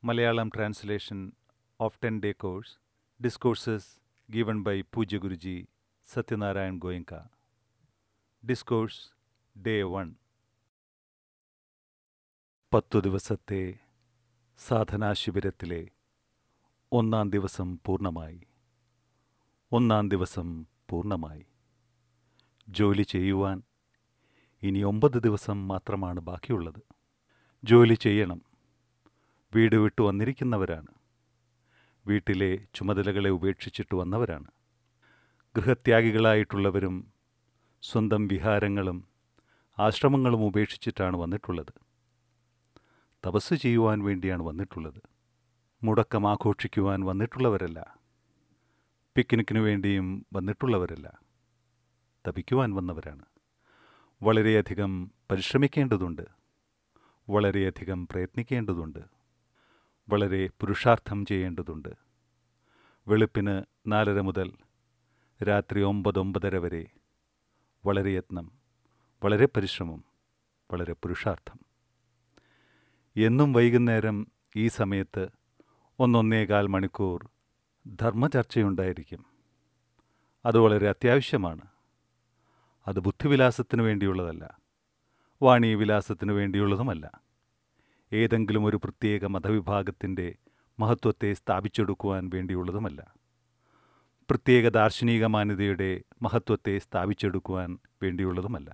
Malayalam translation of 10 day course, discourses given by Puja Guruji Satyanarayan Goenka. Discourse Day 1 പത്തു ദിവസത്തെ സാധനാ ശിബിരത്തിലെ ഒന്നാം ദിവസം പൂർണ്ണമായി ഒന്നാം ദിവസം പൂർണ്ണമായി ജോലി ചെയ്യുവാൻ ഇനി ഒമ്പത് ദിവസം മാത്രമാണ് ബാക്കിയുള്ളത് ജോലി ചെയ്യണം വീട് വിട്ടു വന്നിരിക്കുന്നവരാണ് വീട്ടിലെ ചുമതലകളെ ഉപേക്ഷിച്ചിട്ട് വന്നവരാണ് ഗൃഹത്യാഗികളായിട്ടുള്ളവരും സ്വന്തം വിഹാരങ്ങളും ആശ്രമങ്ങളും ഉപേക്ഷിച്ചിട്ടാണ് വന്നിട്ടുള്ളത് തപസ് ചെയ്യുവാൻ വേണ്ടിയാണ് വന്നിട്ടുള്ളത് മുടക്കം ആഘോഷിക്കുവാൻ വന്നിട്ടുള്ളവരല്ല പിക്നിക്കിനു വേണ്ടിയും വന്നിട്ടുള്ളവരല്ല തപിക്കുവാൻ വന്നവരാണ് വളരെയധികം പരിശ്രമിക്കേണ്ടതുണ്ട് വളരെയധികം പ്രയത്നിക്കേണ്ടതുണ്ട് വളരെ പുരുഷാർത്ഥം ചെയ്യേണ്ടതുണ്ട് വെളുപ്പിന് നാലര മുതൽ രാത്രി ഒമ്പത് ഒമ്പതര വരെ വളരെ യത്നം വളരെ പരിശ്രമം വളരെ പുരുഷാർത്ഥം എന്നും വൈകുന്നേരം ഈ സമയത്ത് ഒന്നൊന്നേകാൽ മണിക്കൂർ ധർമ്മചർച്ചയുണ്ടായിരിക്കും അത് വളരെ അത്യാവശ്യമാണ് അത് ബുദ്ധിവിലാസത്തിന് വേണ്ടിയുള്ളതല്ല വാണിവിലാസത്തിന് വേണ്ടിയുള്ളതുമല്ല ഏതെങ്കിലും ഒരു പ്രത്യേക മതവിഭാഗത്തിൻ്റെ മഹത്വത്തെ സ്ഥാപിച്ചെടുക്കുവാൻ വേണ്ടിയുള്ളതുമല്ല പ്രത്യേക ദാർശനിക മാന്യതയുടെ മഹത്വത്തെ സ്ഥാപിച്ചെടുക്കുവാൻ വേണ്ടിയുള്ളതുമല്ല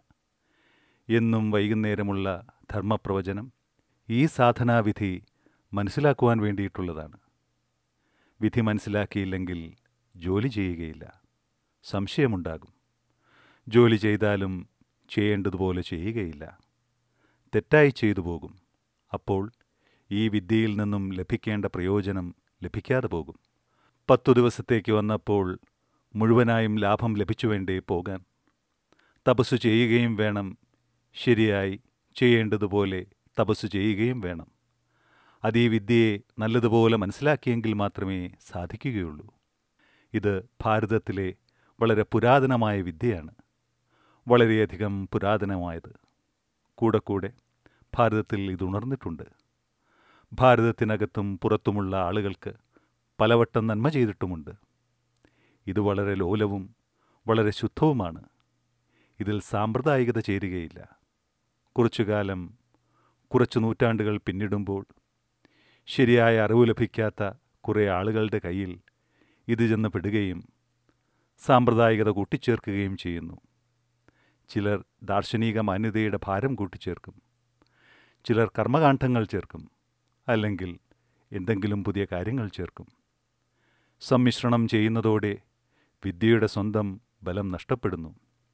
എന്നും വൈകുന്നേരമുള്ള ധർമ്മപ്രവചനം ഈ സാധനാവിധി മനസ്സിലാക്കുവാൻ വേണ്ടിയിട്ടുള്ളതാണ് വിധി മനസ്സിലാക്കിയില്ലെങ്കിൽ ജോലി ചെയ്യുകയില്ല സംശയമുണ്ടാകും ജോലി ചെയ്താലും ചെയ്യേണ്ടതുപോലെ ചെയ്യുകയില്ല തെറ്റായി ചെയ്തു പോകും അപ്പോൾ ഈ വിദ്യയിൽ നിന്നും ലഭിക്കേണ്ട പ്രയോജനം ലഭിക്കാതെ പോകും പത്തു ദിവസത്തേക്ക് വന്നപ്പോൾ മുഴുവനായും ലാഭം ലഭിച്ചു വേണ്ടേ പോകാൻ തപസ് ചെയ്യുകയും വേണം ശരിയായി ചെയ്യേണ്ടതുപോലെ തപസ് ചെയ്യുകയും വേണം അത് ഈ വിദ്യയെ നല്ലതുപോലെ മനസ്സിലാക്കിയെങ്കിൽ മാത്രമേ സാധിക്കുകയുള്ളൂ ഇത് ഭാരതത്തിലെ വളരെ പുരാതനമായ വിദ്യയാണ് വളരെയധികം പുരാതനമായത് കൂടെ കൂടെ ഭാരതത്തിൽ ഇത് ഉണർന്നിട്ടുണ്ട് ഭാരതത്തിനകത്തും പുറത്തുമുള്ള ആളുകൾക്ക് പലവട്ടം നന്മ ചെയ്തിട്ടുമുണ്ട് ഇത് വളരെ ലോലവും വളരെ ശുദ്ധവുമാണ് ഇതിൽ സാമ്പ്രദായികത ചേരുകയില്ല കുറച്ചുകാലം കുറച്ച് നൂറ്റാണ്ടുകൾ പിന്നിടുമ്പോൾ ശരിയായ അറിവ് ലഭിക്കാത്ത കുറേ ആളുകളുടെ കയ്യിൽ ഇത് ചെന്ന് പെടുകയും സാമ്പ്രദായികത കൂട്ടിച്ചേർക്കുകയും ചെയ്യുന്നു ചിലർ ദാർശനിക മാന്യതയുടെ ഭാരം കൂട്ടിച്ചേർക്കും ചിലർ കർമ്മകാന്ഡങ്ങൾ ചേർക്കും അല്ലെങ്കിൽ എന്തെങ്കിലും പുതിയ കാര്യങ്ങൾ ചേർക്കും സമ്മിശ്രണം ചെയ്യുന്നതോടെ വിദ്യയുടെ സ്വന്തം ബലം നഷ്ടപ്പെടുന്നു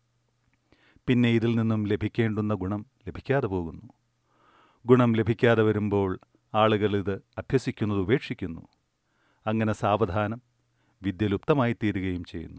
പിന്നെ ഇതിൽ നിന്നും ലഭിക്കേണ്ടുന്ന ഗുണം ലഭിക്കാതെ പോകുന്നു ഗുണം ലഭിക്കാതെ വരുമ്പോൾ ആളുകൾ ഇത് അഭ്യസിക്കുന്നത് ഉപേക്ഷിക്കുന്നു അങ്ങനെ സാവധാനം വിദ്യ ലുപ്തമായി തീരുകയും ചെയ്യുന്നു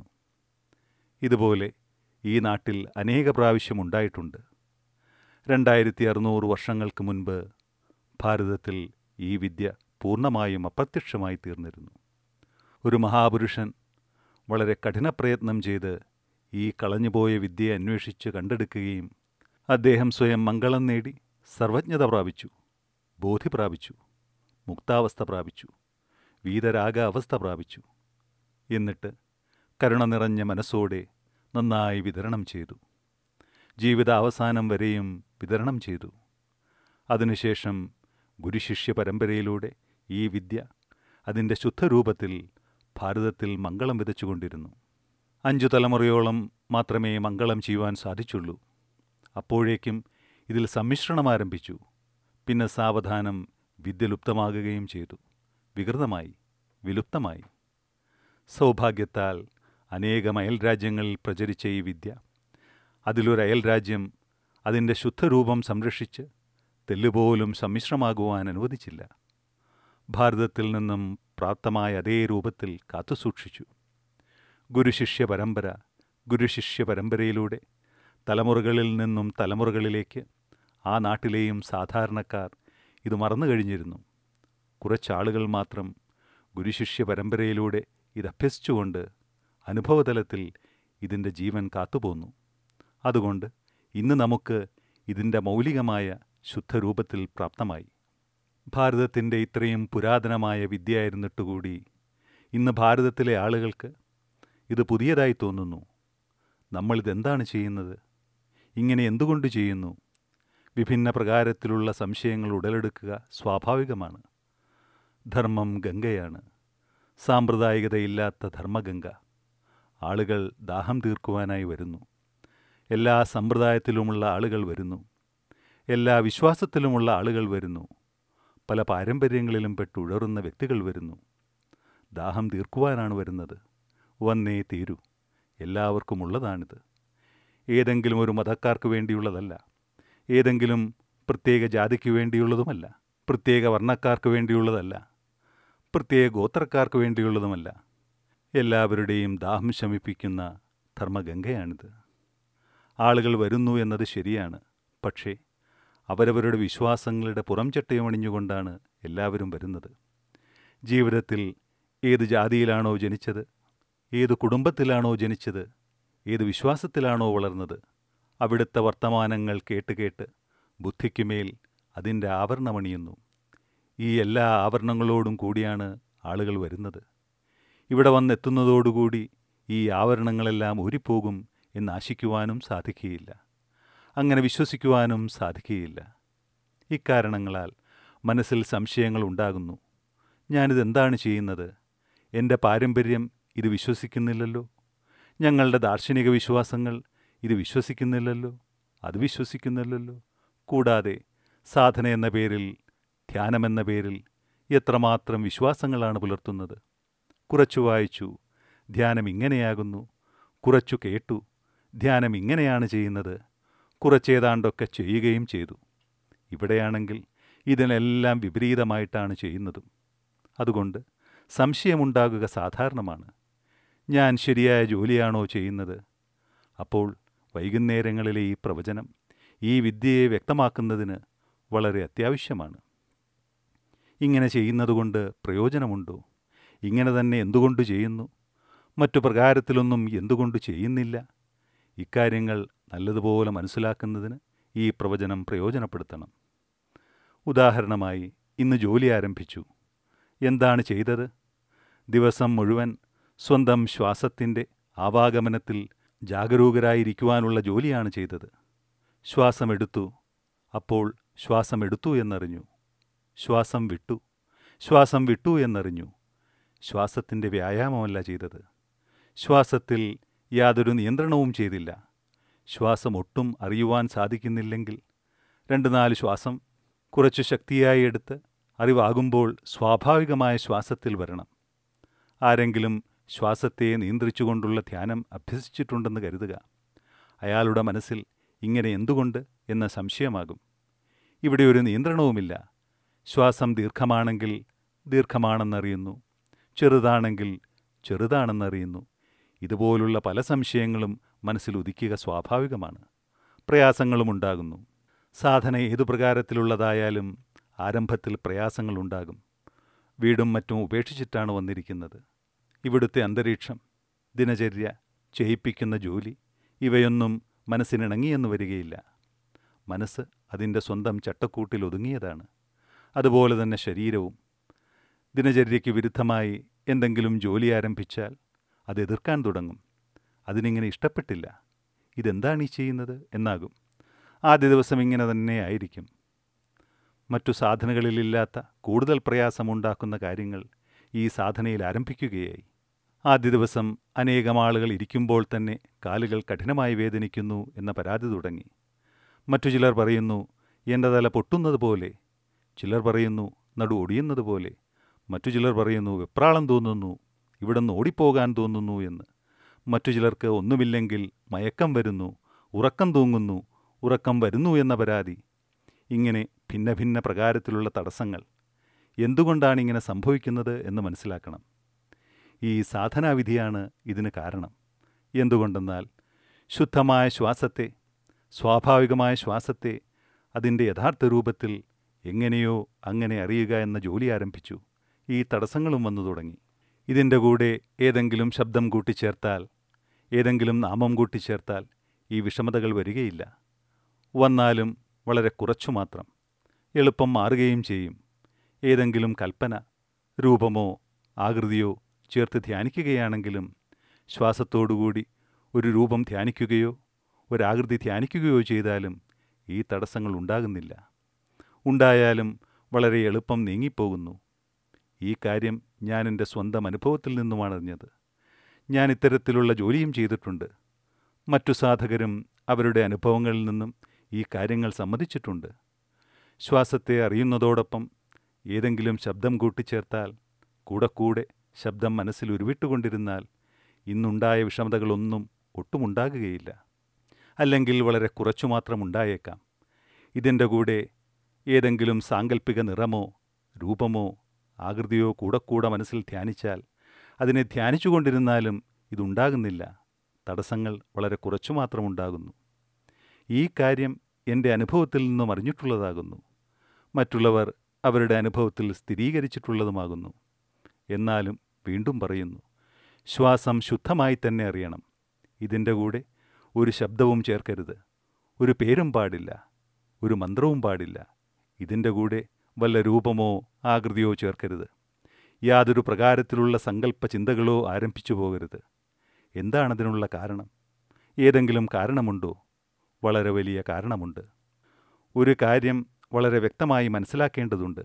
ഇതുപോലെ ഈ നാട്ടിൽ അനേക പ്രാവശ്യം ഉണ്ടായിട്ടുണ്ട് രണ്ടായിരത്തി അറുന്നൂറ് വർഷങ്ങൾക്ക് മുൻപ് ഭാരതത്തിൽ ഈ വിദ്യ പൂർണ്ണമായും അപ്രത്യക്ഷമായി തീർന്നിരുന്നു ഒരു മഹാപുരുഷൻ വളരെ കഠിനപ്രയത്നം ചെയ്ത് ഈ കളഞ്ഞുപോയ വിദ്യയെ അന്വേഷിച്ച് കണ്ടെടുക്കുകയും അദ്ദേഹം സ്വയം മംഗളം നേടി സർവജ്ഞത പ്രാപിച്ചു ബോധി പ്രാപിച്ചു മുക്താവസ്ഥ പ്രാപിച്ചു വീതരാഗ അവസ്ഥ പ്രാപിച്ചു എന്നിട്ട് കരുണ നിറഞ്ഞ മനസ്സോടെ നന്നായി വിതരണം ചെയ്തു ജീവിത അവസാനം വരെയും വിതരണം ചെയ്തു അതിനുശേഷം ഗുരുശിഷ്യ പരമ്പരയിലൂടെ ഈ വിദ്യ അതിൻ്റെ ശുദ്ധരൂപത്തിൽ ഭാരതത്തിൽ മംഗളം വിതച്ചുകൊണ്ടിരുന്നു അഞ്ചു തലമുറയോളം മാത്രമേ മംഗളം ചെയ്യുവാൻ സാധിച്ചുള്ളൂ അപ്പോഴേക്കും ഇതിൽ സമ്മിശ്രണം ആരംഭിച്ചു പിന്നെ സാവധാനം വിദ്യ ലുപ്തമാകുകയും ചെയ്തു വികൃതമായി വിലുപ്തമായി സൗഭാഗ്യത്താൽ അനേകം അയൽരാജ്യങ്ങളിൽ പ്രചരിച്ച ഈ വിദ്യ അതിലൊരു അയൽരാജ്യം അതിൻ്റെ ശുദ്ധരൂപം സംരക്ഷിച്ച് തെല്ലുപോലും സമ്മിശ്രമാകുവാൻ അനുവദിച്ചില്ല ഭാരതത്തിൽ നിന്നും പ്രാപ്തമായ അതേ രൂപത്തിൽ കാത്തുസൂക്ഷിച്ചു ഗുരുശിഷ്യ പരമ്പര ഗുരുശിഷ്യ പരമ്പരയിലൂടെ തലമുറകളിൽ നിന്നും തലമുറകളിലേക്ക് ആ നാട്ടിലെയും സാധാരണക്കാർ ഇത് മറന്നു കഴിഞ്ഞിരുന്നു കുറച്ചാളുകൾ മാത്രം ഗുരുശിഷ്യ പരമ്പരയിലൂടെ ഇത് അഭ്യസിച്ചുകൊണ്ട് അനുഭവതലത്തിൽ ഇതിൻ്റെ ജീവൻ കാത്തുപോന്നു അതുകൊണ്ട് ഇന്ന് നമുക്ക് ഇതിൻ്റെ മൗലികമായ ശുദ്ധരൂപത്തിൽ പ്രാപ്തമായി ഭാരതത്തിൻ്റെ ഇത്രയും പുരാതനമായ വിദ്യയായിരുന്നിട്ടുകൂടി ഇന്ന് ഭാരതത്തിലെ ആളുകൾക്ക് ഇത് പുതിയതായി തോന്നുന്നു നമ്മളിതെന്താണ് ചെയ്യുന്നത് ഇങ്ങനെ എന്തുകൊണ്ട് ചെയ്യുന്നു വിഭിന്ന പ്രകാരത്തിലുള്ള സംശയങ്ങൾ ഉടലെടുക്കുക സ്വാഭാവികമാണ് ധർമ്മം ഗംഗയാണ് സാമ്പ്രദായികതയില്ലാത്ത ധർമ്മഗംഗ ആളുകൾ ദാഹം തീർക്കുവാനായി വരുന്നു എല്ലാ സമ്പ്രദായത്തിലുമുള്ള ആളുകൾ വരുന്നു എല്ലാ വിശ്വാസത്തിലുമുള്ള ആളുകൾ വരുന്നു പല പാരമ്പര്യങ്ങളിലും പെട്ടുഴറുന്ന വ്യക്തികൾ വരുന്നു ദാഹം തീർക്കുവാനാണ് വരുന്നത് വന്നേ തീരൂ എല്ലാവർക്കും ഉള്ളതാണിത് ഏതെങ്കിലും ഒരു മതക്കാർക്ക് വേണ്ടിയുള്ളതല്ല ഏതെങ്കിലും പ്രത്യേക ജാതിക്ക് വേണ്ടിയുള്ളതുമല്ല പ്രത്യേക വർണ്ണക്കാർക്ക് വേണ്ടിയുള്ളതല്ല പ്രത്യേക ഗോത്രക്കാർക്ക് വേണ്ടിയുള്ളതുമല്ല എല്ലാവരുടെയും ദാഹം ശമിപ്പിക്കുന്ന ധർമ്മഗംഗയാണിത് ആളുകൾ വരുന്നു എന്നത് ശരിയാണ് പക്ഷേ അവരവരുടെ വിശ്വാസങ്ങളുടെ പുറംചട്ടയമണിഞ്ഞുകൊണ്ടാണ് എല്ലാവരും വരുന്നത് ജീവിതത്തിൽ ഏത് ജാതിയിലാണോ ജനിച്ചത് ഏത് കുടുംബത്തിലാണോ ജനിച്ചത് ഏത് വിശ്വാസത്തിലാണോ വളർന്നത് അവിടുത്തെ വർത്തമാനങ്ങൾ കേട്ട് കേട്ട് ബുദ്ധിക്കുമേൽ അതിൻ്റെ ആവരണമണിയുന്നു ഈ എല്ലാ ആവരണങ്ങളോടും കൂടിയാണ് ആളുകൾ വരുന്നത് ഇവിടെ വന്നെത്തുന്നതോടുകൂടി ഈ ആവരണങ്ങളെല്ലാം ഊരിപ്പോകും എന്ന് ആശിക്കുവാനും സാധിക്കുകയില്ല അങ്ങനെ വിശ്വസിക്കുവാനും സാധിക്കുകയില്ല ഇക്കാരണങ്ങളാൽ മനസ്സിൽ സംശയങ്ങൾ ഉണ്ടാകുന്നു ഞാനിതെന്താണ് ചെയ്യുന്നത് എൻ്റെ പാരമ്പര്യം ഇത് വിശ്വസിക്കുന്നില്ലല്ലോ ഞങ്ങളുടെ ദാർശനിക വിശ്വാസങ്ങൾ ഇത് വിശ്വസിക്കുന്നില്ലല്ലോ അത് വിശ്വസിക്കുന്നില്ലല്ലോ കൂടാതെ സാധന എന്ന പേരിൽ ധ്യാനമെന്ന പേരിൽ എത്രമാത്രം വിശ്വാസങ്ങളാണ് പുലർത്തുന്നത് കുറച്ചു വായിച്ചു ധ്യാനം ഇങ്ങനെയാകുന്നു കുറച്ചു കേട്ടു ധ്യാനം ഇങ്ങനെയാണ് ചെയ്യുന്നത് കുറച്ചേതാണ്ടൊക്കെ ചെയ്യുകയും ചെയ്തു ഇവിടെയാണെങ്കിൽ ഇതിനെല്ലാം വിപരീതമായിട്ടാണ് ചെയ്യുന്നതും അതുകൊണ്ട് സംശയമുണ്ടാകുക സാധാരണമാണ് ഞാൻ ശരിയായ ജോലിയാണോ ചെയ്യുന്നത് അപ്പോൾ വൈകുന്നേരങ്ങളിലെ ഈ പ്രവചനം ഈ വിദ്യയെ വ്യക്തമാക്കുന്നതിന് വളരെ അത്യാവശ്യമാണ് ഇങ്ങനെ ചെയ്യുന്നതുകൊണ്ട് പ്രയോജനമുണ്ടോ ഇങ്ങനെ തന്നെ എന്തുകൊണ്ട് ചെയ്യുന്നു മറ്റു പ്രകാരത്തിലൊന്നും എന്തുകൊണ്ട് ചെയ്യുന്നില്ല ഇക്കാര്യങ്ങൾ നല്ലതുപോലെ മനസ്സിലാക്കുന്നതിന് ഈ പ്രവചനം പ്രയോജനപ്പെടുത്തണം ഉദാഹരണമായി ഇന്ന് ജോലി ആരംഭിച്ചു എന്താണ് ചെയ്തത് ദിവസം മുഴുവൻ സ്വന്തം ശ്വാസത്തിൻ്റെ ആവാഗമനത്തിൽ ജാഗരൂകരായിരിക്കുവാനുള്ള ജോലിയാണ് ചെയ്തത് ശ്വാസമെടുത്തു അപ്പോൾ ശ്വാസമെടുത്തു എന്നറിഞ്ഞു ശ്വാസം വിട്ടു ശ്വാസം വിട്ടു എന്നറിഞ്ഞു ശ്വാസത്തിൻ്റെ വ്യായാമമല്ല ചെയ്തത് ശ്വാസത്തിൽ യാതൊരു നിയന്ത്രണവും ചെയ്തില്ല ശ്വാസം ഒട്ടും അറിയുവാൻ സാധിക്കുന്നില്ലെങ്കിൽ രണ്ട് നാല് ശ്വാസം കുറച്ചു ശക്തിയായി എടുത്ത് അറിവാകുമ്പോൾ സ്വാഭാവികമായ ശ്വാസത്തിൽ വരണം ആരെങ്കിലും ശ്വാസത്തെ നിയന്ത്രിച്ചുകൊണ്ടുള്ള ധ്യാനം അഭ്യസിച്ചിട്ടുണ്ടെന്ന് കരുതുക അയാളുടെ മനസ്സിൽ ഇങ്ങനെ എന്തുകൊണ്ട് എന്ന സംശയമാകും ഇവിടെ ഒരു നിയന്ത്രണവുമില്ല ശ്വാസം ദീർഘമാണെങ്കിൽ ദീർഘമാണെന്നറിയുന്നു ചെറുതാണെങ്കിൽ ചെറുതാണെന്നറിയുന്നു ഇതുപോലുള്ള പല സംശയങ്ങളും മനസ്സിൽ ഉദിക്കുക സ്വാഭാവികമാണ് പ്രയാസങ്ങളും ഉണ്ടാകുന്നു സാധന ഏതു പ്രകാരത്തിലുള്ളതായാലും ആരംഭത്തിൽ പ്രയാസങ്ങളുണ്ടാകും വീടും മറ്റും ഉപേക്ഷിച്ചിട്ടാണ് വന്നിരിക്കുന്നത് ഇവിടുത്തെ അന്തരീക്ഷം ദിനചര്യ ചെയ്യിപ്പിക്കുന്ന ജോലി ഇവയൊന്നും മനസ്സിനിണങ്ങിയെന്ന് വരികയില്ല മനസ്സ് അതിൻ്റെ സ്വന്തം ചട്ടക്കൂട്ടിൽ ഒതുങ്ങിയതാണ് അതുപോലെ തന്നെ ശരീരവും ദിനചര്യയ്ക്ക് വിരുദ്ധമായി എന്തെങ്കിലും ജോലി ആരംഭിച്ചാൽ അത് എതിർക്കാൻ തുടങ്ങും അതിനിങ്ങനെ ഇഷ്ടപ്പെട്ടില്ല ഇതെന്താണ് ഈ ചെയ്യുന്നത് എന്നാകും ആദ്യ ദിവസം ഇങ്ങനെ തന്നെ ആയിരിക്കും മറ്റു സാധനകളിലില്ലാത്ത കൂടുതൽ പ്രയാസമുണ്ടാക്കുന്ന കാര്യങ്ങൾ ഈ സാധനയിൽ ആരംഭിക്കുകയായി ആദ്യ ദിവസം അനേകം ആളുകൾ ഇരിക്കുമ്പോൾ തന്നെ കാലുകൾ കഠിനമായി വേദനിക്കുന്നു എന്ന പരാതി തുടങ്ങി മറ്റു ചിലർ പറയുന്നു എൻ്റെ തല പൊട്ടുന്നത് പോലെ ചിലർ പറയുന്നു നടു ഒടിയുന്നത് പോലെ മറ്റു ചിലർ പറയുന്നു വെപ്രാളം തോന്നുന്നു ഇവിടുന്ന് ഓടിപ്പോകാൻ തോന്നുന്നു എന്ന് മറ്റു ചിലർക്ക് ഒന്നുമില്ലെങ്കിൽ മയക്കം വരുന്നു ഉറക്കം തൂങ്ങുന്നു ഉറക്കം വരുന്നു എന്ന പരാതി ഇങ്ങനെ ഭിന്ന ഭിന്ന പ്രകാരത്തിലുള്ള തടസ്സങ്ങൾ എന്തുകൊണ്ടാണ് ഇങ്ങനെ സംഭവിക്കുന്നത് എന്ന് മനസ്സിലാക്കണം ഈ സാധനാവിധിയാണ് ഇതിന് കാരണം എന്തുകൊണ്ടെന്നാൽ ശുദ്ധമായ ശ്വാസത്തെ സ്വാഭാവികമായ ശ്വാസത്തെ അതിൻ്റെ യഥാർത്ഥ രൂപത്തിൽ എങ്ങനെയോ അങ്ങനെ അറിയുക എന്ന ജോലി ആരംഭിച്ചു ഈ തടസ്സങ്ങളും വന്നു തുടങ്ങി ഇതിൻ്റെ കൂടെ ഏതെങ്കിലും ശബ്ദം കൂട്ടിച്ചേർത്താൽ ഏതെങ്കിലും നാമം കൂട്ടിച്ചേർത്താൽ ഈ വിഷമതകൾ വരികയില്ല വന്നാലും വളരെ കുറച്ചു മാത്രം എളുപ്പം മാറുകയും ചെയ്യും ഏതെങ്കിലും കൽപ്പന രൂപമോ ആകൃതിയോ ചേർത്ത് ധ്യാനിക്കുകയാണെങ്കിലും ശ്വാസത്തോടുകൂടി ഒരു രൂപം ധ്യാനിക്കുകയോ ഒരാകൃതി ധ്യാനിക്കുകയോ ചെയ്താലും ഈ തടസ്സങ്ങൾ ഉണ്ടാകുന്നില്ല ഉണ്ടായാലും വളരെ എളുപ്പം നീങ്ങിപ്പോകുന്നു ഈ കാര്യം ഞാൻ എൻ്റെ സ്വന്തം അനുഭവത്തിൽ നിന്നുമാണ് അറിഞ്ഞത് ഞാൻ ഇത്തരത്തിലുള്ള ജോലിയും ചെയ്തിട്ടുണ്ട് മറ്റു സാധകരും അവരുടെ അനുഭവങ്ങളിൽ നിന്നും ഈ കാര്യങ്ങൾ സമ്മതിച്ചിട്ടുണ്ട് ശ്വാസത്തെ അറിയുന്നതോടൊപ്പം ഏതെങ്കിലും ശബ്ദം കൂട്ടിച്ചേർത്താൽ കൂടെ കൂടെ ശബ്ദം മനസ്സിൽ ഉരുവിട്ടുകൊണ്ടിരുന്നാൽ ഇന്നുണ്ടായ വിഷമതകളൊന്നും ഒട്ടുമുണ്ടാകുകയില്ല അല്ലെങ്കിൽ വളരെ കുറച്ചു മാത്രം ഉണ്ടായേക്കാം ഇതിൻ്റെ കൂടെ ഏതെങ്കിലും സാങ്കല്പിക നിറമോ രൂപമോ ആകൃതിയോ കൂടെ കൂടെ മനസ്സിൽ ധ്യാനിച്ചാൽ അതിനെ ധ്യാനിച്ചുകൊണ്ടിരുന്നാലും ഇതുണ്ടാകുന്നില്ല തടസ്സങ്ങൾ വളരെ കുറച്ചു മാത്രം ഉണ്ടാകുന്നു ഈ കാര്യം എൻ്റെ അനുഭവത്തിൽ നിന്നും അറിഞ്ഞിട്ടുള്ളതാകുന്നു മറ്റുള്ളവർ അവരുടെ അനുഭവത്തിൽ സ്ഥിരീകരിച്ചിട്ടുള്ളതുമാകുന്നു എന്നാലും വീണ്ടും പറയുന്നു ശ്വാസം ശുദ്ധമായി തന്നെ അറിയണം ഇതിൻ്റെ കൂടെ ഒരു ശബ്ദവും ചേർക്കരുത് ഒരു പേരും പാടില്ല ഒരു മന്ത്രവും പാടില്ല ഇതിൻ്റെ കൂടെ വല്ല രൂപമോ ആകൃതിയോ ചേർക്കരുത് യാതൊരു പ്രകാരത്തിലുള്ള സങ്കല്പ ചിന്തകളോ ആരംഭിച്ചു പോകരുത് എന്താണതിനുള്ള കാരണം ഏതെങ്കിലും കാരണമുണ്ടോ വളരെ വലിയ കാരണമുണ്ട് ഒരു കാര്യം വളരെ വ്യക്തമായി മനസ്സിലാക്കേണ്ടതുണ്ട്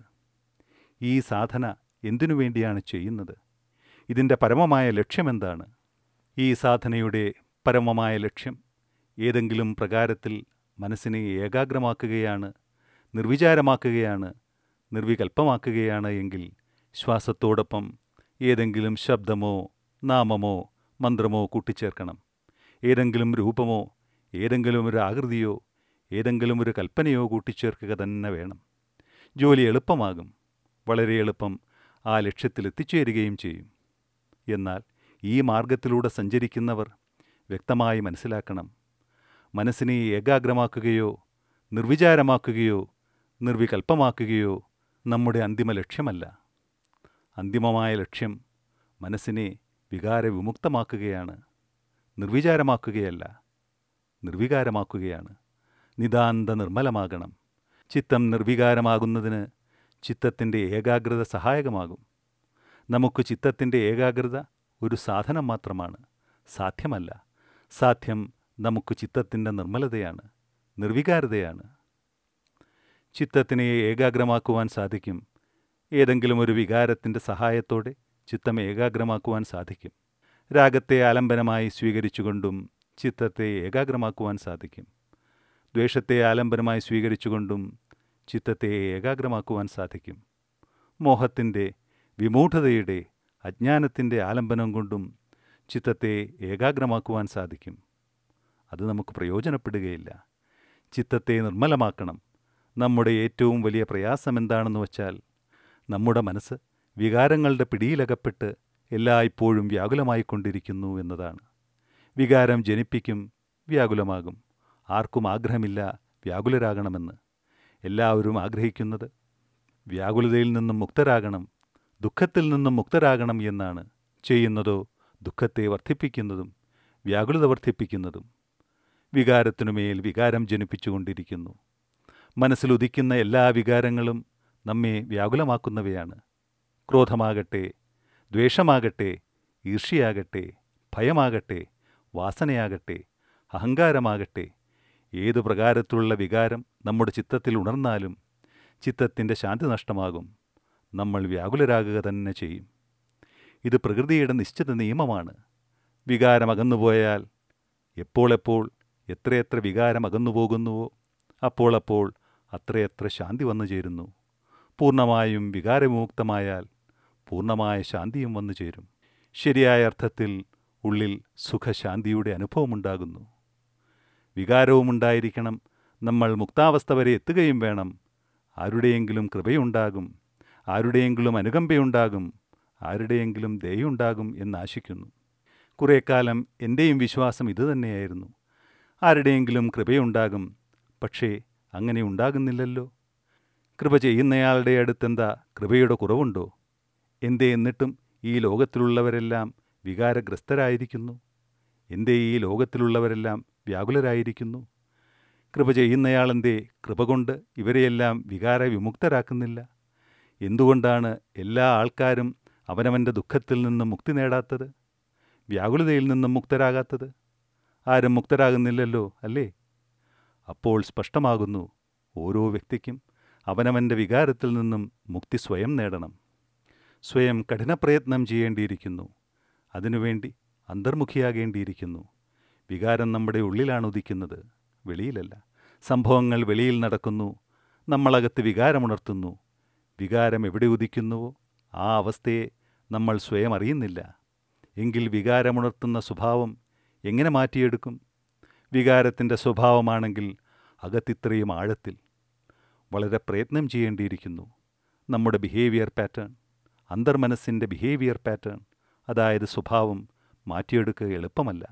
ഈ സാധന എന്തിനു വേണ്ടിയാണ് ചെയ്യുന്നത് ഇതിൻ്റെ പരമമായ ലക്ഷ്യമെന്താണ് ഈ സാധനയുടെ പരമമായ ലക്ഷ്യം ഏതെങ്കിലും പ്രകാരത്തിൽ മനസ്സിനെ ഏകാഗ്രമാക്കുകയാണ് നിർവിചാരമാക്കുകയാണ് നിർവികൽപ്പമാക്കുകയാണ് എങ്കിൽ ശ്വാസത്തോടൊപ്പം ഏതെങ്കിലും ശബ്ദമോ നാമമോ മന്ത്രമോ കൂട്ടിച്ചേർക്കണം ഏതെങ്കിലും രൂപമോ ഏതെങ്കിലും ഒരു ആകൃതിയോ ഏതെങ്കിലും ഒരു കൽപ്പനയോ കൂട്ടിച്ചേർക്കുക തന്നെ വേണം ജോലി എളുപ്പമാകും വളരെ എളുപ്പം ആ ലക്ഷ്യത്തിൽ എത്തിച്ചേരുകയും ചെയ്യും എന്നാൽ ഈ മാർഗത്തിലൂടെ സഞ്ചരിക്കുന്നവർ വ്യക്തമായി മനസ്സിലാക്കണം മനസ്സിനെ ഏകാഗ്രമാക്കുകയോ നിർവിചാരമാക്കുകയോ നിർവികൽപ്പമാക്കുകയോ നമ്മുടെ അന്തിമ ലക്ഷ്യമല്ല അന്തിമമായ ലക്ഷ്യം മനസ്സിനെ വികാരവിമുക്തമാക്കുകയാണ് നിർവിചാരമാക്കുകയല്ല നിർവികാരമാക്കുകയാണ് നിതാന്ത നിർമ്മലമാകണം ചിത്തം നിർവികാരമാകുന്നതിന് ചിത്തത്തിൻ്റെ ഏകാഗ്രത സഹായകമാകും നമുക്ക് ചിത്തത്തിൻ്റെ ഏകാഗ്രത ഒരു സാധനം മാത്രമാണ് സാധ്യമല്ല സാധ്യം നമുക്ക് ചിത്തത്തിൻ്റെ നിർമ്മലതയാണ് നിർവികാരതയാണ് ചിത്തത്തിനെ ഏകാഗ്രമാക്കുവാൻ സാധിക്കും ഏതെങ്കിലും ഒരു വികാരത്തിൻ്റെ സഹായത്തോടെ ചിത്തം ഏകാഗ്രമാക്കുവാൻ സാധിക്കും രാഗത്തെ ആലംബനമായി സ്വീകരിച്ചുകൊണ്ടും ചിത്തത്തെ ഏകാഗ്രമാക്കുവാൻ സാധിക്കും ദ്വേഷത്തെ ആലംബനമായി സ്വീകരിച്ചുകൊണ്ടും ചിത്തത്തെ ഏകാഗ്രമാക്കുവാൻ സാധിക്കും മോഹത്തിൻ്റെ വിമൂഢതയുടെ അജ്ഞാനത്തിൻ്റെ ആലംബനം കൊണ്ടും ചിത്തത്തെ ഏകാഗ്രമാക്കുവാൻ സാധിക്കും അത് നമുക്ക് പ്രയോജനപ്പെടുകയില്ല ചിത്തത്തെ നിർമ്മലമാക്കണം നമ്മുടെ ഏറ്റവും വലിയ പ്രയാസം എന്താണെന്ന് വച്ചാൽ നമ്മുടെ മനസ്സ് വികാരങ്ങളുടെ പിടിയിലകപ്പെട്ട് എല്ലായ്പ്പോഴും വ്യാകുലമായിക്കൊണ്ടിരിക്കുന്നു എന്നതാണ് വികാരം ജനിപ്പിക്കും വ്യാകുലമാകും ആർക്കും ആഗ്രഹമില്ല വ്യാകുലരാകണമെന്ന് എല്ലാവരും ആഗ്രഹിക്കുന്നത് വ്യാകുലതയിൽ നിന്നും മുക്തരാകണം ദുഃഖത്തിൽ നിന്നും മുക്തരാകണം എന്നാണ് ചെയ്യുന്നതോ ദുഃഖത്തെ വർദ്ധിപ്പിക്കുന്നതും വ്യാകുലത വർദ്ധിപ്പിക്കുന്നതും വികാരത്തിനുമേൽ വികാരം ജനിപ്പിച്ചുകൊണ്ടിരിക്കുന്നു മനസ്സിലുദിക്കുന്ന എല്ലാ വികാരങ്ങളും നമ്മെ വ്യാകുലമാക്കുന്നവയാണ് ക്രോധമാകട്ടെ ദ്വേഷമാകട്ടെ ഈർഷ്യയാകട്ടെ ഭയമാകട്ടെ വാസനയാകട്ടെ അഹങ്കാരമാകട്ടെ ഏതു പ്രകാരത്തിലുള്ള വികാരം നമ്മുടെ ചിത്തത്തിൽ ഉണർന്നാലും ചിത്തത്തിൻ്റെ ശാന്തി നഷ്ടമാകും നമ്മൾ വ്യാകുലരാകുക തന്നെ ചെയ്യും ഇത് പ്രകൃതിയുടെ നിശ്ചിത നിയമമാണ് വികാരം അകന്നുപോയാൽ എപ്പോഴെപ്പോൾ എത്രയെത്ര വികാരം അകന്നുപോകുന്നുവോ അപ്പോൾ അപ്പോൾ അത്രയെത്ര ശാന്തി വന്നു ചേരുന്നു പൂർണ്ണമായും വികാരവിമുക്തമായാൽ പൂർണ്ണമായ ശാന്തിയും വന്നു ചേരും ശരിയായ അർത്ഥത്തിൽ ഉള്ളിൽ സുഖശാന്തിയുടെ അനുഭവമുണ്ടാകുന്നു വികാരവുമുണ്ടായിരിക്കണം നമ്മൾ മുക്താവസ്ഥ വരെ എത്തുകയും വേണം ആരുടെയെങ്കിലും കൃപയുണ്ടാകും ആരുടെയെങ്കിലും അനുകമ്പയുണ്ടാകും ആരുടെയെങ്കിലും ദയുണ്ടാകും എന്നാശിക്കുന്നു കുറേ കാലം എൻ്റെയും വിശ്വാസം ഇതുതന്നെയായിരുന്നു ആരുടെയെങ്കിലും കൃപയുണ്ടാകും പക്ഷേ അങ്ങനെ ഉണ്ടാകുന്നില്ലല്ലോ കൃപ ചെയ്യുന്നയാളുടെ അടുത്തെന്താ കൃപയുടെ കുറവുണ്ടോ എന്തേ എന്നിട്ടും ഈ ലോകത്തിലുള്ളവരെല്ലാം വികാരഗ്രസ്തരായിരിക്കുന്നു എന്തേ ഈ ലോകത്തിലുള്ളവരെല്ലാം വ്യാകുലരായിരിക്കുന്നു കൃപ ചെയ്യുന്നയാളെന്തേ കൃപ കൊണ്ട് ഇവരെയെല്ലാം വികാര വിമുക്തരാക്കുന്നില്ല എന്തുകൊണ്ടാണ് എല്ലാ ആൾക്കാരും അവനവൻ്റെ ദുഃഖത്തിൽ നിന്നും മുക്തി നേടാത്തത് വ്യാകുലതയിൽ നിന്നും മുക്തരാകാത്തത് ആരും മുക്തരാകുന്നില്ലല്ലോ അല്ലേ അപ്പോൾ സ്പഷ്ടമാകുന്നു ഓരോ വ്യക്തിക്കും അവനവൻ്റെ വികാരത്തിൽ നിന്നും മുക്തി സ്വയം നേടണം സ്വയം കഠിനപ്രയത്നം ചെയ്യേണ്ടിയിരിക്കുന്നു അതിനുവേണ്ടി അന്തർമുഖിയാകേണ്ടിയിരിക്കുന്നു വികാരം നമ്മുടെ ഉള്ളിലാണ് ഉദിക്കുന്നത് വെളിയിലല്ല സംഭവങ്ങൾ വെളിയിൽ നടക്കുന്നു നമ്മളകത്ത് വികാരമുണർത്തുന്നു വികാരം എവിടെ ഉദിക്കുന്നുവോ ആ അവസ്ഥയെ നമ്മൾ സ്വയം അറിയുന്നില്ല എങ്കിൽ വികാരമുണർത്തുന്ന സ്വഭാവം എങ്ങനെ മാറ്റിയെടുക്കും വികാരത്തിൻ്റെ സ്വഭാവമാണെങ്കിൽ അകത്തിത്രയും ആഴത്തിൽ വളരെ പ്രയത്നം ചെയ്യേണ്ടിയിരിക്കുന്നു നമ്മുടെ ബിഹേവിയർ പാറ്റേൺ അന്തർമനസ്സിൻ്റെ ബിഹേവിയർ പാറ്റേൺ അതായത് സ്വഭാവം മാറ്റിയെടുക്കുക എളുപ്പമല്ല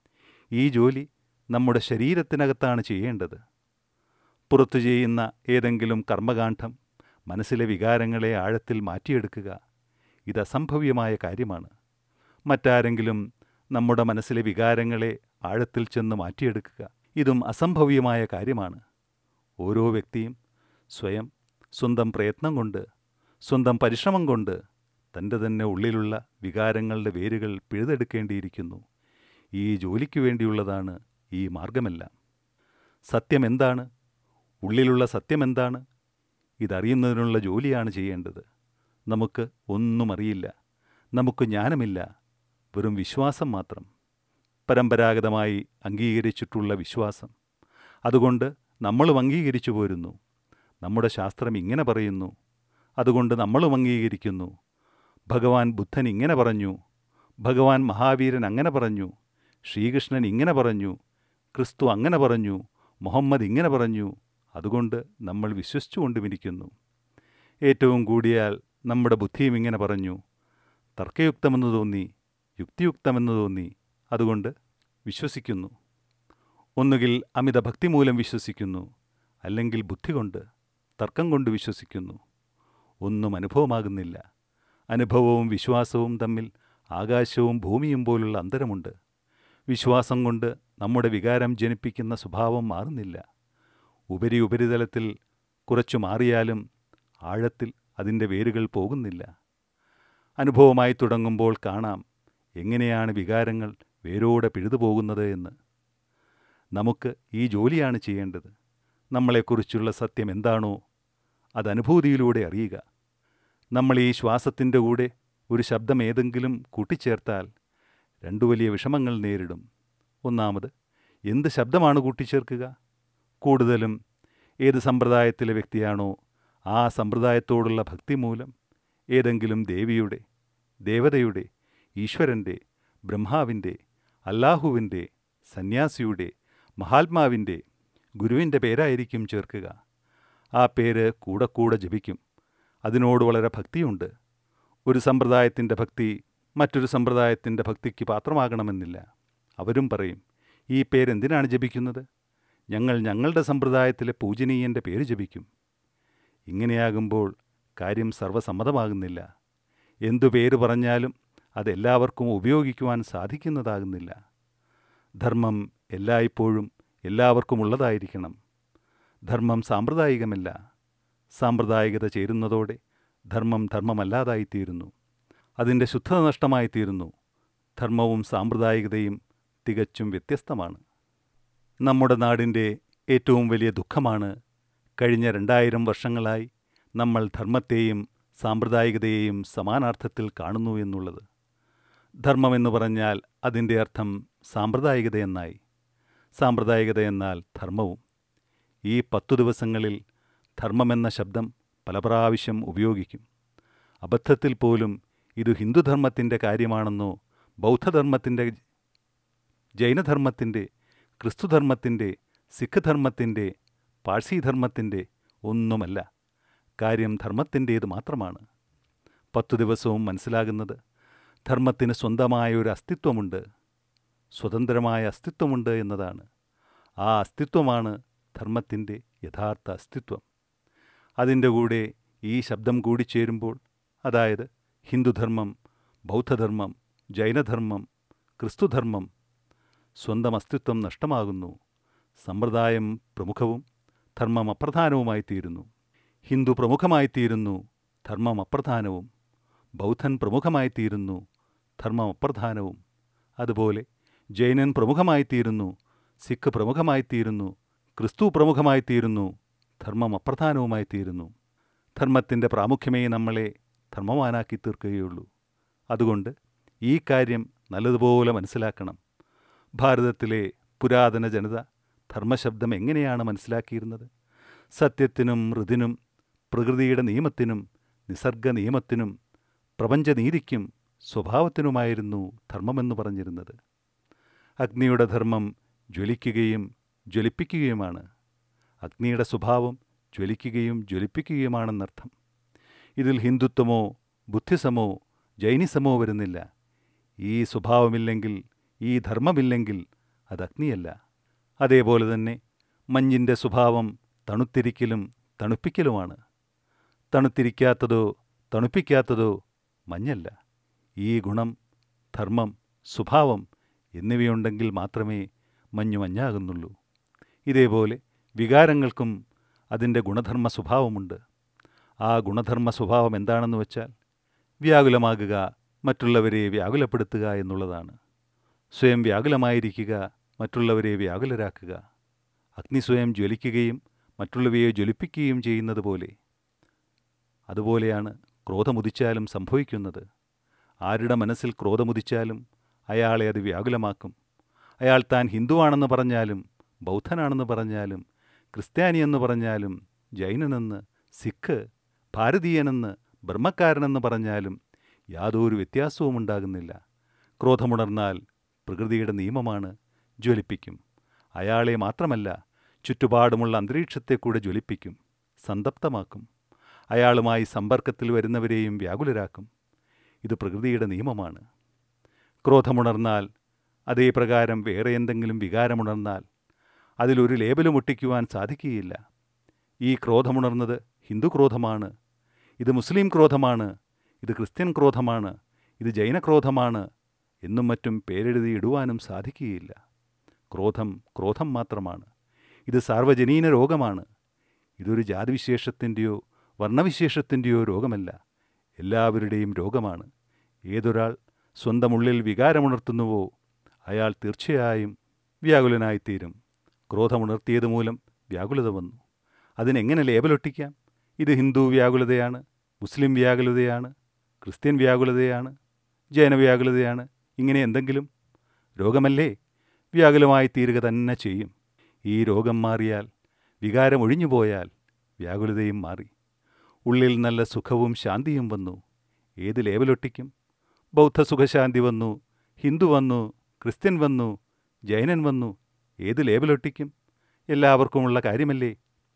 ഈ ജോലി നമ്മുടെ ശരീരത്തിനകത്താണ് ചെയ്യേണ്ടത് പുറത്തു ചെയ്യുന്ന ഏതെങ്കിലും കർമ്മകാന്ഡം മനസ്സിലെ വികാരങ്ങളെ ആഴത്തിൽ മാറ്റിയെടുക്കുക ഇത് അസംഭവ്യമായ കാര്യമാണ് മറ്റാരെങ്കിലും നമ്മുടെ മനസ്സിലെ വികാരങ്ങളെ ആഴത്തിൽ ചെന്ന് മാറ്റിയെടുക്കുക ഇതും അസംഭവ്യമായ കാര്യമാണ് ഓരോ വ്യക്തിയും സ്വയം സ്വന്തം പ്രയത്നം കൊണ്ട് സ്വന്തം പരിശ്രമം കൊണ്ട് തൻ്റെ തന്നെ ഉള്ളിലുള്ള വികാരങ്ങളുടെ വേരുകൾ പിഴുതെടുക്കേണ്ടിയിരിക്കുന്നു ഈ ജോലിക്ക് വേണ്ടിയുള്ളതാണ് ഈ മാർഗമെല്ലാം സത്യം എന്താണ് ഉള്ളിലുള്ള സത്യം എന്താണ് ഇതറിയുന്നതിനുള്ള ജോലിയാണ് ചെയ്യേണ്ടത് നമുക്ക് ഒന്നും അറിയില്ല നമുക്ക് ജ്ഞാനമില്ല വെറും വിശ്വാസം മാത്രം പരമ്പരാഗതമായി അംഗീകരിച്ചിട്ടുള്ള വിശ്വാസം അതുകൊണ്ട് നമ്മളും അംഗീകരിച്ചു പോരുന്നു നമ്മുടെ ശാസ്ത്രം ഇങ്ങനെ പറയുന്നു അതുകൊണ്ട് നമ്മളും അംഗീകരിക്കുന്നു ഭഗവാൻ ബുദ്ധൻ ഇങ്ങനെ പറഞ്ഞു ഭഗവാൻ മഹാവീരൻ അങ്ങനെ പറഞ്ഞു ശ്രീകൃഷ്ണൻ ഇങ്ങനെ പറഞ്ഞു ക്രിസ്തു അങ്ങനെ പറഞ്ഞു മുഹമ്മദ് ഇങ്ങനെ പറഞ്ഞു അതുകൊണ്ട് നമ്മൾ വിശ്വസിച്ചുകൊണ്ടുമിരിക്കുന്നു ഏറ്റവും കൂടിയാൽ നമ്മുടെ ബുദ്ധിയും ഇങ്ങനെ പറഞ്ഞു തർക്കയുക്തമെന്ന് തോന്നി യുക്തിയുക്തമെന്ന് തോന്നി അതുകൊണ്ട് വിശ്വസിക്കുന്നു ഒന്നുകിൽ അമിത ഭക്തി മൂലം വിശ്വസിക്കുന്നു അല്ലെങ്കിൽ ബുദ്ധി കൊണ്ട് തർക്കം കൊണ്ട് വിശ്വസിക്കുന്നു ഒന്നും അനുഭവമാകുന്നില്ല അനുഭവവും വിശ്വാസവും തമ്മിൽ ആകാശവും ഭൂമിയും പോലുള്ള അന്തരമുണ്ട് വിശ്വാസം കൊണ്ട് നമ്മുടെ വികാരം ജനിപ്പിക്കുന്ന സ്വഭാവം മാറുന്നില്ല ഉപരി ഉപരിതലത്തിൽ കുറച്ചു മാറിയാലും ആഴത്തിൽ അതിൻ്റെ വേരുകൾ പോകുന്നില്ല അനുഭവമായി തുടങ്ങുമ്പോൾ കാണാം എങ്ങനെയാണ് വികാരങ്ങൾ വേരോടെ പിഴുതുപോകുന്നത് എന്ന് നമുക്ക് ഈ ജോലിയാണ് ചെയ്യേണ്ടത് നമ്മളെക്കുറിച്ചുള്ള സത്യം എന്താണോ അത് അനുഭൂതിയിലൂടെ അറിയുക നമ്മൾ ഈ ശ്വാസത്തിൻ്റെ കൂടെ ഒരു ശബ്ദം ഏതെങ്കിലും കൂട്ടിച്ചേർത്താൽ രണ്ടു വലിയ വിഷമങ്ങൾ നേരിടും ഒന്നാമത് എന്ത് ശബ്ദമാണ് കൂട്ടിച്ചേർക്കുക കൂടുതലും ഏത് സമ്പ്രദായത്തിലെ വ്യക്തിയാണോ ആ സമ്പ്രദായത്തോടുള്ള ഭക്തി മൂലം ഏതെങ്കിലും ദേവിയുടെ ദേവതയുടെ ഈശ്വരൻ്റെ ബ്രഹ്മാവിൻ്റെ അല്ലാഹുവിൻ്റെ സന്യാസിയുടെ മഹാത്മാവിൻ്റെ ഗുരുവിൻ്റെ പേരായിരിക്കും ചേർക്കുക ആ പേര് കൂടെ കൂടെ ജപിക്കും അതിനോട് വളരെ ഭക്തിയുണ്ട് ഒരു സമ്പ്രദായത്തിൻ്റെ ഭക്തി മറ്റൊരു സമ്പ്രദായത്തിൻ്റെ ഭക്തിക്ക് പാത്രമാകണമെന്നില്ല അവരും പറയും ഈ പേരെന്തിനാണ് ജപിക്കുന്നത് ഞങ്ങൾ ഞങ്ങളുടെ സമ്പ്രദായത്തിലെ പൂജനീയൻ്റെ പേര് ജപിക്കും ഇങ്ങനെയാകുമ്പോൾ കാര്യം സർവ്വസമ്മതമാകുന്നില്ല എന്തു പേര് പറഞ്ഞാലും അതെല്ലാവർക്കും ഉപയോഗിക്കുവാൻ സാധിക്കുന്നതാകുന്നില്ല ധർമ്മം എല്ലായ്പ്പോഴും എല്ലാവർക്കും ഉള്ളതായിരിക്കണം ധർമ്മം സാമ്പ്രദായികമല്ല സാമ്പ്രദായികത ചേരുന്നതോടെ ധർമ്മം ധർമ്മമല്ലാതായിത്തീരുന്നു അതിൻ്റെ ശുദ്ധത നഷ്ടമായിത്തീരുന്നു ധർമ്മവും സാമ്പ്രദായികതയും തികച്ചും വ്യത്യസ്തമാണ് നമ്മുടെ നാടിൻ്റെ ഏറ്റവും വലിയ ദുഃഖമാണ് കഴിഞ്ഞ രണ്ടായിരം വർഷങ്ങളായി നമ്മൾ ധർമ്മത്തെയും സാമ്പ്രദായികതയെയും സമാനാർത്ഥത്തിൽ കാണുന്നു എന്നുള്ളത് ധർമ്മമെന്ന് പറഞ്ഞാൽ അതിൻ്റെ അർത്ഥം സാമ്പ്രദായികത എന്നായി സാമ്പ്രദായികത എന്നാൽ ധർമ്മവും ഈ പത്തു ദിവസങ്ങളിൽ ധർമ്മമെന്ന ശബ്ദം പല പ്രാവശ്യം ഉപയോഗിക്കും അബദ്ധത്തിൽ പോലും ഇത് ഹിന്ദുധർമ്മത്തിൻ്റെ കാര്യമാണെന്നോ ബൗദ്ധധർമ്മത്തിൻ്റെ ജൈനധർമ്മത്തിൻ്റെ ക്രിസ്തുധർമ്മത്തിൻ്റെ സിഖ് ധർമ്മത്തിൻ്റെ പാഴ്സി ധർമ്മത്തിൻ്റെ ഒന്നുമല്ല കാര്യം ധർമ്മത്തിൻ്റേത് മാത്രമാണ് പത്തു ദിവസവും മനസ്സിലാകുന്നത് ധർമ്മത്തിന് സ്വന്തമായ ഒരു അസ്തിത്വമുണ്ട് സ്വതന്ത്രമായ അസ്തിത്വമുണ്ട് എന്നതാണ് ആ അസ്തിത്വമാണ് ധർമ്മത്തിൻ്റെ യഥാർത്ഥ അസ്തിത്വം അതിൻ്റെ കൂടെ ഈ ശബ്ദം കൂടി ചേരുമ്പോൾ അതായത് ഹിന്ദുധർമ്മം ബൗദ്ധധർമ്മം ജൈനധർമ്മം ക്രിസ്തുധർമ്മം സ്വന്തം അസ്തിത്വം നഷ്ടമാകുന്നു സമ്പ്രദായം പ്രമുഖവും ധർമ്മം അപ്രധാനവുമായി തീരുന്നു ഹിന്ദു പ്രമുഖമായിത്തീരുന്നു ധർമ്മം അപ്രധാനവും ബൗദ്ധൻ പ്രമുഖമായിത്തീരുന്നു ധർമ്മം അപ്രധാനവും അതുപോലെ ജൈനൻ പ്രമുഖമായിത്തീരുന്നു സിഖ് പ്രമുഖമായിത്തീരുന്നു ക്രിസ്തു പ്രമുഖമായിത്തീരുന്നു ധർമ്മം അപ്രധാനവുമായിത്തീരുന്നു ധർമ്മത്തിൻ്റെ പ്രാമുഖ്യമേ നമ്മളെ ധർമ്മവാനാക്കി തീർക്കുകയുള്ളൂ അതുകൊണ്ട് ഈ കാര്യം നല്ലതുപോലെ മനസ്സിലാക്കണം ഭാരതത്തിലെ പുരാതന ജനത ധർമ്മശബ്ദം എങ്ങനെയാണ് മനസ്സിലാക്കിയിരുന്നത് സത്യത്തിനും ഋതിനും പ്രകൃതിയുടെ നിയമത്തിനും നിസർഗ നിയമത്തിനും പ്രപഞ്ചനീതിക്കും സ്വഭാവത്തിനുമായിരുന്നു ധർമ്മമെന്ന് പറഞ്ഞിരുന്നത് അഗ്നിയുടെ ധർമ്മം ജ്വലിക്കുകയും ജ്വലിപ്പിക്കുകയുമാണ് അഗ്നിയുടെ സ്വഭാവം ജ്വലിക്കുകയും ജ്വലിപ്പിക്കുകയുമാണെന്നർത്ഥം ഇതിൽ ഹിന്ദുത്വമോ ബുദ്ധിസമോ ജൈനിസമോ വരുന്നില്ല ഈ സ്വഭാവമില്ലെങ്കിൽ ഈ ധർമ്മമില്ലെങ്കിൽ അത് അഗ്നിയല്ല അതേപോലെ തന്നെ മഞ്ഞിൻ്റെ സ്വഭാവം തണുത്തിരിക്കലും തണുപ്പിക്കലുമാണ് തണുത്തിരിക്കാത്തതോ തണുപ്പിക്കാത്തതോ മഞ്ഞല്ല ഈ ഗുണം ധർമ്മം സ്വഭാവം എന്നിവയുണ്ടെങ്കിൽ മാത്രമേ മഞ്ഞു മഞ്ഞാകുന്നുള്ളൂ ഇതേപോലെ വികാരങ്ങൾക്കും അതിൻ്റെ ഗുണധർമ്മ സ്വഭാവമുണ്ട് ആ ഗുണധർമ്മ സ്വഭാവം എന്താണെന്ന് വെച്ചാൽ വ്യാകുലമാകുക മറ്റുള്ളവരെ വ്യാകുലപ്പെടുത്തുക എന്നുള്ളതാണ് സ്വയം വ്യാകുലമായിരിക്കുക മറ്റുള്ളവരെ വ്യാകുലരാക്കുക അഗ്നി സ്വയം ജ്വലിക്കുകയും മറ്റുള്ളവയെ ജ്വലിപ്പിക്കുകയും ചെയ്യുന്നത് പോലെ അതുപോലെയാണ് ക്രോധമുദിച്ചാലും സംഭവിക്കുന്നത് ആരുടെ മനസ്സിൽ ക്രോധമുദിച്ചാലും അയാളെ അത് വ്യാകുലമാക്കും അയാൾ താൻ ഹിന്ദുവാണെന്ന് പറഞ്ഞാലും ബൗദ്ധനാണെന്ന് പറഞ്ഞാലും ക്രിസ്ത്യാനിയെന്ന് പറഞ്ഞാലും ജൈനനെന്ന് സിഖ് ഭാരതീയനെന്ന് ബ്രഹ്മക്കാരനെന്ന് പറഞ്ഞാലും യാതൊരു വ്യത്യാസവും ഉണ്ടാകുന്നില്ല ക്രോധമുണർന്നാൽ പ്രകൃതിയുടെ നിയമമാണ് ജ്വലിപ്പിക്കും അയാളെ മാത്രമല്ല ചുറ്റുപാടുമുള്ള അന്തരീക്ഷത്തെ കൂടെ ജ്വലിപ്പിക്കും സന്തപ്തമാക്കും അയാളുമായി സമ്പർക്കത്തിൽ വരുന്നവരെയും വ്യാകുലരാക്കും ഇത് പ്രകൃതിയുടെ നിയമമാണ് ക്രോധമുണർന്നാൽ അതേ പ്രകാരം വേറെ എന്തെങ്കിലും വികാരമുണർന്നാൽ അതിലൊരു ലേബലും ഒട്ടിക്കുവാൻ സാധിക്കുകയില്ല ഈ ക്രോധമുണർന്നത് ഹിന്ദു ക്രോധമാണ് ഇത് മുസ്ലിം ക്രോധമാണ് ഇത് ക്രിസ്ത്യൻ ക്രോധമാണ് ഇത് ജൈനക്രോധമാണ് എന്നും മറ്റും പേരെഴുതി ഇടുവാനും സാധിക്കുകയില്ല ക്രോധം ക്രോധം മാത്രമാണ് ഇത് സാർവജനീന രോഗമാണ് ഇതൊരു ജാതിവിശേഷത്തിൻ്റെയോ വർണ്ണവിശേഷത്തിൻ്റെയോ രോഗമല്ല എല്ലാവരുടെയും രോഗമാണ് ഏതൊരാൾ സ്വന്തം ഉള്ളിൽ വികാരമുണർത്തുന്നുവോ അയാൾ തീർച്ചയായും വ്യാകുലനായിത്തീരും ക്രോധമുണർത്തിയത് മൂലം വ്യാകുലത വന്നു അതിനെങ്ങനെ ലേബലൊട്ടിക്കാം ഇത് ഹിന്ദു വ്യാകുലതയാണ് മുസ്ലിം വ്യാകുലതയാണ് ക്രിസ്ത്യൻ വ്യാകുലതയാണ് ജൈന വ്യാകുലതയാണ് ഇങ്ങനെ എന്തെങ്കിലും രോഗമല്ലേ വ്യാകുലമായി തീരുക തന്നെ ചെയ്യും ഈ രോഗം മാറിയാൽ വികാരം ഒഴിഞ്ഞുപോയാൽ വ്യാകുലതയും മാറി ഉള്ളിൽ നല്ല സുഖവും ശാന്തിയും വന്നു ഏത് ലേബലൊട്ടിക്കും ബൗദ്ധ സുഖശാന്തി വന്നു ഹിന്ദു വന്നു ക്രിസ്ത്യൻ വന്നു ജൈനൻ വന്നു ഏത് ലേബലൊട്ടിക്കും എല്ലാവർക്കുമുള്ള കാര്യമല്ലേ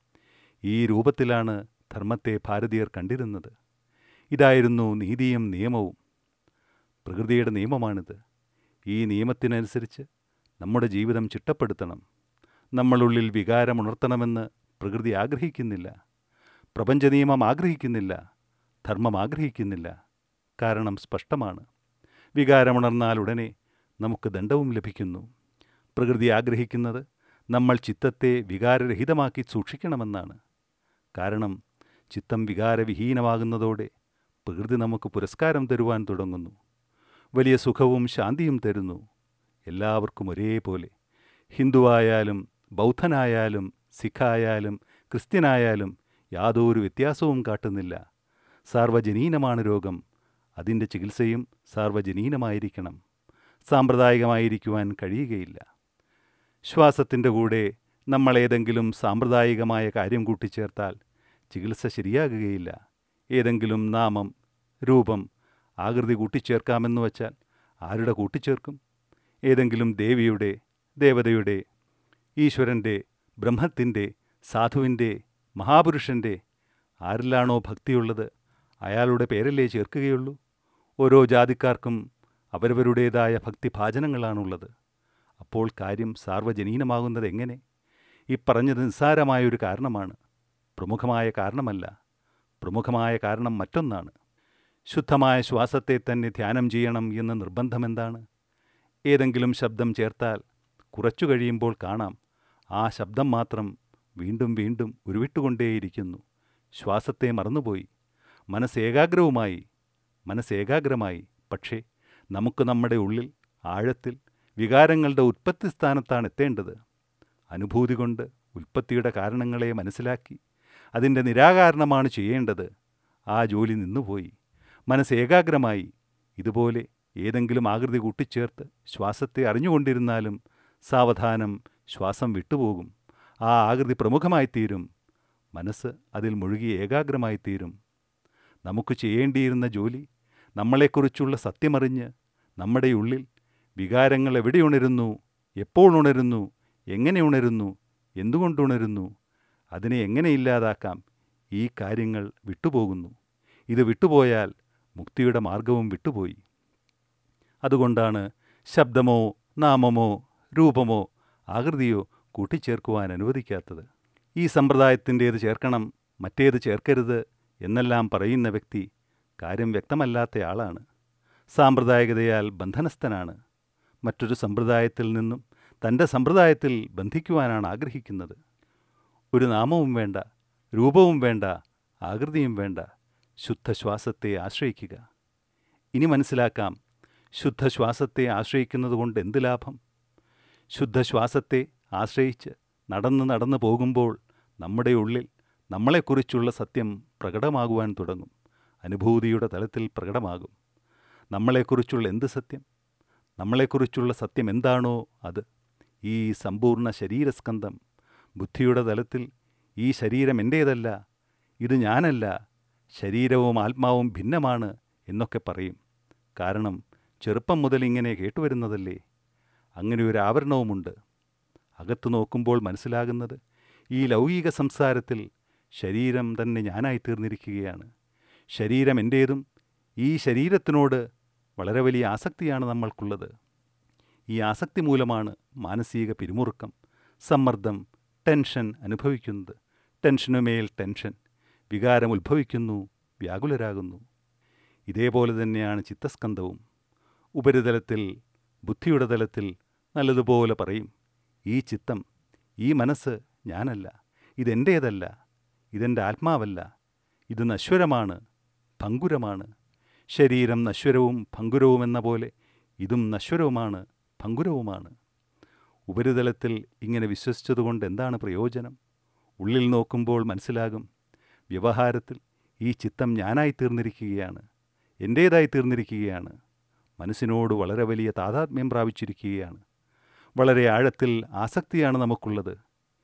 ഈ രൂപത്തിലാണ് ധർമ്മത്തെ ഭാരതീയർ കണ്ടിരുന്നത് ഇതായിരുന്നു നീതിയും നിയമവും പ്രകൃതിയുടെ നിയമമാണിത് ഈ നിയമത്തിനനുസരിച്ച് നമ്മുടെ ജീവിതം ചിട്ടപ്പെടുത്തണം നമ്മളുള്ളിൽ വികാരമുണർത്തണമെന്ന് പ്രകൃതി ആഗ്രഹിക്കുന്നില്ല പ്രപഞ്ച നിയമം ആഗ്രഹിക്കുന്നില്ല ധർമ്മം ആഗ്രഹിക്കുന്നില്ല കാരണം സ്പഷ്ടമാണ് വികാരമുണർന്നാൽ ഉടനെ നമുക്ക് ദണ്ഡവും ലഭിക്കുന്നു പ്രകൃതി ആഗ്രഹിക്കുന്നത് നമ്മൾ ചിത്തത്തെ വികാരരഹിതമാക്കി സൂക്ഷിക്കണമെന്നാണ് കാരണം ചിത്തം വികാരവിഹീനമാകുന്നതോടെ പ്രകൃതി നമുക്ക് പുരസ്കാരം തരുവാൻ തുടങ്ങുന്നു വലിയ സുഖവും ശാന്തിയും തരുന്നു എല്ലാവർക്കും ഒരേപോലെ ഹിന്ദുവായാലും ബൗദ്ധനായാലും സിഖായാലും ക്രിസ്ത്യനായാലും യാതൊരു വ്യത്യാസവും കാട്ടുന്നില്ല സാർവജനീനമാണ് രോഗം അതിൻ്റെ ചികിത്സയും സാർവജനീനമായിരിക്കണം സാമ്പ്രദായികമായിരിക്കുവാൻ കഴിയുകയില്ല ശ്വാസത്തിൻ്റെ കൂടെ നമ്മൾ ഏതെങ്കിലും സാമ്പ്രദായികമായ കാര്യം കൂട്ടിച്ചേർത്താൽ ചികിത്സ ശരിയാകുകയില്ല ഏതെങ്കിലും നാമം രൂപം ആകൃതി കൂട്ടിച്ചേർക്കാമെന്ന് വച്ചാൽ ആരുടെ കൂട്ടിച്ചേർക്കും ഏതെങ്കിലും ദേവിയുടെ ദേവതയുടെ ഈശ്വരൻ്റെ ബ്രഹ്മത്തിൻ്റെ സാധുവിൻ്റെ മഹാപുരുഷൻ്റെ ആരിലാണോ ഭക്തിയുള്ളത് അയാളുടെ പേരല്ലേ ചേർക്കുകയുള്ളൂ ഓരോ ജാതിക്കാർക്കും അവരവരുടേതായ ഭക്തിഭാജനങ്ങളാണുള്ളത് അപ്പോൾ കാര്യം സാർവജനീനമാകുന്നത് എങ്ങനെ ഈ പറഞ്ഞത് നിസ്സാരമായൊരു കാരണമാണ് പ്രമുഖമായ കാരണമല്ല പ്രമുഖമായ കാരണം മറ്റൊന്നാണ് ശുദ്ധമായ ശ്വാസത്തെ തന്നെ ധ്യാനം ചെയ്യണം എന്ന നിർബന്ധമെന്താണ് ഏതെങ്കിലും ശബ്ദം ചേർത്താൽ കുറച്ചു കഴിയുമ്പോൾ കാണാം ആ ശബ്ദം മാത്രം വീണ്ടും വീണ്ടും ഉരുവിട്ടുകൊണ്ടേയിരിക്കുന്നു ശ്വാസത്തെ മറന്നുപോയി മനസ്സേകാഗ്രവുമായി മനസ്സേകാഗ്രമായി പക്ഷേ നമുക്ക് നമ്മുടെ ഉള്ളിൽ ആഴത്തിൽ വികാരങ്ങളുടെ ഉത്പത്തി സ്ഥാനത്താണ് എത്തേണ്ടത് അനുഭൂതി കൊണ്ട് ഉൽപ്പത്തിയുടെ കാരണങ്ങളെ മനസ്സിലാക്കി അതിൻ്റെ നിരാകാരണമാണ് ചെയ്യേണ്ടത് ആ ജോലി നിന്നുപോയി മനസ്സേകാഗ്രമായി ഇതുപോലെ ഏതെങ്കിലും ആകൃതി കൂട്ടിച്ചേർത്ത് ശ്വാസത്തെ അറിഞ്ഞുകൊണ്ടിരുന്നാലും സാവധാനം ശ്വാസം വിട്ടുപോകും ആ ആകൃതി പ്രമുഖമായിത്തീരും മനസ്സ് അതിൽ മുഴുകി ഏകാഗ്രമായിത്തീരും നമുക്ക് ചെയ്യേണ്ടിയിരുന്ന ജോലി നമ്മളെക്കുറിച്ചുള്ള സത്യമറിഞ്ഞ് നമ്മുടെ ഉള്ളിൽ വികാരങ്ങൾ എവിടെ ഉണരുന്നു എപ്പോൾ ഉണരുന്നു എങ്ങനെ ഉണരുന്നു എന്തുകൊണ്ടുണരുന്നു അതിനെ എങ്ങനെ ഇല്ലാതാക്കാം ഈ കാര്യങ്ങൾ വിട്ടുപോകുന്നു ഇത് വിട്ടുപോയാൽ മുക്തിയുടെ മാർഗവും വിട്ടുപോയി അതുകൊണ്ടാണ് ശബ്ദമോ നാമമോ രൂപമോ ആകൃതിയോ കൂട്ടിച്ചേർക്കുവാൻ അനുവദിക്കാത്തത് ഈ സമ്പ്രദായത്തിൻ്റേത് ചേർക്കണം മറ്റേത് ചേർക്കരുത് എന്നെല്ലാം പറയുന്ന വ്യക്തി കാര്യം വ്യക്തമല്ലാത്തയാളാണ് സാമ്പ്രദായികതയാൽ ബന്ധനസ്ഥനാണ് മറ്റൊരു സമ്പ്രദായത്തിൽ നിന്നും തൻ്റെ സമ്പ്രദായത്തിൽ ബന്ധിക്കുവാനാണ് ആഗ്രഹിക്കുന്നത് ഒരു നാമവും വേണ്ട രൂപവും വേണ്ട ആകൃതിയും വേണ്ട ശുദ്ധശ്വാസത്തെ ആശ്രയിക്കുക ഇനി മനസ്സിലാക്കാം ശുദ്ധശ്വാസത്തെ ആശ്രയിക്കുന്നത് കൊണ്ട് എന്ത് ലാഭം ശുദ്ധശ്വാസത്തെ ആശ്രയിച്ച് നടന്ന് നടന്നു പോകുമ്പോൾ നമ്മുടെ ഉള്ളിൽ നമ്മളെക്കുറിച്ചുള്ള സത്യം പ്രകടമാകുവാൻ തുടങ്ങും അനുഭൂതിയുടെ തലത്തിൽ പ്രകടമാകും നമ്മളെക്കുറിച്ചുള്ള എന്ത് സത്യം നമ്മളെക്കുറിച്ചുള്ള സത്യം എന്താണോ അത് ഈ സമ്പൂർണ്ണ ശരീരസ്കന്ധം ബുദ്ധിയുടെ തലത്തിൽ ഈ ശരീരം എൻ്റേതല്ല ഇത് ഞാനല്ല ശരീരവും ആത്മാവും ഭിന്നമാണ് എന്നൊക്കെ പറയും കാരണം ചെറുപ്പം മുതൽ ഇങ്ങനെ കേട്ടുവരുന്നതല്ലേ അങ്ങനെ ഒരു ആവരണവുമുണ്ട് അകത്തു നോക്കുമ്പോൾ മനസ്സിലാകുന്നത് ഈ ലൗകിക സംസാരത്തിൽ ശരീരം തന്നെ ഞാനായി തീർന്നിരിക്കുകയാണ് ശരീരം എൻ്റേതും ഈ ശരീരത്തിനോട് വളരെ വലിയ ആസക്തിയാണ് നമ്മൾക്കുള്ളത് ഈ ആസക്തി മൂലമാണ് മാനസിക പിരിമുറുക്കം സമ്മർദ്ദം ടെൻഷൻ അനുഭവിക്കുന്നത് ടെൻഷനുമേൽ ടെൻഷൻ വികാരം ഉത്ഭവിക്കുന്നു വ്യാകുലരാകുന്നു ഇതേപോലെ തന്നെയാണ് ചിത്തസ്കന്ധവും ഉപരിതലത്തിൽ ബുദ്ധിയുടെ തലത്തിൽ നല്ലതുപോലെ പറയും ഈ ചിത്തം ഈ മനസ്സ് ഞാനല്ല ഇതെൻ്റേതല്ല ഇതെൻ്റെ ആത്മാവല്ല ഇത് നശ്വരമാണ് ഭങ്കുരമാണ് ശരീരം നശ്വരവും ഭങ്കുരവുമെന്ന പോലെ ഇതും നശ്വരവുമാണ് ഭങ്കുരവുമാണ് ഉപരിതലത്തിൽ ഇങ്ങനെ വിശ്വസിച്ചതുകൊണ്ട് എന്താണ് പ്രയോജനം ഉള്ളിൽ നോക്കുമ്പോൾ മനസ്സിലാകും വ്യവഹാരത്തിൽ ഈ ചിത്തം ഞാനായി തീർന്നിരിക്കുകയാണ് എൻ്റേതായി തീർന്നിരിക്കുകയാണ് മനസ്സിനോട് വളരെ വലിയ താതാത്മ്യം പ്രാപിച്ചിരിക്കുകയാണ് വളരെ ആഴത്തിൽ ആസക്തിയാണ് നമുക്കുള്ളത്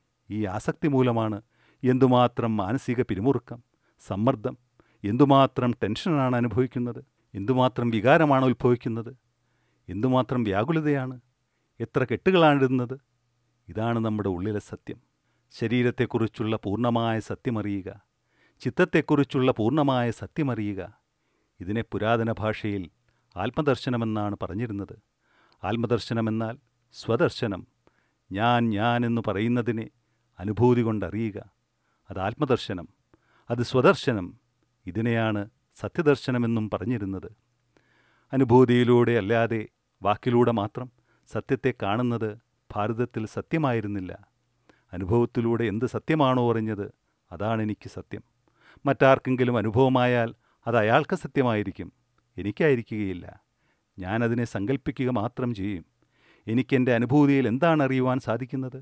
ഈ ആസക്തി മൂലമാണ് എന്തുമാത്രം മാനസിക പിരിമുറുക്കം സമ്മർദ്ദം എന്തുമാത്രം ടെൻഷനാണ് അനുഭവിക്കുന്നത് എന്തുമാത്രം വികാരമാണ് ഉത്ഭവിക്കുന്നത് എന്തുമാത്രം വ്യാകുലതയാണ് എത്ര കെട്ടുകളാണിടുന്നത് ഇതാണ് നമ്മുടെ ഉള്ളിലെ സത്യം ശരീരത്തെക്കുറിച്ചുള്ള പൂർണ്ണമായ സത്യമറിയുക ചിത്തത്തെക്കുറിച്ചുള്ള പൂർണ്ണമായ സത്യമറിയുക ഇതിനെ പുരാതന ഭാഷയിൽ ആത്മദർശനമെന്നാണ് പറഞ്ഞിരുന്നത് ആത്മദർശനമെന്നാൽ സ്വദർശനം ഞാൻ ഞാൻ എന്ന് പറയുന്നതിനെ അനുഭൂതി കൊണ്ടറിയുക അത് ആത്മദർശനം അത് സ്വദർശനം ഇതിനെയാണ് സത്യദർശനമെന്നും പറഞ്ഞിരുന്നത് അനുഭൂതിയിലൂടെ അല്ലാതെ വാക്കിലൂടെ മാത്രം സത്യത്തെ കാണുന്നത് ഭാരതത്തിൽ സത്യമായിരുന്നില്ല അനുഭവത്തിലൂടെ എന്ത് സത്യമാണോ അറിഞ്ഞത് അതാണ് എനിക്ക് സത്യം മറ്റാർക്കെങ്കിലും അനുഭവമായാൽ അത് അയാൾക്ക് സത്യമായിരിക്കും എനിക്കായിരിക്കുകയില്ല ഞാനതിനെ സങ്കല്പിക്കുക മാത്രം ചെയ്യും എനിക്കെൻ്റെ അനുഭൂതിയിൽ എന്താണ് അറിയുവാൻ സാധിക്കുന്നത്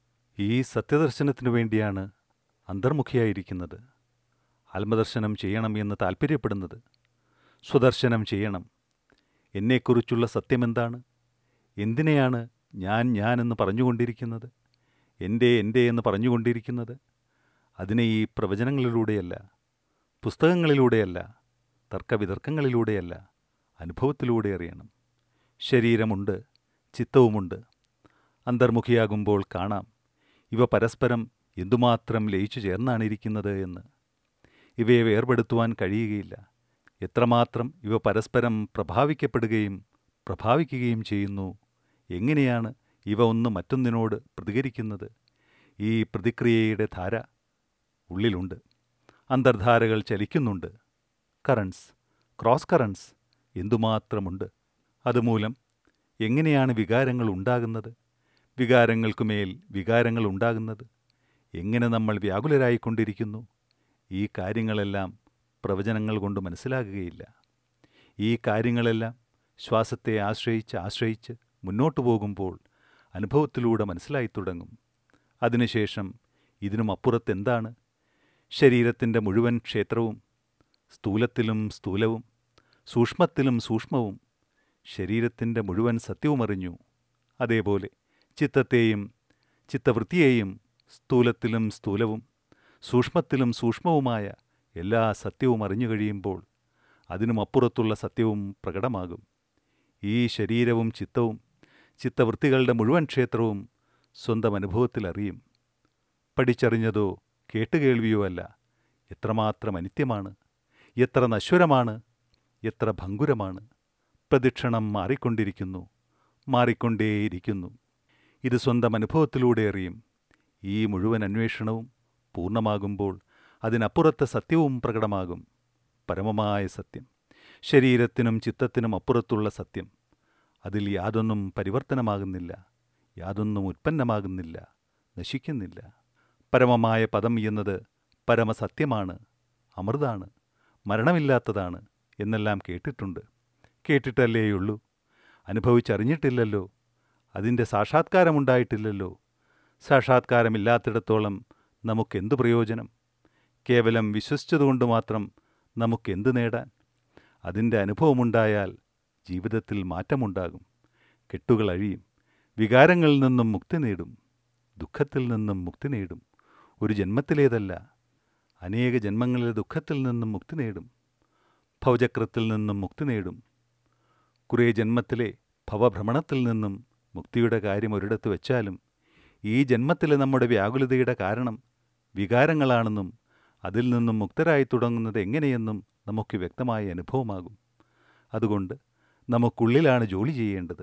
ഈ സത്യദർശനത്തിനു വേണ്ടിയാണ് അന്തർമുഖിയായിരിക്കുന്നത് ആത്മദർശനം ചെയ്യണം എന്ന് താൽപ്പര്യപ്പെടുന്നത് സ്വദർശനം ചെയ്യണം എന്നെക്കുറിച്ചുള്ള സത്യമെന്താണ് എന്തിനെയാണ് ഞാൻ ഞാൻ എന്ന് പറഞ്ഞുകൊണ്ടിരിക്കുന്നത് എൻ്റെ എൻ്റെ എന്ന് പറഞ്ഞുകൊണ്ടിരിക്കുന്നത് അതിനെ ഈ പ്രവചനങ്ങളിലൂടെയല്ല പുസ്തകങ്ങളിലൂടെയല്ല തർക്കവിതർക്കങ്ങളിലൂടെയല്ല അനുഭവത്തിലൂടെ അറിയണം ശരീരമുണ്ട് ചിത്തവുമുണ്ട് അന്തർമുഖിയാകുമ്പോൾ കാണാം ഇവ പരസ്പരം എന്തുമാത്രം ലയിച്ചു ചേർന്നാണിരിക്കുന്നത് എന്ന് ഇവയെ വേർപെടുത്തുവാൻ കഴിയുകയില്ല എത്രമാത്രം ഇവ പരസ്പരം പ്രഭാവിക്കപ്പെടുകയും പ്രഭാവിക്കുകയും ചെയ്യുന്നു എങ്ങനെയാണ് ഇവ ഒന്ന് മറ്റൊന്നിനോട് പ്രതികരിക്കുന്നത് ഈ പ്രതിക്രിയയുടെ ധാര ഉള്ളിലുണ്ട് അന്തർധാരകൾ ചലിക്കുന്നുണ്ട് കറൻസ് ക്രോസ് കറൻസ് എന്തുമാത്രമുണ്ട് അതുമൂലം എങ്ങനെയാണ് വികാരങ്ങൾ ഉണ്ടാകുന്നത് വികാരങ്ങൾക്കുമേൽ വികാരങ്ങൾ ഉണ്ടാകുന്നത് എങ്ങനെ നമ്മൾ വ്യാകുലരായിക്കൊണ്ടിരിക്കുന്നു ഈ കാര്യങ്ങളെല്ലാം പ്രവചനങ്ങൾ കൊണ്ട് മനസ്സിലാകുകയില്ല ഈ കാര്യങ്ങളെല്ലാം ശ്വാസത്തെ ആശ്രയിച്ച് ആശ്രയിച്ച് മുന്നോട്ടു പോകുമ്പോൾ അനുഭവത്തിലൂടെ മനസ്സിലായി തുടങ്ങും അതിനുശേഷം ഇതിനും അപ്പുറത്ത് എന്താണ് ശരീരത്തിൻ്റെ മുഴുവൻ ക്ഷേത്രവും സ്ഥൂലത്തിലും സ്ഥൂലവും സൂക്ഷ്മത്തിലും സൂക്ഷ്മവും ശരീരത്തിൻ്റെ മുഴുവൻ സത്യവുമറിഞ്ഞു അതേപോലെ ചിത്തത്തെയും ചിത്തവൃത്തിയെയും സ്ഥൂലത്തിലും സ്ഥൂലവും സൂക്ഷ്മത്തിലും സൂക്ഷ്മവുമായ എല്ലാ സത്യവും അറിഞ്ഞു കഴിയുമ്പോൾ അതിനുമപ്പുറത്തുള്ള സത്യവും പ്രകടമാകും ഈ ശരീരവും ചിത്തവും ചിത്തവൃത്തികളുടെ മുഴുവൻ ക്ഷേത്രവും സ്വന്തം അനുഭവത്തിൽ അറിയും പഠിച്ചറിഞ്ഞതോ കേട്ടുകേൾവിയോ അല്ല എത്രമാത്രം അനിത്യമാണ് എത്ര നശ്വരമാണ് എത്ര ഭങ്കുരമാണ് പ്രദക്ഷിണം മാറിക്കൊണ്ടിരിക്കുന്നു മാറിക്കൊണ്ടേയിരിക്കുന്നു ഇത് സ്വന്തം അനുഭവത്തിലൂടെ അറിയും ഈ മുഴുവൻ അന്വേഷണവും പൂർണ്ണമാകുമ്പോൾ അതിനപ്പുറത്തെ സത്യവും പ്രകടമാകും പരമമായ സത്യം ശരീരത്തിനും ചിത്തത്തിനും അപ്പുറത്തുള്ള സത്യം അതിൽ യാതൊന്നും പരിവർത്തനമാകുന്നില്ല യാതൊന്നും ഉത്പന്നമാകുന്നില്ല നശിക്കുന്നില്ല പരമമായ പദം എന്നത് പരമസത്യമാണ് അമൃതാണ് മരണമില്ലാത്തതാണ് എന്നെല്ലാം കേട്ടിട്ടുണ്ട് കേട്ടിട്ടല്ലേയുള്ളൂ അനുഭവിച്ചറിഞ്ഞിട്ടില്ലല്ലോ അതിൻ്റെ സാക്ഷാത്കാരമുണ്ടായിട്ടില്ലല്ലോ സാക്ഷാത്കാരമില്ലാത്തിടത്തോളം നമുക്കെന്തു പ്രയോജനം കേവലം വിശ്വസിച്ചതുകൊണ്ട് മാത്രം നമുക്കെന്ത് നേടാൻ അതിൻ്റെ അനുഭവമുണ്ടായാൽ ജീവിതത്തിൽ മാറ്റമുണ്ടാകും കെട്ടുകൾ അഴിയും വികാരങ്ങളിൽ നിന്നും മുക്തി നേടും ദുഃഖത്തിൽ നിന്നും മുക്തി നേടും ഒരു ജന്മത്തിലേതല്ല അനേക ജന്മങ്ങളിലെ ദുഃഖത്തിൽ നിന്നും മുക്തി നേടും ഭവചക്രത്തിൽ നിന്നും മുക്തി നേടും കുറേ ജന്മത്തിലെ ഭവഭ്രമണത്തിൽ നിന്നും മുക്തിയുടെ കാര്യം ഒരിടത്ത് വെച്ചാലും ഈ ജന്മത്തിലെ നമ്മുടെ വ്യാകുലതയുടെ കാരണം വികാരങ്ങളാണെന്നും അതിൽ നിന്നും മുക്തരായി തുടങ്ങുന്നത് എങ്ങനെയെന്നും നമുക്ക് വ്യക്തമായ അനുഭവമാകും അതുകൊണ്ട് നമുക്കുള്ളിലാണ് ജോലി ചെയ്യേണ്ടത്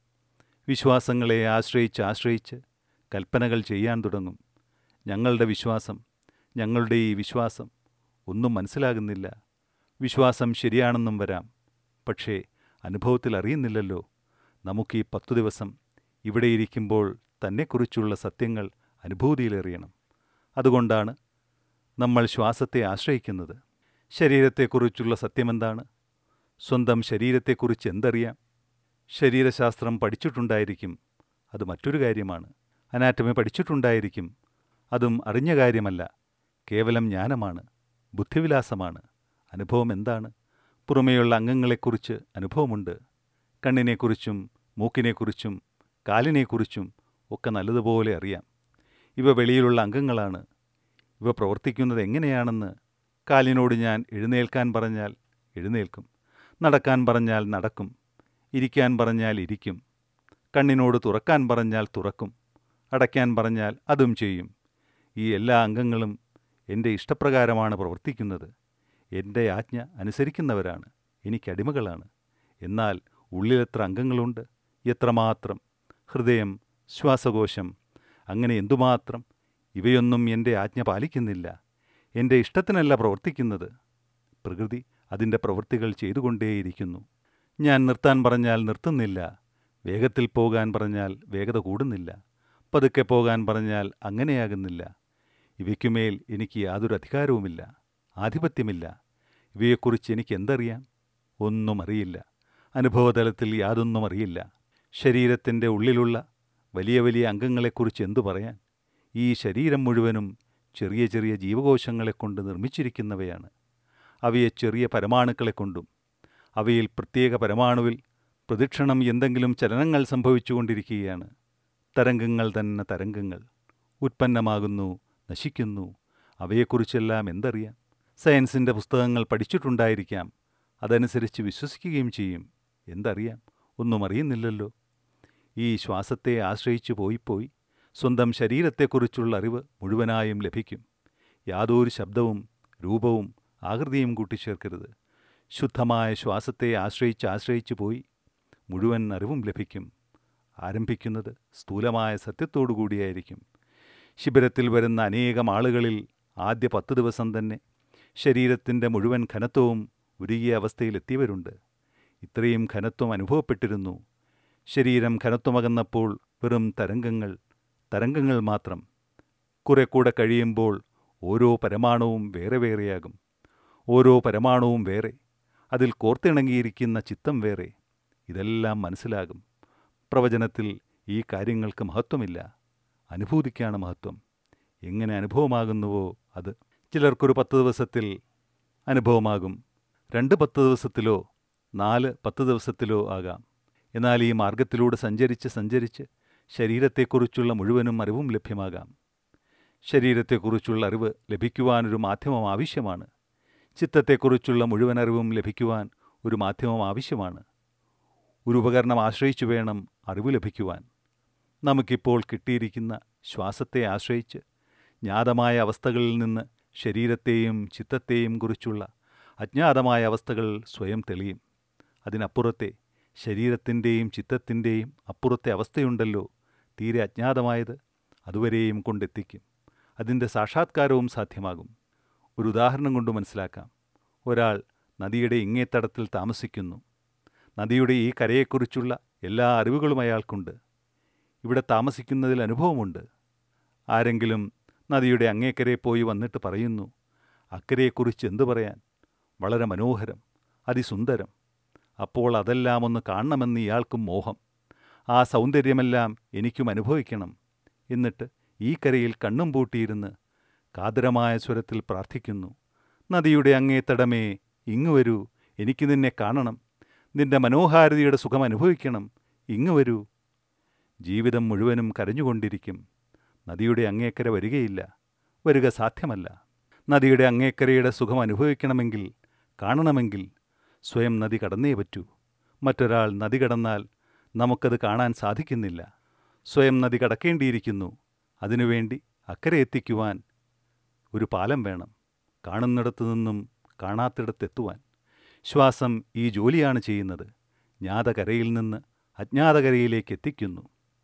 വിശ്വാസങ്ങളെ ആശ്രയിച്ച് ആശ്രയിച്ച് കൽപ്പനകൾ ചെയ്യാൻ തുടങ്ങും ഞങ്ങളുടെ വിശ്വാസം ഞങ്ങളുടെ ഈ വിശ്വാസം ഒന്നും മനസ്സിലാകുന്നില്ല വിശ്വാസം ശരിയാണെന്നും വരാം പക്ഷേ അനുഭവത്തിൽ അറിയുന്നില്ലല്ലോ നമുക്ക് ഈ പത്തു ദിവസം ഇവിടെ ഇരിക്കുമ്പോൾ തന്നെക്കുറിച്ചുള്ള സത്യങ്ങൾ അനുഭൂതിയിലെറിയണം അതുകൊണ്ടാണ് നമ്മൾ ശ്വാസത്തെ ആശ്രയിക്കുന്നത് ശരീരത്തെക്കുറിച്ചുള്ള സത്യമെന്താണ് സ്വന്തം ശരീരത്തെക്കുറിച്ച് എന്തറിയാം ശരീരശാസ്ത്രം പഠിച്ചിട്ടുണ്ടായിരിക്കും അത് മറ്റൊരു കാര്യമാണ് അനാറ്റമി പഠിച്ചിട്ടുണ്ടായിരിക്കും അതും അറിഞ്ഞ കാര്യമല്ല കേവലം ജ്ഞാനമാണ് ബുദ്ധിവിലാസമാണ് അനുഭവം എന്താണ് പുറമേയുള്ള അംഗങ്ങളെക്കുറിച്ച് അനുഭവമുണ്ട് കണ്ണിനെക്കുറിച്ചും മൂക്കിനെക്കുറിച്ചും കാലിനെക്കുറിച്ചും ഒക്കെ നല്ലതുപോലെ അറിയാം ഇവ വെളിയിലുള്ള അംഗങ്ങളാണ് ഇവ പ്രവർത്തിക്കുന്നത് എങ്ങനെയാണെന്ന് കാലിനോട് ഞാൻ എഴുന്നേൽക്കാൻ പറഞ്ഞാൽ എഴുന്നേൽക്കും നടക്കാൻ പറഞ്ഞാൽ നടക്കും ഇരിക്കാൻ പറഞ്ഞാൽ ഇരിക്കും കണ്ണിനോട് തുറക്കാൻ പറഞ്ഞാൽ തുറക്കും അടയ്ക്കാൻ പറഞ്ഞാൽ അതും ചെയ്യും ഈ എല്ലാ അംഗങ്ങളും എൻ്റെ ഇഷ്ടപ്രകാരമാണ് പ്രവർത്തിക്കുന്നത് എൻ്റെ ആജ്ഞ അനുസരിക്കുന്നവരാണ് എനിക്കടിമകളാണ് എന്നാൽ ഉള്ളിലെത്ര അംഗങ്ങളുണ്ട് എത്രമാത്രം ഹൃദയം ശ്വാസകോശം അങ്ങനെ എന്തുമാത്രം ഇവയൊന്നും എൻ്റെ ആജ്ഞ പാലിക്കുന്നില്ല എൻ്റെ ഇഷ്ടത്തിനല്ല പ്രവർത്തിക്കുന്നത് പ്രകൃതി അതിൻ്റെ പ്രവൃത്തികൾ ചെയ്തുകൊണ്ടേയിരിക്കുന്നു ഞാൻ നിർത്താൻ പറഞ്ഞാൽ നിർത്തുന്നില്ല വേഗത്തിൽ പോകാൻ പറഞ്ഞാൽ വേഗത കൂടുന്നില്ല പതുക്കെ പോകാൻ പറഞ്ഞാൽ അങ്ങനെയാകുന്നില്ല ഇവയ്ക്കുമേൽ എനിക്ക് യാതൊരു അധികാരവുമില്ല ആധിപത്യമില്ല ഇവയെക്കുറിച്ച് എനിക്ക് എന്തറിയാം ഒന്നും അറിയില്ല അനുഭവതലത്തിൽ യാതൊന്നും അറിയില്ല ശരീരത്തിൻ്റെ ഉള്ളിലുള്ള വലിയ വലിയ അംഗങ്ങളെക്കുറിച്ച് എന്തു പറയാൻ ഈ ശരീരം മുഴുവനും ചെറിയ ചെറിയ ജീവകോശങ്ങളെ കൊണ്ട് നിർമ്മിച്ചിരിക്കുന്നവയാണ് അവയെ ചെറിയ പരമാണുക്കളെ കൊണ്ടും അവയിൽ പ്രത്യേക പരമാണുവിൽ പ്രദക്ഷിണം എന്തെങ്കിലും ചലനങ്ങൾ സംഭവിച്ചുകൊണ്ടിരിക്കുകയാണ് തരംഗങ്ങൾ തന്നെ തരംഗങ്ങൾ ഉത്പന്നമാകുന്നു നശിക്കുന്നു അവയെക്കുറിച്ചെല്ലാം എന്തറിയാം സയൻസിൻ്റെ പുസ്തകങ്ങൾ പഠിച്ചിട്ടുണ്ടായിരിക്കാം അതനുസരിച്ച് വിശ്വസിക്കുകയും ചെയ്യും എന്തറിയാം ഒന്നും അറിയുന്നില്ലല്ലോ ഈ ശ്വാസത്തെ ആശ്രയിച്ചു പോയിപ്പോയി സ്വന്തം ശരീരത്തെക്കുറിച്ചുള്ള അറിവ് മുഴുവനായും ലഭിക്കും യാതൊരു ശബ്ദവും രൂപവും ആകൃതിയും കൂട്ടിച്ചേർക്കരുത് ശുദ്ധമായ ശ്വാസത്തെ ആശ്രയിച്ച് ആശ്രയിച്ചു പോയി മുഴുവൻ അറിവും ലഭിക്കും ആരംഭിക്കുന്നത് സ്ഥൂലമായ സത്യത്തോടു കൂടിയായിരിക്കും ശിബിരത്തിൽ വരുന്ന അനേകം ആളുകളിൽ ആദ്യ പത്ത് ദിവസം തന്നെ ശരീരത്തിൻ്റെ മുഴുവൻ ഘനത്വവും ഉരുകിയ അവസ്ഥയിലെത്തിയവരുണ്ട് ഇത്രയും ഘനത്വം അനുഭവപ്പെട്ടിരുന്നു ശരീരം ഘനത്വമകന്നപ്പോൾ വെറും തരംഗങ്ങൾ തരംഗങ്ങൾ മാത്രം കുറെ കൂടെ കഴിയുമ്പോൾ ഓരോ പരമാണുവും വേറെ വേറെയാകും ഓരോ പരമാണുവും വേറെ അതിൽ കോർത്തിണങ്ങിയിരിക്കുന്ന ചിത്തം വേറെ ഇതെല്ലാം മനസ്സിലാകും പ്രവചനത്തിൽ ഈ കാര്യങ്ങൾക്ക് മഹത്വമില്ല അനുഭൂതിക്കാണ് മഹത്വം എങ്ങനെ അനുഭവമാകുന്നുവോ അത് ചിലർക്കൊരു പത്ത് ദിവസത്തിൽ അനുഭവമാകും രണ്ട് പത്ത് ദിവസത്തിലോ നാല് പത്ത് ദിവസത്തിലോ ആകാം എന്നാൽ ഈ മാർഗത്തിലൂടെ സഞ്ചരിച്ച് സഞ്ചരിച്ച് ശരീരത്തെക്കുറിച്ചുള്ള മുഴുവനും അറിവും ലഭ്യമാകാം ശരീരത്തെക്കുറിച്ചുള്ള അറിവ് ലഭിക്കുവാനൊരു മാധ്യമം ആവശ്യമാണ് ചിത്തത്തെക്കുറിച്ചുള്ള മുഴുവൻ അറിവും ലഭിക്കുവാൻ ഒരു മാധ്യമം ആവശ്യമാണ് ഒരു ഉപകരണം ആശ്രയിച്ചു വേണം അറിവ് ലഭിക്കുവാൻ നമുക്കിപ്പോൾ കിട്ടിയിരിക്കുന്ന ശ്വാസത്തെ ആശ്രയിച്ച് ജ്ഞാതമായ അവസ്ഥകളിൽ നിന്ന് ശരീരത്തെയും ചിത്തത്തെയും കുറിച്ചുള്ള അജ്ഞാതമായ അവസ്ഥകൾ സ്വയം തെളിയും അതിനപ്പുറത്തെ ശരീരത്തിൻ്റെയും ചിത്തത്തിൻ്റെയും അപ്പുറത്തെ അവസ്ഥയുണ്ടല്ലോ തീരെ അജ്ഞാതമായത് അതുവരെയും കൊണ്ടെത്തിക്കും അതിൻ്റെ സാക്ഷാത്കാരവും സാധ്യമാകും ഒരു ഉദാഹരണം കൊണ്ട് മനസ്സിലാക്കാം ഒരാൾ നദിയുടെ ഇങ്ങേത്തടത്തിൽ താമസിക്കുന്നു നദിയുടെ ഈ കരയെക്കുറിച്ചുള്ള എല്ലാ അറിവുകളും അയാൾക്കുണ്ട് ഇവിടെ താമസിക്കുന്നതിൽ അനുഭവമുണ്ട് ആരെങ്കിലും നദിയുടെ അങ്ങേക്കരെ പോയി വന്നിട്ട് പറയുന്നു അക്കരെയെക്കുറിച്ച് എന്തു പറയാൻ വളരെ മനോഹരം അതിസുന്ദരം അപ്പോൾ അതെല്ലാം ഒന്ന് കാണണമെന്ന് ഇയാൾക്കും മോഹം ആ സൗന്ദര്യമെല്ലാം എനിക്കും അനുഭവിക്കണം എന്നിട്ട് ഈ കരയിൽ കണ്ണും പൂട്ടിയിരുന്ന് കാതരമായ സ്വരത്തിൽ പ്രാർത്ഥിക്കുന്നു നദിയുടെ അങ്ങേത്തടമേ ഇങ്ങു വരൂ എനിക്ക് നിന്നെ കാണണം നിന്റെ മനോഹാരിതയുടെ സുഖം അനുഭവിക്കണം ഇങ്ങു വരൂ ജീവിതം മുഴുവനും കരഞ്ഞുകൊണ്ടിരിക്കും നദിയുടെ അങ്ങേക്കര വരികയില്ല വരിക സാധ്യമല്ല നദിയുടെ അങ്ങേക്കരയുടെ സുഖം അനുഭവിക്കണമെങ്കിൽ കാണണമെങ്കിൽ സ്വയം നദി കടന്നേ പറ്റൂ മറ്റൊരാൾ നദി കടന്നാൽ നമുക്കത് കാണാൻ സാധിക്കുന്നില്ല സ്വയം നദി കടക്കേണ്ടിയിരിക്കുന്നു അതിനുവേണ്ടി അക്കരെ എത്തിക്കുവാൻ ഒരു പാലം വേണം കാണുന്നിടത്തു നിന്നും കാണാത്തിടത്തെത്തുവാൻ ശ്വാസം ഈ ജോലിയാണ് ചെയ്യുന്നത് ജ്ഞാതകരയിൽ നിന്ന് അജ്ഞാതകരയിലേക്ക് എത്തിക്കുന്നു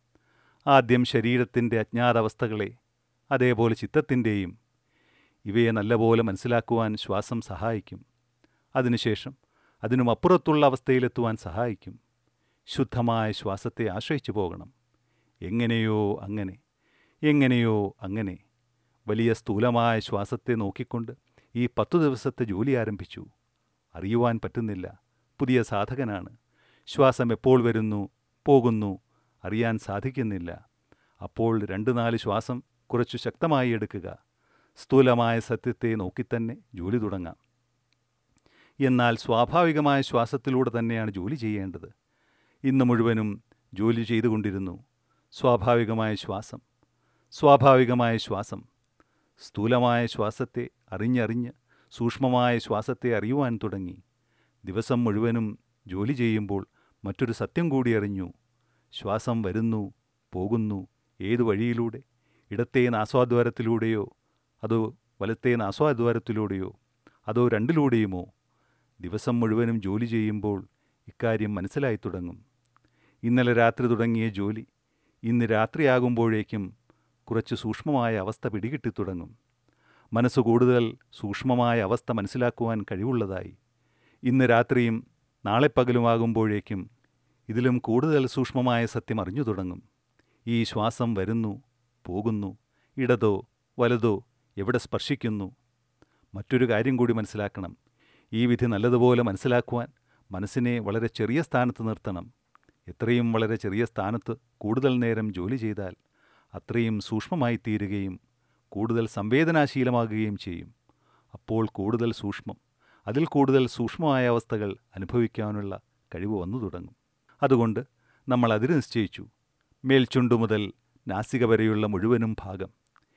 ആദ്യം ശരീരത്തിൻ്റെ അജ്ഞാതാവസ്ഥകളെ അതേപോലെ ചിത്തത്തിൻ്റെയും ഇവയെ നല്ലപോലെ മനസ്സിലാക്കുവാൻ ശ്വാസം സഹായിക്കും അതിനുശേഷം അതിനും അപ്പുറത്തുള്ള അവസ്ഥയിലെത്തുവാൻ സഹായിക്കും ശുദ്ധമായ ശ്വാസത്തെ ആശ്രയിച്ചു പോകണം എങ്ങനെയോ അങ്ങനെ എങ്ങനെയോ അങ്ങനെ വലിയ സ്ഥൂലമായ ശ്വാസത്തെ നോക്കിക്കൊണ്ട് ഈ പത്തു ദിവസത്തെ ജോലി ആരംഭിച്ചു അറിയുവാൻ പറ്റുന്നില്ല പുതിയ സാധകനാണ് ശ്വാസം എപ്പോൾ വരുന്നു പോകുന്നു അറിയാൻ സാധിക്കുന്നില്ല അപ്പോൾ രണ്ട് നാല് ശ്വാസം കുറച്ചു ശക്തമായി എടുക്കുക സ്ഥൂലമായ സത്യത്തെ നോക്കിത്തന്നെ ജോലി തുടങ്ങാം എന്നാൽ സ്വാഭാവികമായ ശ്വാസത്തിലൂടെ തന്നെയാണ് ജോലി ചെയ്യേണ്ടത് ഇന്ന് മുഴുവനും ജോലി ചെയ്തുകൊണ്ടിരുന്നു സ്വാഭാവികമായ ശ്വാസം സ്വാഭാവികമായ ശ്വാസം സ്ഥൂലമായ ശ്വാസത്തെ അറിഞ്ഞറിഞ്ഞ് സൂക്ഷ്മമായ ശ്വാസത്തെ അറിയുവാൻ തുടങ്ങി ദിവസം മുഴുവനും ജോലി ചെയ്യുമ്പോൾ മറ്റൊരു സത്യം കൂടി അറിഞ്ഞു ശ്വാസം വരുന്നു പോകുന്നു ഏതു വഴിയിലൂടെ ഇടത്തേ നാസ്വാദ്വാരത്തിലൂടെയോ അതോ വലത്തേ നാസ്വാദ്വാരത്തിലൂടെയോ അതോ രണ്ടിലൂടെയുമോ ദിവസം മുഴുവനും ജോലി ചെയ്യുമ്പോൾ ഇക്കാര്യം മനസ്സിലായി തുടങ്ങും ഇന്നലെ രാത്രി തുടങ്ങിയ ജോലി ഇന്ന് രാത്രിയാകുമ്പോഴേക്കും കുറച്ച് സൂക്ഷ്മമായ അവസ്ഥ പിടികിട്ടി തുടങ്ങും മനസ്സ് കൂടുതൽ സൂക്ഷ്മമായ അവസ്ഥ മനസ്സിലാക്കുവാൻ കഴിവുള്ളതായി ഇന്ന് രാത്രിയും നാളെ പകലുമാകുമ്പോഴേക്കും ഇതിലും കൂടുതൽ സൂക്ഷ്മമായ സത്യം അറിഞ്ഞു തുടങ്ങും ഈ ശ്വാസം വരുന്നു പോകുന്നു ഇടതോ വലതോ എവിടെ സ്പർശിക്കുന്നു മറ്റൊരു കാര്യം കൂടി മനസ്സിലാക്കണം ഈ വിധി നല്ലതുപോലെ മനസ്സിലാക്കുവാൻ മനസ്സിനെ വളരെ ചെറിയ സ്ഥാനത്ത് നിർത്തണം എത്രയും വളരെ ചെറിയ സ്ഥാനത്ത് കൂടുതൽ നേരം ജോലി ചെയ്താൽ അത്രയും സൂക്ഷ്മമായി തീരുകയും കൂടുതൽ സംവേദനാശീലമാകുകയും ചെയ്യും അപ്പോൾ കൂടുതൽ സൂക്ഷ്മം അതിൽ കൂടുതൽ സൂക്ഷ്മമായ അവസ്ഥകൾ അനുഭവിക്കാനുള്ള കഴിവ് വന്നു തുടങ്ങും അതുകൊണ്ട് നമ്മൾ അതിര് നിശ്ചയിച്ചു മേൽചുണ്ടു മുതൽ നാസിക വരെയുള്ള മുഴുവനും ഭാഗം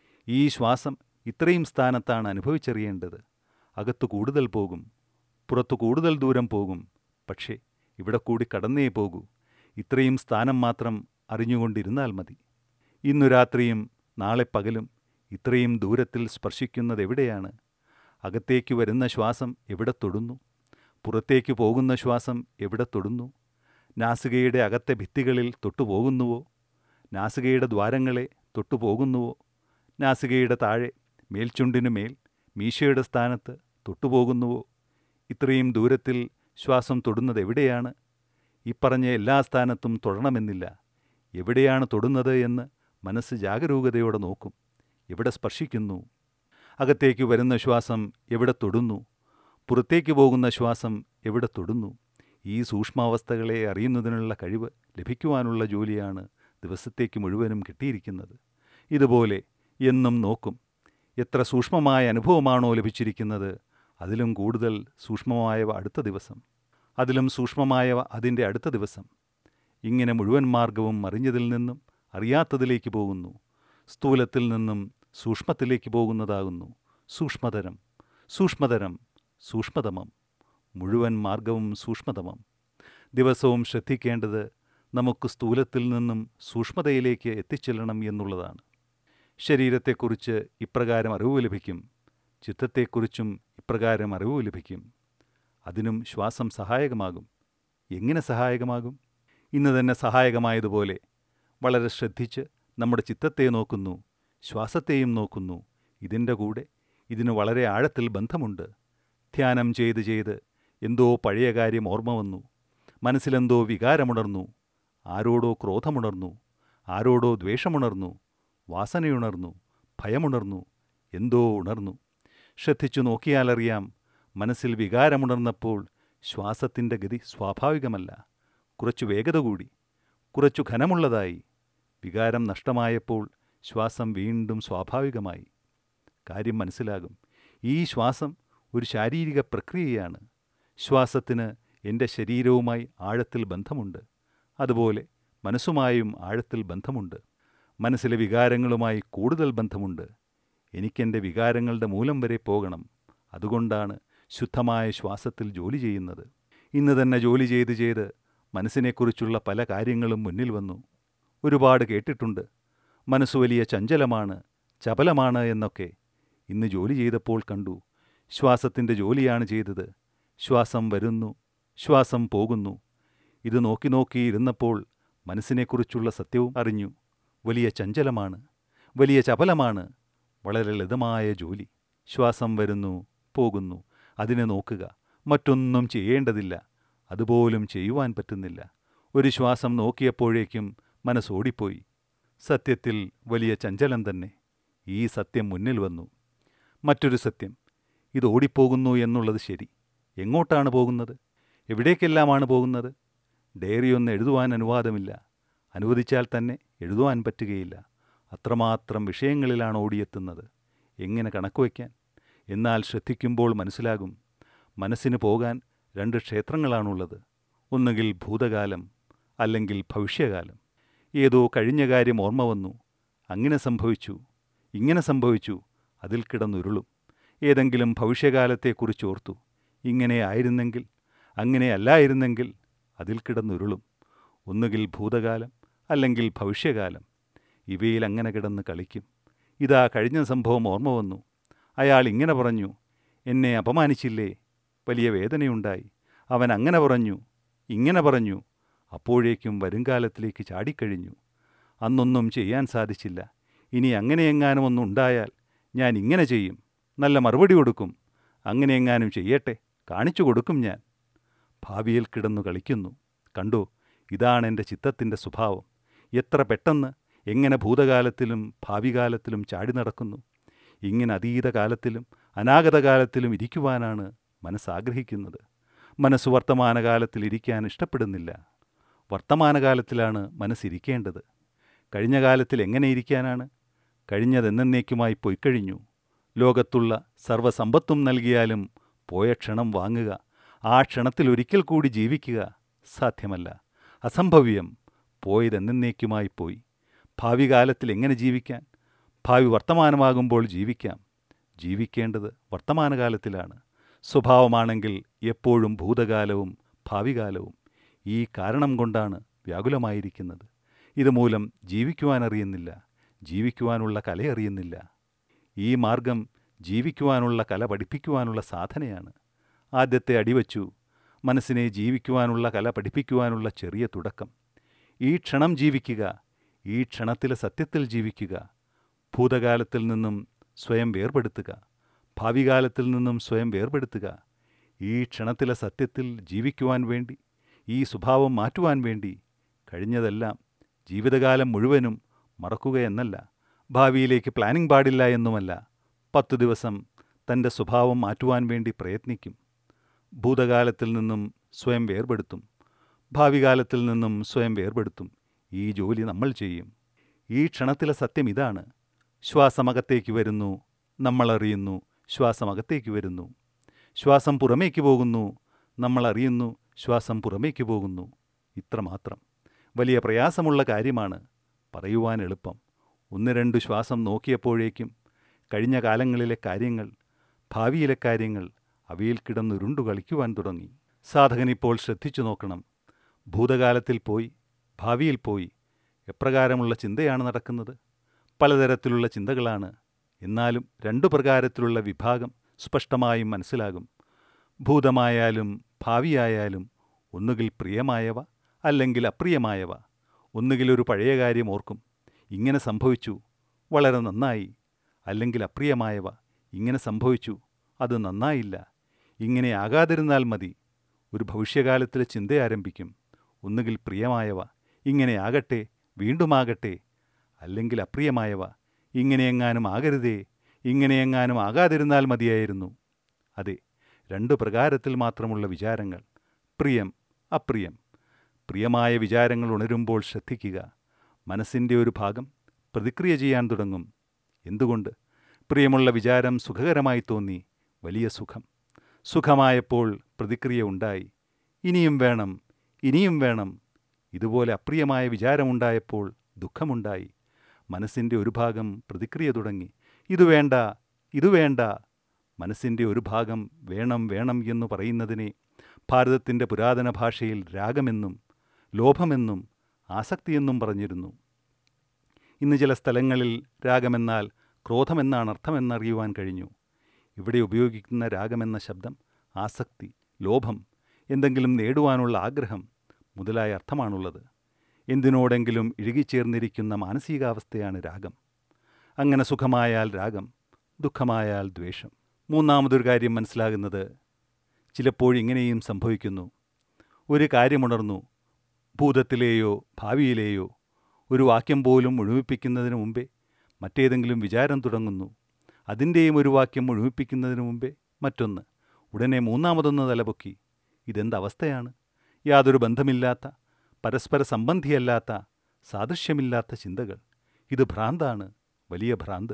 ഈ ശ്വാസം ഇത്രയും സ്ഥാനത്താണ് അനുഭവിച്ചറിയേണ്ടത് അകത്തു കൂടുതൽ പോകും പുറത്തു കൂടുതൽ ദൂരം പോകും പക്ഷേ ഇവിടെ കൂടി കടന്നേ പോകൂ ഇത്രയും സ്ഥാനം മാത്രം അറിഞ്ഞുകൊണ്ടിരുന്നാൽ മതി ഇന്നു രാത്രിയും നാളെ പകലും ഇത്രയും ദൂരത്തിൽ സ്പർശിക്കുന്നത് എവിടെയാണ് അകത്തേക്ക് വരുന്ന ശ്വാസം എവിടെ തൊടുന്നു പുറത്തേക്ക് പോകുന്ന ശ്വാസം എവിടെ തൊടുന്നു നാസികയുടെ അകത്തെ ഭിത്തികളിൽ തൊട്ടുപോകുന്നുവോ നാസികയുടെ ദ്വാരങ്ങളെ തൊട്ടുപോകുന്നുവോ നാസികയുടെ താഴെ മേൽചുണ്ടിനു മേൽ മീശയുടെ സ്ഥാനത്ത് തൊട്ടുപോകുന്നുവോ ഇത്രയും ദൂരത്തിൽ ശ്വാസം തൊടുന്നത് എവിടെയാണ് ഇപ്പറഞ്ഞ എല്ലാ സ്ഥാനത്തും തൊടണമെന്നില്ല എവിടെയാണ് തൊടുന്നത് എന്ന് മനസ്സ് ജാഗരൂകതയോടെ നോക്കും എവിടെ സ്പർശിക്കുന്നു അകത്തേക്ക് വരുന്ന ശ്വാസം എവിടെ തൊടുന്നു പുറത്തേക്ക് പോകുന്ന ശ്വാസം എവിടെ തൊടുന്നു ഈ സൂക്ഷ്മാവസ്ഥകളെ അറിയുന്നതിനുള്ള കഴിവ് ലഭിക്കുവാനുള്ള ജോലിയാണ് ദിവസത്തേക്ക് മുഴുവനും കിട്ടിയിരിക്കുന്നത് ഇതുപോലെ എന്നും നോക്കും എത്ര സൂക്ഷ്മമായ അനുഭവമാണോ ലഭിച്ചിരിക്കുന്നത് അതിലും കൂടുതൽ സൂക്ഷ്മമായവ അടുത്ത ദിവസം അതിലും സൂക്ഷ്മമായവ അതിൻ്റെ അടുത്ത ദിവസം ഇങ്ങനെ മുഴുവൻ മാർഗവും അറിഞ്ഞതിൽ നിന്നും അറിയാത്തതിലേക്ക് പോകുന്നു സ്ഥൂലത്തിൽ നിന്നും സൂക്ഷ്മത്തിലേക്ക് പോകുന്നതാകുന്നു സൂക്ഷ്മതരം സൂക്ഷ്മതരം സൂക്ഷ്മതമം മുഴുവൻ മാർഗവും സൂക്ഷ്മതമം ദിവസവും ശ്രദ്ധിക്കേണ്ടത് നമുക്ക് സ്ഥൂലത്തിൽ നിന്നും സൂക്ഷ്മതയിലേക്ക് എത്തിച്ചെല്ലണം എന്നുള്ളതാണ് ശരീരത്തെക്കുറിച്ച് ഇപ്രകാരം അറിവ് ലഭിക്കും ചിത്തത്തെക്കുറിച്ചും ഇപ്രകാരം അറിവ് ലഭിക്കും അതിനും ശ്വാസം സഹായകമാകും എങ്ങനെ സഹായകമാകും ഇന്ന് തന്നെ സഹായകമായതുപോലെ വളരെ ശ്രദ്ധിച്ച് നമ്മുടെ ചിത്തത്തെ നോക്കുന്നു ശ്വാസത്തെയും നോക്കുന്നു ഇതിൻ്റെ കൂടെ ഇതിന് വളരെ ആഴത്തിൽ ബന്ധമുണ്ട് ധ്യാനം ചെയ്ത് ചെയ്ത് എന്തോ പഴയ കാര്യം ഓർമ്മ വന്നു മനസ്സിലെന്തോ വികാരമുണർന്നു ആരോടോ ക്രോധമുണർന്നു ആരോടോ ദ്വേഷമുണർന്നു വാസനയുണർന്നു ഭയമുണർന്നു എന്തോ ഉണർന്നു ശ്രദ്ധിച്ചു നോക്കിയാലറിയാം മനസ്സിൽ വികാരമുണർന്നപ്പോൾ ശ്വാസത്തിൻ്റെ ഗതി സ്വാഭാവികമല്ല കുറച്ചു വേഗത കൂടി കുറച്ചു ഘനമുള്ളതായി വികാരം നഷ്ടമായപ്പോൾ ശ്വാസം വീണ്ടും സ്വാഭാവികമായി കാര്യം മനസ്സിലാകും ഈ ശ്വാസം ഒരു ശാരീരിക പ്രക്രിയയാണ് ശ്വാസത്തിന് എൻ്റെ ശരീരവുമായി ആഴത്തിൽ ബന്ധമുണ്ട് അതുപോലെ മനസ്സുമായും ആഴത്തിൽ ബന്ധമുണ്ട് മനസ്സിലെ വികാരങ്ങളുമായി കൂടുതൽ ബന്ധമുണ്ട് എനിക്കെൻ്റെ വികാരങ്ങളുടെ മൂലം വരെ പോകണം അതുകൊണ്ടാണ് ശുദ്ധമായ ശ്വാസത്തിൽ ജോലി ചെയ്യുന്നത് ഇന്ന് തന്നെ ജോലി ചെയ്ത് ചെയ്ത് മനസ്സിനെക്കുറിച്ചുള്ള പല കാര്യങ്ങളും മുന്നിൽ വന്നു ഒരുപാട് കേട്ടിട്ടുണ്ട് മനസ്സ് വലിയ ചഞ്ചലമാണ് ചപലമാണ് എന്നൊക്കെ ഇന്ന് ജോലി ചെയ്തപ്പോൾ കണ്ടു ശ്വാസത്തിൻ്റെ ജോലിയാണ് ചെയ്തത് ശ്വാസം വരുന്നു ശ്വാസം പോകുന്നു ഇത് നോക്കി നോക്കി ഇരുന്നപ്പോൾ മനസ്സിനെക്കുറിച്ചുള്ള സത്യവും അറിഞ്ഞു വലിയ ചഞ്ചലമാണ് വലിയ ചപലമാണ് വളരെ ലളിതമായ ജോലി ശ്വാസം വരുന്നു പോകുന്നു അതിനെ നോക്കുക മറ്റൊന്നും ചെയ്യേണ്ടതില്ല അതുപോലും ചെയ്യുവാൻ പറ്റുന്നില്ല ഒരു ശ്വാസം നോക്കിയപ്പോഴേക്കും മനസ്സോടിപ്പോയി സത്യത്തിൽ വലിയ ചഞ്ചലം തന്നെ ഈ സത്യം മുന്നിൽ വന്നു മറ്റൊരു സത്യം ഇത് ഓടിപ്പോകുന്നു എന്നുള്ളത് ശരി എങ്ങോട്ടാണ് പോകുന്നത് എവിടേക്കെല്ലാമാണ് പോകുന്നത് ഡയറി ഒന്ന് എഴുതുവാൻ അനുവാദമില്ല അനുവദിച്ചാൽ തന്നെ എഴുതുവാൻ പറ്റുകയില്ല അത്രമാത്രം വിഷയങ്ങളിലാണ് ഓടിയെത്തുന്നത് എങ്ങനെ കണക്ക് വയ്ക്കാൻ എന്നാൽ ശ്രദ്ധിക്കുമ്പോൾ മനസ്സിലാകും മനസ്സിന് പോകാൻ രണ്ട് ക്ഷേത്രങ്ങളാണുള്ളത് ഒന്നുകിൽ ഭൂതകാലം അല്ലെങ്കിൽ ഭവിഷ്യകാലം ഏതോ കഴിഞ്ഞ കാര്യം ഓർമ്മ വന്നു അങ്ങനെ സംഭവിച്ചു ഇങ്ങനെ സംഭവിച്ചു അതിൽ കിടന്നുരുളും ഏതെങ്കിലും ഭവിഷ്യകാലത്തെക്കുറിച്ച് ഓർത്തു ഇങ്ങനെ ആയിരുന്നെങ്കിൽ അങ്ങനെ അല്ലായിരുന്നെങ്കിൽ അതിൽ കിടന്നുരുളും ഒന്നുകിൽ ഭൂതകാലം അല്ലെങ്കിൽ ഭവിഷ്യകാലം ഇവയിൽ അങ്ങനെ കിടന്ന് കളിക്കും ഇതാ കഴിഞ്ഞ സംഭവം ഓർമ്മ വന്നു അയാൾ ഇങ്ങനെ പറഞ്ഞു എന്നെ അപമാനിച്ചില്ലേ വലിയ വേദനയുണ്ടായി അവൻ അങ്ങനെ പറഞ്ഞു ഇങ്ങനെ പറഞ്ഞു അപ്പോഴേക്കും വരുംകാലത്തിലേക്ക് ചാടിക്കഴിഞ്ഞു അന്നൊന്നും ചെയ്യാൻ സാധിച്ചില്ല ഇനി അങ്ങനെയെങ്ങാനും ഒന്നുണ്ടായാൽ ഞാൻ ഇങ്ങനെ ചെയ്യും നല്ല മറുപടി കൊടുക്കും അങ്ങനെയെങ്ങാനും ചെയ്യട്ടെ കാണിച്ചു കൊടുക്കും ഞാൻ ഭാവിയിൽ കിടന്നു കളിക്കുന്നു കണ്ടോ ഇതാണ് എൻ്റെ ചിത്തത്തിൻ്റെ സ്വഭാവം എത്ര പെട്ടെന്ന് എങ്ങനെ ഭൂതകാലത്തിലും ഭാവികാലത്തിലും ചാടി നടക്കുന്നു ഇങ്ങനെ അതീതകാലത്തിലും അനാഗതകാലത്തിലും ഇരിക്കുവാനാണ് മനസ്സാഗ്രഹിക്കുന്നത് മനസ്സ് വർത്തമാനകാലത്തിൽ ഇരിക്കാൻ ഇഷ്ടപ്പെടുന്നില്ല വർത്തമാനകാലത്തിലാണ് മനസ്സിരിക്കേണ്ടത് കഴിഞ്ഞ കാലത്തിൽ എങ്ങനെ ഇരിക്കാനാണ് കഴിഞ്ഞതെന്നേക്കുമായി പൊയ്ക്കഴിഞ്ഞു ലോകത്തുള്ള സർവ്വസമ്പത്തും നൽകിയാലും പോയ ക്ഷണം വാങ്ങുക ആ ക്ഷണത്തിൽ ഒരിക്കൽ കൂടി ജീവിക്കുക സാധ്യമല്ല അസംഭവ്യം പോയതെന്നേക്കുമായി പോയി ഭാവി കാലത്തിൽ എങ്ങനെ ജീവിക്കാൻ ഭാവി വർത്തമാനമാകുമ്പോൾ ജീവിക്കാം ജീവിക്കേണ്ടത് വർത്തമാനകാലത്തിലാണ് സ്വഭാവമാണെങ്കിൽ എപ്പോഴും ഭൂതകാലവും ഭാവികാലവും ഈ കാരണം കൊണ്ടാണ് വ്യാകുലമായിരിക്കുന്നത് ഇതുമൂലം ജീവിക്കുവാനറിയുന്നില്ല ജീവിക്കുവാനുള്ള കലയറിയുന്നില്ല ഈ മാർഗം ജീവിക്കുവാനുള്ള കല പഠിപ്പിക്കുവാനുള്ള സാധനയാണ് ആദ്യത്തെ അടിവച്ചു മനസ്സിനെ ജീവിക്കുവാനുള്ള കല പഠിപ്പിക്കുവാനുള്ള ചെറിയ തുടക്കം ഈ ക്ഷണം ജീവിക്കുക ഈ ക്ഷണത്തിലെ സത്യത്തിൽ ജീവിക്കുക ഭൂതകാലത്തിൽ നിന്നും സ്വയം വേർപെടുത്തുക ഭാവികാലത്തിൽ നിന്നും സ്വയം വേർപെടുത്തുക ഈ ക്ഷണത്തിലെ സത്യത്തിൽ ജീവിക്കുവാൻ വേണ്ടി ഈ സ്വഭാവം മാറ്റുവാൻ വേണ്ടി കഴിഞ്ഞതെല്ലാം ജീവിതകാലം മുഴുവനും മറക്കുക എന്നല്ല ഭാവിയിലേക്ക് പ്ലാനിംഗ് പാടില്ല എന്നുമല്ല പത്തു ദിവസം തൻ്റെ സ്വഭാവം മാറ്റുവാൻ വേണ്ടി പ്രയത്നിക്കും ഭൂതകാലത്തിൽ നിന്നും സ്വയം വേർപെടുത്തും ഭാവി കാലത്തിൽ നിന്നും സ്വയം വേർപെടുത്തും ഈ ജോലി നമ്മൾ ചെയ്യും ഈ ക്ഷണത്തിലെ സത്യം ഇതാണ് ശ്വാസമകത്തേക്ക് വരുന്നു നമ്മൾ അറിയുന്നു ശ്വാസമകത്തേക്ക് വരുന്നു ശ്വാസം പുറമേക്ക് പോകുന്നു നമ്മൾ അറിയുന്നു ശ്വാസം പുറമേക്ക് പോകുന്നു ഇത്രമാത്രം വലിയ പ്രയാസമുള്ള കാര്യമാണ് പറയുവാൻ എളുപ്പം ഒന്ന് രണ്ട് ശ്വാസം നോക്കിയപ്പോഴേക്കും കഴിഞ്ഞ കാലങ്ങളിലെ കാര്യങ്ങൾ ഭാവിയിലെ കാര്യങ്ങൾ അവയിൽ കിടന്നുരുണ്ടു കളിക്കുവാൻ തുടങ്ങി സാധകൻ ഇപ്പോൾ ശ്രദ്ധിച്ചു നോക്കണം ഭൂതകാലത്തിൽ പോയി ഭാവിയിൽ പോയി എപ്രകാരമുള്ള ചിന്തയാണ് നടക്കുന്നത് പലതരത്തിലുള്ള ചിന്തകളാണ് എന്നാലും രണ്ടു പ്രകാരത്തിലുള്ള വിഭാഗം സ്പഷ്ടമായും മനസ്സിലാകും ഭൂതമായാലും ഭാവിയായാലും ഒന്നുകിൽ പ്രിയമായവ അല്ലെങ്കിൽ അപ്രിയമായവ ഒന്നുകിൽ ഒരു പഴയ കാര്യം ഓർക്കും ഇങ്ങനെ സംഭവിച്ചു വളരെ നന്നായി അല്ലെങ്കിൽ അപ്രിയമായവ ഇങ്ങനെ സംഭവിച്ചു അത് നന്നായില്ല ഇങ്ങനെ ആകാതിരുന്നാൽ മതി ഒരു ഭവിഷ്യകാലത്തിലെ ചിന്ത ആരംഭിക്കും ഒന്നുകിൽ പ്രിയമായവ ഇങ്ങനെ ആകട്ടെ വീണ്ടുമാകട്ടെ അല്ലെങ്കിൽ അപ്രിയമായവ ഇങ്ങനെയെങ്ങാനും ആകരുതേ ഇങ്ങനെയെങ്ങാനും ആകാതിരുന്നാൽ മതിയായിരുന്നു അതെ രണ്ട് പ്രകാരത്തിൽ മാത്രമുള്ള വിചാരങ്ങൾ പ്രിയം അപ്രിയം പ്രിയമായ വിചാരങ്ങൾ ഉണരുമ്പോൾ ശ്രദ്ധിക്കുക മനസ്സിൻ്റെ ഒരു ഭാഗം പ്രതിക്രിയ ചെയ്യാൻ തുടങ്ങും എന്തുകൊണ്ട് പ്രിയമുള്ള വിചാരം സുഖകരമായി തോന്നി വലിയ സുഖം സുഖമായപ്പോൾ പ്രതിക്രിയ ഉണ്ടായി ഇനിയും വേണം ഇനിയും വേണം ഇതുപോലെ അപ്രിയമായ വിചാരമുണ്ടായപ്പോൾ ദുഃഖമുണ്ടായി മനസ്സിൻ്റെ ഒരു ഭാഗം പ്രതിക്രിയ തുടങ്ങി ഇത് വേണ്ട ഇത് വേണ്ട മനസ്സിൻ്റെ ഒരു ഭാഗം വേണം വേണം എന്ന് പറയുന്നതിനെ ഭാരതത്തിൻ്റെ പുരാതന ഭാഷയിൽ രാഗമെന്നും ലോഭമെന്നും ആസക്തിയെന്നും പറഞ്ഞിരുന്നു ഇന്ന് ചില സ്ഥലങ്ങളിൽ രാഗമെന്നാൽ ക്രോധമെന്നാണ് അർത്ഥമെന്നറിയുവാൻ കഴിഞ്ഞു ഇവിടെ ഉപയോഗിക്കുന്ന രാഗമെന്ന ശബ്ദം ആസക്തി ലോഭം എന്തെങ്കിലും നേടുവാനുള്ള ആഗ്രഹം മുതലായ അർത്ഥമാണുള്ളത് എന്തിനോടെങ്കിലും ഇഴുകിച്ചേർന്നിരിക്കുന്ന മാനസികാവസ്ഥയാണ് രാഗം അങ്ങനെ സുഖമായാൽ രാഗം ദുഃഖമായാൽ ദ്വേഷം മൂന്നാമതൊരു കാര്യം മനസ്സിലാകുന്നത് ചിലപ്പോഴിങ്ങനെയും സംഭവിക്കുന്നു ഒരു കാര്യമുണർന്നു ഭൂതത്തിലെയോ ഭാവിയിലെയോ ഒരു വാക്യം പോലും മുഴുമിപ്പിക്കുന്നതിന് മുമ്പേ മറ്റേതെങ്കിലും വിചാരം തുടങ്ങുന്നു അതിൻ്റെയും ഒരു വാക്യം മുഴുമിപ്പിക്കുന്നതിന് മുമ്പേ മറ്റൊന്ന് ഉടനെ മൂന്നാമതൊന്ന് തലപൊക്കി ഇതെന്തവസ്ഥയാണ് യാതൊരു ബന്ധമില്ലാത്ത പരസ്പര സംബന്ധിയല്ലാത്ത സാദൃശ്യമില്ലാത്ത ചിന്തകൾ ഇത് ഭ്രാന്താണ് വലിയ ഭ്രാന്ത്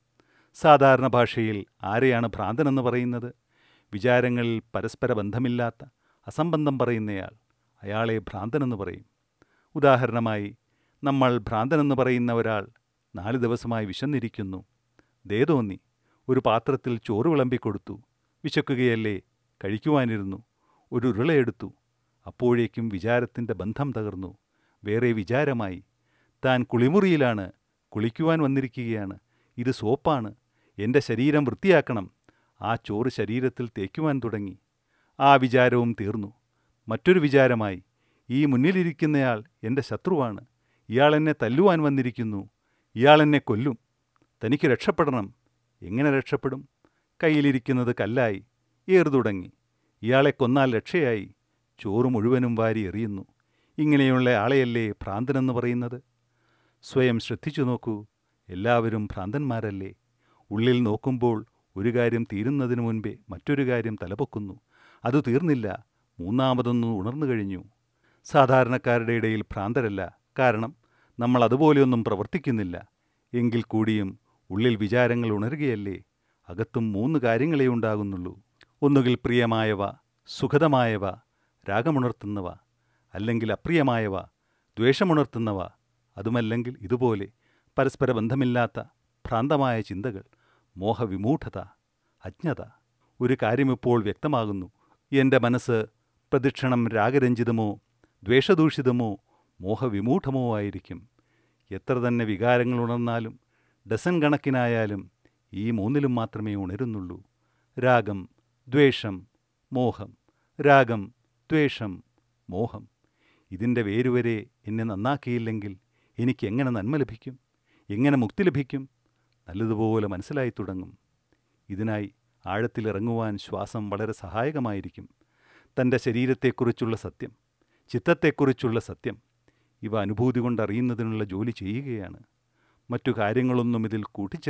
സാധാരണ ഭാഷയിൽ ആരെയാണ് ഭ്രാന്തനെന്ന് പറയുന്നത് വിചാരങ്ങളിൽ പരസ്പര ബന്ധമില്ലാത്ത അസംബന്ധം പറയുന്നയാൾ അയാളെ ഭ്രാന്തനെന്ന് പറയും ഉദാഹരണമായി നമ്മൾ ഭ്രാന്തനെന്ന് പറയുന്ന ഒരാൾ നാല് ദിവസമായി വിശന്നിരിക്കുന്നു ദേ തോന്നി ഒരു പാത്രത്തിൽ ചോറ് വിളമ്പിക്കൊടുത്തു വിശക്കുകയല്ലേ കഴിക്കുവാനിരുന്നു ഒരു ഉരുളയെടുത്തു അപ്പോഴേക്കും വിചാരത്തിൻ്റെ ബന്ധം തകർന്നു വേറെ വിചാരമായി താൻ കുളിമുറിയിലാണ് കുളിക്കുവാൻ വന്നിരിക്കുകയാണ് ഇത് സോപ്പാണ് എൻ്റെ ശരീരം വൃത്തിയാക്കണം ആ ചോറ് ശരീരത്തിൽ തേക്കുവാൻ തുടങ്ങി ആ വിചാരവും തീർന്നു മറ്റൊരു വിചാരമായി ഈ മുന്നിലിരിക്കുന്നയാൾ എൻ്റെ ശത്രുവാണ് ഇയാൾ എന്നെ തല്ലുവാൻ വന്നിരിക്കുന്നു ഇയാൾ എന്നെ കൊല്ലും തനിക്ക് രക്ഷപ്പെടണം എങ്ങനെ രക്ഷപ്പെടും കയ്യിലിരിക്കുന്നത് കല്ലായി ഏറു തുടങ്ങി ഇയാളെ കൊന്നാൽ രക്ഷയായി ചോറ് മുഴുവനും വാരി എറിയുന്നു ഇങ്ങനെയുള്ള ആളെയല്ലേ ഭ്രാന്തനെന്ന് പറയുന്നത് സ്വയം ശ്രദ്ധിച്ചു നോക്കൂ എല്ലാവരും ഭ്രാന്തന്മാരല്ലേ ഉള്ളിൽ നോക്കുമ്പോൾ ഒരു കാര്യം തീരുന്നതിനു മുൻപേ മറ്റൊരു കാര്യം തലപൊക്കുന്നു അത് തീർന്നില്ല മൂന്നാമതൊന്ന് ഉണർന്നു കഴിഞ്ഞു സാധാരണക്കാരുടെ ഇടയിൽ ഭ്രാന്തരല്ല കാരണം നമ്മൾ അതുപോലെയൊന്നും പ്രവർത്തിക്കുന്നില്ല എങ്കിൽ കൂടിയും ഉള്ളിൽ വിചാരങ്ങൾ ഉണരുകയല്ലേ അകത്തും മൂന്ന് കാര്യങ്ങളേ ഉണ്ടാകുന്നുള്ളൂ ഒന്നുകിൽ പ്രിയമായവ സുഖതമായവ രാഗമുണർത്തുന്നവ അല്ലെങ്കിൽ അപ്രിയമായവ ദ്വേഷമുണർത്തുന്നവ അതുമല്ലെങ്കിൽ ഇതുപോലെ പരസ്പര ബന്ധമില്ലാത്ത ഭ്രാന്തമായ ചിന്തകൾ മോഹവിമൂഢത അജ്ഞത ഒരു കാര്യമിപ്പോൾ വ്യക്തമാകുന്നു എൻ്റെ മനസ്സ് പ്രദക്ഷിണം രാഗരഞ്ജിതമോ ദ്വേഷദൂഷിതമോ മോഹവിമൂഢമോ ആയിരിക്കും എത്ര തന്നെ വികാരങ്ങൾ ഉണർന്നാലും ഡസൻ കണക്കിനായാലും ഈ മൂന്നിലും മാത്രമേ ഉണരുന്നുള്ളൂ രാഗം ദ്വേഷം മോഹം രാഗം ദ്വേഷം മോഹം ഇതിൻ്റെ വേരുവരെ എന്നെ നന്നാക്കിയില്ലെങ്കിൽ എനിക്ക് എങ്ങനെ നന്മ ലഭിക്കും എങ്ങനെ മുക്തി ലഭിക്കും നല്ലതുപോലെ മനസ്സിലായി തുടങ്ങും ഇതിനായി ആഴത്തിലിറങ്ങുവാൻ ശ്വാസം വളരെ സഹായകമായിരിക്കും തൻ്റെ ശരീരത്തെക്കുറിച്ചുള്ള സത്യം ചിത്തത്തെക്കുറിച്ചുള്ള സത്യം ഇവ അനുഭൂതി കൊണ്ടറിയുന്നതിനുള്ള ജോലി ചെയ്യുകയാണ് മറ്റു കാര്യങ്ങളൊന്നും ഇതിൽ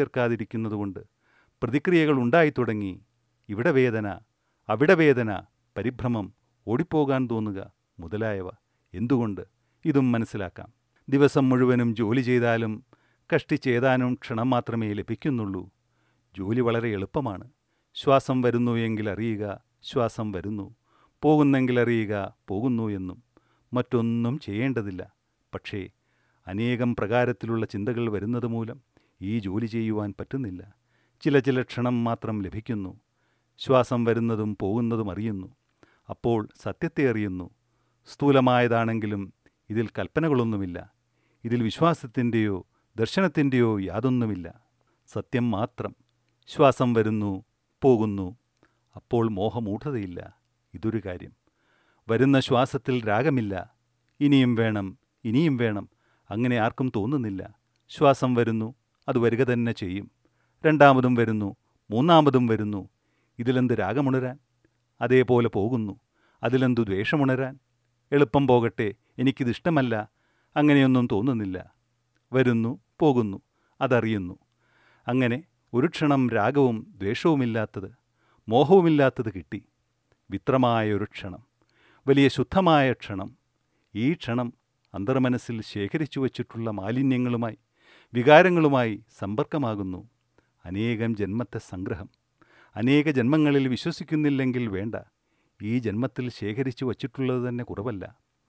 കൂട്ടിച്ചേർക്കാതിരിക്കുന്നതുകൊണ്ട് പ്രതിക്രിയകൾ ഉണ്ടായി തുടങ്ങി ഇവിടെ വേദന അവിടെ വേദന പരിഭ്രമം ഓടിപ്പോകാൻ തോന്നുക മുതലായവ എന്തുകൊണ്ട് ഇതും മനസ്സിലാക്കാം ദിവസം മുഴുവനും ജോലി ചെയ്താലും കഷ്ടിച്ചേതാനും ക്ഷണം മാത്രമേ ലഭിക്കുന്നുള്ളൂ ജോലി വളരെ എളുപ്പമാണ് ശ്വാസം വരുന്നു എങ്കിൽ അറിയുക ശ്വാസം വരുന്നു പോകുന്നെങ്കിൽ അറിയുക പോകുന്നു എന്നും മറ്റൊന്നും ചെയ്യേണ്ടതില്ല പക്ഷേ അനേകം പ്രകാരത്തിലുള്ള ചിന്തകൾ വരുന്നത് മൂലം ഈ ജോലി ചെയ്യുവാൻ പറ്റുന്നില്ല ചില ചില ക്ഷണം മാത്രം ലഭിക്കുന്നു ശ്വാസം വരുന്നതും പോകുന്നതും അറിയുന്നു അപ്പോൾ സത്യത്തെ അറിയുന്നു സ്ഥൂലമായതാണെങ്കിലും ഇതിൽ കൽപ്പനകളൊന്നുമില്ല ഇതിൽ വിശ്വാസത്തിൻ്റെയോ ദർശനത്തിൻ്റെയോ യാതൊന്നുമില്ല സത്യം മാത്രം ശ്വാസം വരുന്നു പോകുന്നു അപ്പോൾ മോഹമൂഢതയില്ല ഇതൊരു കാര്യം വരുന്ന ശ്വാസത്തിൽ രാഗമില്ല ഇനിയും വേണം ഇനിയും വേണം അങ്ങനെ ആർക്കും തോന്നുന്നില്ല ശ്വാസം വരുന്നു അത് വരിക തന്നെ ചെയ്യും രണ്ടാമതും വരുന്നു മൂന്നാമതും വരുന്നു ഇതിലെന്ത് രാഗമുണരാൻ അതേപോലെ പോകുന്നു അതിലെന്തു ദ്വേഷമുണരാൻ എളുപ്പം പോകട്ടെ എനിക്കിതിഷ്ടമല്ല അങ്ങനെയൊന്നും തോന്നുന്നില്ല വരുന്നു പോകുന്നു അതറിയുന്നു അങ്ങനെ ഒരു ക്ഷണം രാഗവും ദ്വേഷവുമില്ലാത്തത് മോഹവുമില്ലാത്തത് കിട്ടി വിത്രമായ ഒരു ക്ഷണം വലിയ ശുദ്ധമായ ക്ഷണം ഈ ക്ഷണം അന്തർമനസ്സിൽ ശേഖരിച്ചു വച്ചിട്ടുള്ള മാലിന്യങ്ങളുമായി വികാരങ്ങളുമായി സമ്പർക്കമാകുന്നു അനേകം ജന്മത്തെ സംഗ്രഹം അനേക ജന്മങ്ങളിൽ വിശ്വസിക്കുന്നില്ലെങ്കിൽ വേണ്ട ഈ ജന്മത്തിൽ ശേഖരിച്ചു വച്ചിട്ടുള്ളത് തന്നെ കുറവല്ല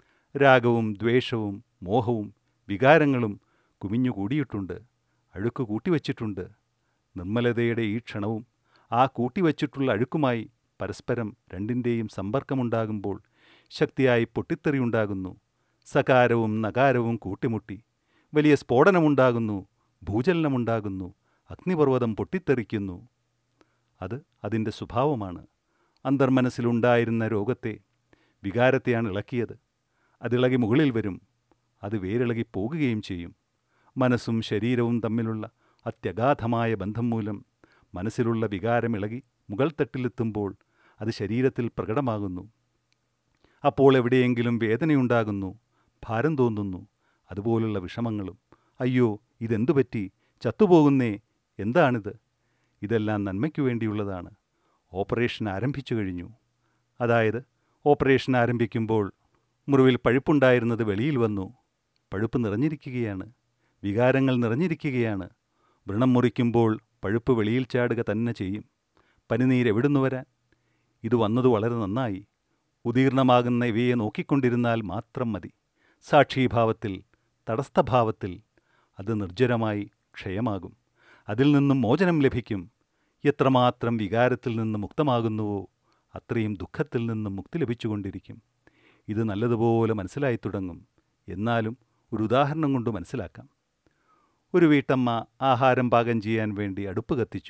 രാഗവും ദ്വേഷവും മോഹവും വികാരങ്ങളും കുമിഞ്ഞുകൂടിയിട്ടുണ്ട് അഴുക്ക് കൂട്ടിവച്ചിട്ടുണ്ട് നിർമ്മലതയുടെ ഈ ക്ഷണവും ആ കൂട്ടിവച്ചിട്ടുള്ള അഴുക്കുമായി പരസ്പരം രണ്ടിൻ്റെയും സമ്പർക്കമുണ്ടാകുമ്പോൾ ശക്തിയായി പൊട്ടിത്തെറിയുണ്ടാകുന്നു സകാരവും നകാരവും കൂട്ടിമുട്ടി വലിയ സ്ഫോടനമുണ്ടാകുന്നു ഭൂചലനമുണ്ടാകുന്നു അഗ്നിപർവ്വതം പൊട്ടിത്തെറിക്കുന്നു അത് അതിൻ്റെ സ്വഭാവമാണ് അന്തർമനസ്സിലുണ്ടായിരുന്ന രോഗത്തെ വികാരത്തെയാണ് ഇളക്കിയത് അതിളകി മുകളിൽ വരും അത് വേരിളകി പോകുകയും ചെയ്യും മനസ്സും ശരീരവും തമ്മിലുള്ള അത്യഗാധമായ ബന്ധം മൂലം മനസ്സിലുള്ള വികാരം ഇളകി മുകൾ തട്ടിലെത്തുമ്പോൾ അത് ശരീരത്തിൽ പ്രകടമാകുന്നു അപ്പോൾ എവിടെയെങ്കിലും വേദനയുണ്ടാകുന്നു ഭാരം തോന്നുന്നു അതുപോലുള്ള വിഷമങ്ങളും അയ്യോ ഇതെന്തു പറ്റി ചത്തുപോകുന്നേ എന്താണിത് ഇതെല്ലാം നന്മയ്ക്കു വേണ്ടിയുള്ളതാണ് ഓപ്പറേഷൻ ആരംഭിച്ചു കഴിഞ്ഞു അതായത് ഓപ്പറേഷൻ ആരംഭിക്കുമ്പോൾ മുറിവിൽ പഴുപ്പുണ്ടായിരുന്നത് വെളിയിൽ വന്നു പഴുപ്പ് നിറഞ്ഞിരിക്കുകയാണ് വികാരങ്ങൾ നിറഞ്ഞിരിക്കുകയാണ് വ്രണം മുറിക്കുമ്പോൾ പഴുപ്പ് വെളിയിൽ ചാടുക തന്നെ ചെയ്യും പനിനീരെവിടുന്നു വരാൻ ഇത് വന്നത് വളരെ നന്നായി ഉദീർണമാകുന്ന ഇവയെ നോക്കിക്കൊണ്ടിരുന്നാൽ മാത്രം മതി സാക്ഷീഭാവത്തിൽ തടസ്ഥഭാവത്തിൽ അത് നിർജ്ജരമായി ക്ഷയമാകും അതിൽ നിന്നും മോചനം ലഭിക്കും എത്രമാത്രം വികാരത്തിൽ നിന്ന് മുക്തമാകുന്നുവോ അത്രയും ദുഃഖത്തിൽ നിന്നും മുക്തി ലഭിച്ചുകൊണ്ടിരിക്കും ഇത് നല്ലതുപോലെ മനസ്സിലായി തുടങ്ങും എന്നാലും ഒരു ഉദാഹരണം കൊണ്ട് മനസ്സിലാക്കാം ഒരു വീട്ടമ്മ ആഹാരം പാകം ചെയ്യാൻ വേണ്ടി അടുപ്പ് കത്തിച്ചു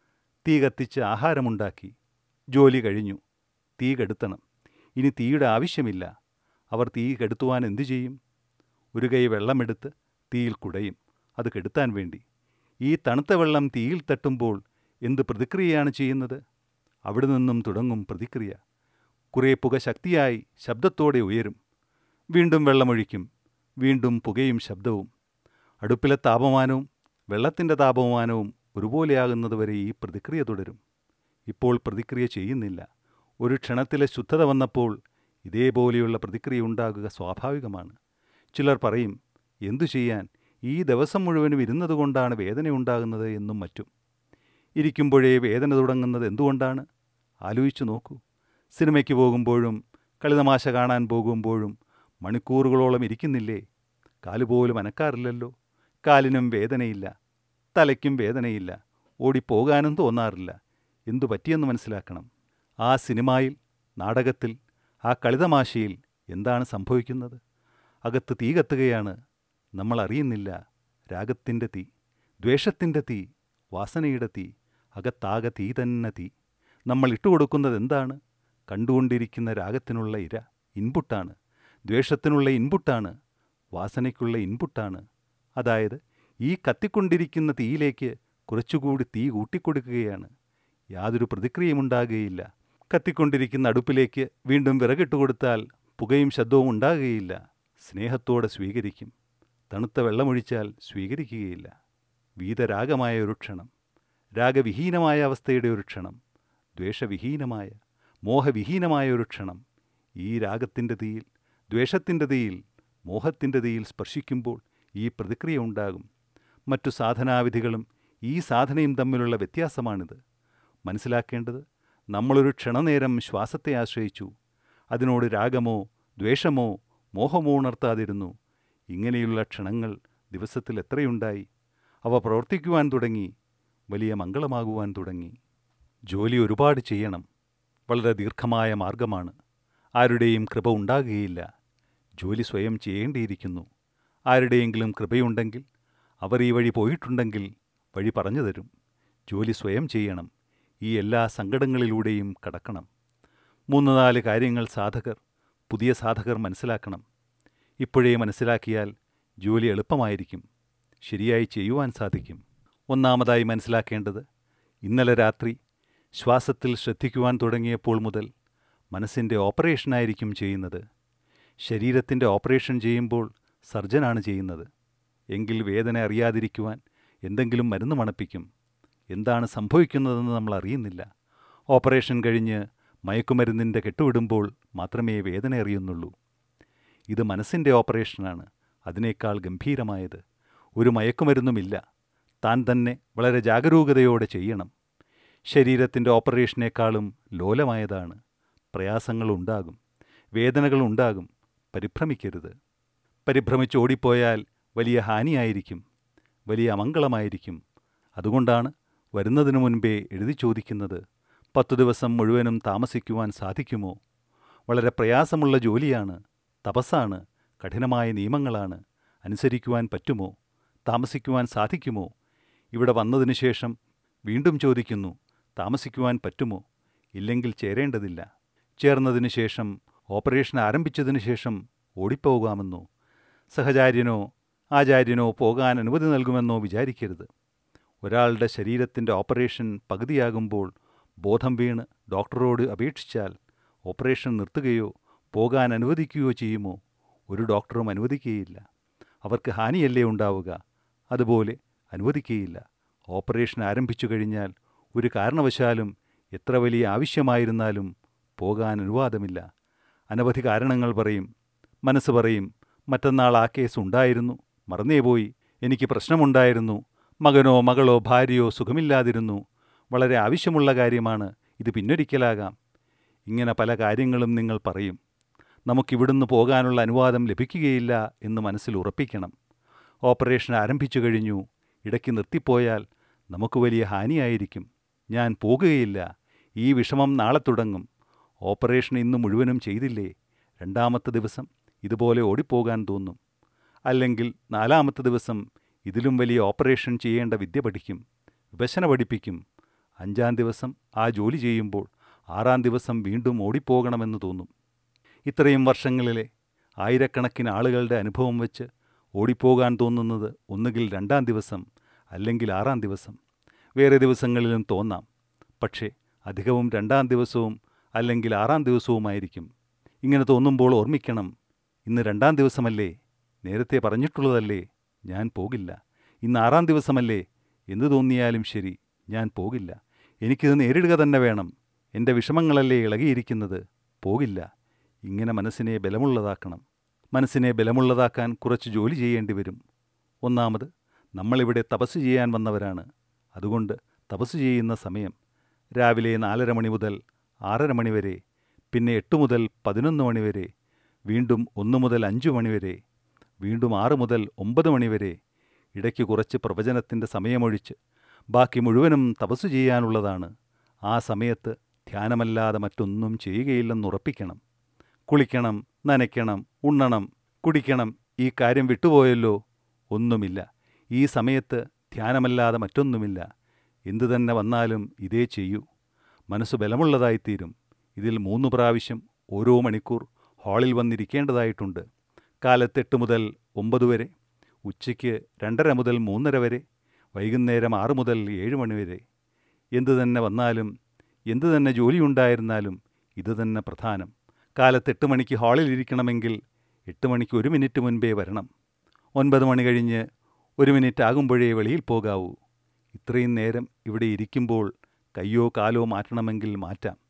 തീ കത്തിച്ച് ആഹാരമുണ്ടാക്കി ജോലി കഴിഞ്ഞു തീ കെടുത്തണം ഇനി തീയുടെ ആവശ്യമില്ല അവർ തീ കെടുത്തുവാൻ എന്തു ചെയ്യും ഒരു കൈ വെള്ളമെടുത്ത് തീയിൽ കുടയും അത് കെടുത്താൻ വേണ്ടി ഈ തണുത്ത വെള്ളം തീയിൽ തട്ടുമ്പോൾ എന്ത് പ്രതിക്രിയയാണ് ചെയ്യുന്നത് അവിടെ നിന്നും തുടങ്ങും പ്രതിക്രിയ കുറേ പുക ശക്തിയായി ശബ്ദത്തോടെ ഉയരും വീണ്ടും വെള്ളമൊഴിക്കും വീണ്ടും പുകയും ശബ്ദവും അടുപ്പിലെ താപമാനവും വെള്ളത്തിൻ്റെ താപമാനവും ഒരുപോലെയാകുന്നതുവരെ ഈ പ്രതിക്രിയ തുടരും ഇപ്പോൾ പ്രതിക്രിയ ചെയ്യുന്നില്ല ഒരു ക്ഷണത്തിലെ ശുദ്ധത വന്നപ്പോൾ ഇതേപോലെയുള്ള പ്രതിക്രിയ ഉണ്ടാകുക സ്വാഭാവികമാണ് ചിലർ പറയും എന്തു ചെയ്യാൻ ഈ ദിവസം മുഴുവനും ഇരുന്നതുകൊണ്ടാണ് വേദന ഉണ്ടാകുന്നത് എന്നും മറ്റും ഇരിക്കുമ്പോഴേ വേദന തുടങ്ങുന്നത് എന്തുകൊണ്ടാണ് ആലോചിച്ചു നോക്കൂ സിനിമയ്ക്ക് പോകുമ്പോഴും കളിതമാശ കാണാൻ പോകുമ്പോഴും മണിക്കൂറുകളോളം ഇരിക്കുന്നില്ലേ കാലുപോലും അനക്കാറില്ലല്ലോ കാലിനും വേദനയില്ല തലയ്ക്കും വേദനയില്ല ഓടിപ്പോകാനും തോന്നാറില്ല എന്തു പറ്റിയെന്ന് മനസ്സിലാക്കണം ആ സിനിമയിൽ നാടകത്തിൽ ആ കളിതമാശയിൽ എന്താണ് സംഭവിക്കുന്നത് അകത്ത് തീ കത്തുകയാണ് നമ്മൾ അറിയുന്നില്ല രാഗത്തിൻ്റെ തീ ദ്വേഷത്തിൻ്റെ തീ വാസനയുടെ തീ അകത്താകെ തീ തന്നെ തീ നമ്മൾ ഇട്ടുകൊടുക്കുന്നത് എന്താണ് കണ്ടുകൊണ്ടിരിക്കുന്ന രാഗത്തിനുള്ള ഇര ഇൻപുട്ടാണ് ദ്വേഷത്തിനുള്ള ഇൻപുട്ടാണ് വാസനയ്ക്കുള്ള ഇൻപുട്ടാണ് അതായത് ഈ കത്തിക്കൊണ്ടിരിക്കുന്ന തീയിലേക്ക് കുറച്ചുകൂടി തീ കൂട്ടിക്കൊടുക്കുകയാണ് യാതൊരു പ്രതിക്രിയയുമുണ്ടാകുകയില്ല കത്തിക്കൊണ്ടിരിക്കുന്ന അടുപ്പിലേക്ക് വീണ്ടും വിറകിട്ട് കൊടുത്താൽ പുകയും ശബ്ദവും ഉണ്ടാകുകയില്ല സ്നേഹത്തോടെ സ്വീകരിക്കും തണുത്ത വെള്ളമൊഴിച്ചാൽ സ്വീകരിക്കുകയില്ല വീതരാഗമായ ഒരു ക്ഷണം രാഗവിഹീനമായ അവസ്ഥയുടെ ഒരു ക്ഷണം ദ്വേഷവിഹീനമായ മോഹവിഹീനമായ ഒരു ക്ഷണം ഈ രാഗത്തിൻ്റെ തീയിൽ ദ്വേഷത്തിൻ്റെ തീയിൽ മോഹത്തിൻ്റെ തീയിൽ സ്പർശിക്കുമ്പോൾ ഈ പ്രതിക്രിയ ഉണ്ടാകും മറ്റു സാധനാവിധികളും ഈ സാധനയും തമ്മിലുള്ള വ്യത്യാസമാണിത് മനസ്സിലാക്കേണ്ടത് നമ്മളൊരു ക്ഷണനേരം ശ്വാസത്തെ ആശ്രയിച്ചു അതിനോട് രാഗമോ ദ്വേഷമോ മോഹമോ ഉണർത്താതിരുന്നു ഇങ്ങനെയുള്ള ക്ഷണങ്ങൾ ദിവസത്തിൽ എത്രയുണ്ടായി അവ പ്രവർത്തിക്കുവാൻ തുടങ്ങി വലിയ മംഗളമാകുവാൻ തുടങ്ങി ജോലി ഒരുപാട് ചെയ്യണം വളരെ ദീർഘമായ മാർഗമാണ് ആരുടെയും കൃപ ഉണ്ടാകുകയില്ല ജോലി സ്വയം ചെയ്യേണ്ടിയിരിക്കുന്നു ആരുടെയെങ്കിലും കൃപയുണ്ടെങ്കിൽ അവർ ഈ വഴി പോയിട്ടുണ്ടെങ്കിൽ വഴി പറഞ്ഞു തരും ജോലി സ്വയം ചെയ്യണം ഈ എല്ലാ സങ്കടങ്ങളിലൂടെയും കടക്കണം മൂന്ന് നാല് കാര്യങ്ങൾ സാധകർ പുതിയ സാധകർ മനസ്സിലാക്കണം ഇപ്പോഴേ മനസ്സിലാക്കിയാൽ ജോലി എളുപ്പമായിരിക്കും ശരിയായി ചെയ്യുവാൻ സാധിക്കും ഒന്നാമതായി മനസ്സിലാക്കേണ്ടത് ഇന്നലെ രാത്രി ശ്വാസത്തിൽ ശ്രദ്ധിക്കുവാൻ തുടങ്ങിയപ്പോൾ മുതൽ മനസ്സിൻ്റെ ഓപ്പറേഷനായിരിക്കും ചെയ്യുന്നത് ശരീരത്തിൻ്റെ ഓപ്പറേഷൻ ചെയ്യുമ്പോൾ സർജനാണ് ചെയ്യുന്നത് എങ്കിൽ വേദന അറിയാതിരിക്കുവാൻ എന്തെങ്കിലും മരുന്ന് മണപ്പിക്കും എന്താണ് സംഭവിക്കുന്നതെന്ന് നമ്മൾ അറിയുന്നില്ല ഓപ്പറേഷൻ കഴിഞ്ഞ് മയക്കുമരുന്നിൻ്റെ കെട്ടുവിടുമ്പോൾ മാത്രമേ വേദന അറിയുന്നുള്ളൂ ഇത് മനസ്സിൻ്റെ ഓപ്പറേഷനാണ് അതിനേക്കാൾ ഗംഭീരമായത് ഒരു മയക്കുമരുന്നുമില്ല താൻ തന്നെ വളരെ ജാഗരൂകതയോടെ ചെയ്യണം ശരീരത്തിൻ്റെ ഓപ്പറേഷനേക്കാളും ലോലമായതാണ് പ്രയാസങ്ങളുണ്ടാകും വേദനകളുണ്ടാകും പരിഭ്രമിക്കരുത് പരിഭ്രമിച്ച് ഓടിപ്പോയാൽ വലിയ ഹാനിയായിരിക്കും വലിയ അമംഗളമായിരിക്കും അതുകൊണ്ടാണ് വരുന്നതിനു മുൻപേ എഴുതി ചോദിക്കുന്നത് പത്തു ദിവസം മുഴുവനും താമസിക്കുവാൻ സാധിക്കുമോ വളരെ പ്രയാസമുള്ള ജോലിയാണ് തപസ്സാണ് കഠിനമായ നിയമങ്ങളാണ് അനുസരിക്കുവാൻ പറ്റുമോ താമസിക്കുവാൻ സാധിക്കുമോ ഇവിടെ വന്നതിന് ശേഷം വീണ്ടും ചോദിക്കുന്നു താമസിക്കുവാൻ പറ്റുമോ ഇല്ലെങ്കിൽ ചേരേണ്ടതില്ല ചേർന്നതിന് ശേഷം ഓപ്പറേഷൻ ആരംഭിച്ചതിന് ശേഷം ഓടിപ്പോകാമെന്നോ സഹചാര്യനോ ആചാര്യനോ പോകാൻ അനുമതി നൽകുമെന്നോ വിചാരിക്കരുത് ഒരാളുടെ ശരീരത്തിൻ്റെ ഓപ്പറേഷൻ പകുതിയാകുമ്പോൾ ബോധം വീണ് ഡോക്ടറോട് അപേക്ഷിച്ചാൽ ഓപ്പറേഷൻ നിർത്തുകയോ പോകാൻ അനുവദിക്കുകയോ ചെയ്യുമോ ഒരു ഡോക്ടറും അനുവദിക്കുകയില്ല അവർക്ക് ഹാനിയല്ലേ ഉണ്ടാവുക അതുപോലെ അനുവദിക്കുകയില്ല ഓപ്പറേഷൻ ആരംഭിച്ചു കഴിഞ്ഞാൽ ഒരു കാരണവശാലും എത്ര വലിയ ആവശ്യമായിരുന്നാലും പോകാൻ അനുവാദമില്ല അനവധി കാരണങ്ങൾ പറയും മനസ്സ് പറയും മറ്റന്നാൾ ആ കേസ് ഉണ്ടായിരുന്നു മറന്നേപോയി എനിക്ക് പ്രശ്നമുണ്ടായിരുന്നു മകനോ മകളോ ഭാര്യയോ സുഖമില്ലാതിരുന്നു വളരെ ആവശ്യമുള്ള കാര്യമാണ് ഇത് പിന്നൊരിക്കലാകാം ഇങ്ങനെ പല കാര്യങ്ങളും നിങ്ങൾ പറയും നമുക്കിവിടുന്ന് പോകാനുള്ള അനുവാദം ലഭിക്കുകയില്ല എന്ന് മനസ്സിൽ ഉറപ്പിക്കണം ഓപ്പറേഷൻ ആരംഭിച്ചു കഴിഞ്ഞു ഇടയ്ക്ക് നിർത്തിപ്പോയാൽ നമുക്ക് വലിയ ഹാനിയായിരിക്കും ഞാൻ പോകുകയില്ല ഈ വിഷമം നാളെ തുടങ്ങും ഓപ്പറേഷൻ ഇന്ന് മുഴുവനും ചെയ്തില്ലേ രണ്ടാമത്തെ ദിവസം ഇതുപോലെ ഓടിപ്പോകാൻ തോന്നും അല്ലെങ്കിൽ നാലാമത്തെ ദിവസം ഇതിലും വലിയ ഓപ്പറേഷൻ ചെയ്യേണ്ട വിദ്യ പഠിക്കും വിഭജന പഠിപ്പിക്കും അഞ്ചാം ദിവസം ആ ജോലി ചെയ്യുമ്പോൾ ആറാം ദിവസം വീണ്ടും ഓടിപ്പോകണമെന്ന് തോന്നും ഇത്രയും വർഷങ്ങളിലെ ആയിരക്കണക്കിന് ആളുകളുടെ അനുഭവം വെച്ച് ഓടിപ്പോകാൻ തോന്നുന്നത് ഒന്നുകിൽ രണ്ടാം ദിവസം അല്ലെങ്കിൽ ആറാം ദിവസം വേറെ ദിവസങ്ങളിലും തോന്നാം പക്ഷേ അധികവും രണ്ടാം ദിവസവും അല്ലെങ്കിൽ ആറാം ദിവസവുമായിരിക്കും ഇങ്ങനെ തോന്നുമ്പോൾ ഓർമ്മിക്കണം ഇന്ന് രണ്ടാം ദിവസമല്ലേ നേരത്തെ പറഞ്ഞിട്ടുള്ളതല്ലേ ഞാൻ പോകില്ല ഇന്ന് ആറാം ദിവസമല്ലേ എന്തു തോന്നിയാലും ശരി ഞാൻ പോകില്ല എനിക്കിത് നേരിടുക തന്നെ വേണം എൻ്റെ വിഷമങ്ങളല്ലേ ഇളകിയിരിക്കുന്നത് പോകില്ല ഇങ്ങനെ മനസ്സിനെ ബലമുള്ളതാക്കണം മനസ്സിനെ ബലമുള്ളതാക്കാൻ കുറച്ച് ജോലി ചെയ്യേണ്ടി വരും ഒന്നാമത് നമ്മളിവിടെ തപസ് ചെയ്യാൻ വന്നവരാണ് അതുകൊണ്ട് തപസ് ചെയ്യുന്ന സമയം രാവിലെ നാലര മണി മുതൽ ആറര മണി വരെ പിന്നെ എട്ട് മുതൽ പതിനൊന്ന് മണി വരെ വീണ്ടും ഒന്ന് മുതൽ അഞ്ചു മണി വരെ വീണ്ടും ആറ് മുതൽ ഒമ്പത് മണി വരെ ഇടയ്ക്ക് കുറച്ച് പ്രവചനത്തിൻ്റെ സമയമൊഴിച്ച് ബാക്കി മുഴുവനും തപസ് ചെയ്യാനുള്ളതാണ് ആ സമയത്ത് ധ്യാനമല്ലാതെ മറ്റൊന്നും ചെയ്യുകയില്ലെന്ന് ഉറപ്പിക്കണം കുളിക്കണം നനയ്ക്കണം ഉണ്ണണം കുടിക്കണം ഈ കാര്യം വിട്ടുപോയല്ലോ ഒന്നുമില്ല ഈ സമയത്ത് ധ്യാനമല്ലാതെ മറ്റൊന്നുമില്ല എന്തു തന്നെ വന്നാലും ഇതേ ചെയ്യൂ മനസ്സ് ബലമുള്ളതായിത്തീരും ഇതിൽ മൂന്ന് പ്രാവശ്യം ഓരോ മണിക്കൂർ ഹാളിൽ വന്നിരിക്കേണ്ടതായിട്ടുണ്ട് കാലത്ത് എട്ട് മുതൽ ഒമ്പത് വരെ ഉച്ചയ്ക്ക് രണ്ടര മുതൽ മൂന്നര വരെ വൈകുന്നേരം ആറ് മുതൽ ഏഴ് മണി വരെ എന്തു തന്നെ വന്നാലും എന്തു തന്നെ ജോലിയുണ്ടായിരുന്നാലും ഇത് തന്നെ പ്രധാനം കാലത്ത് എട്ട് മണിക്ക് ഹാളിൽ ഇരിക്കണമെങ്കിൽ എട്ട് മണിക്ക് ഒരു മിനിറ്റ് മുൻപേ വരണം ഒൻപത് മണി കഴിഞ്ഞ് ഒരു മിനിറ്റ് ആകുമ്പോഴേ വെളിയിൽ പോകാവൂ ഇത്രയും നേരം ഇവിടെ ഇരിക്കുമ്പോൾ കയ്യോ കാലോ മാറ്റണമെങ്കിൽ മാറ്റാം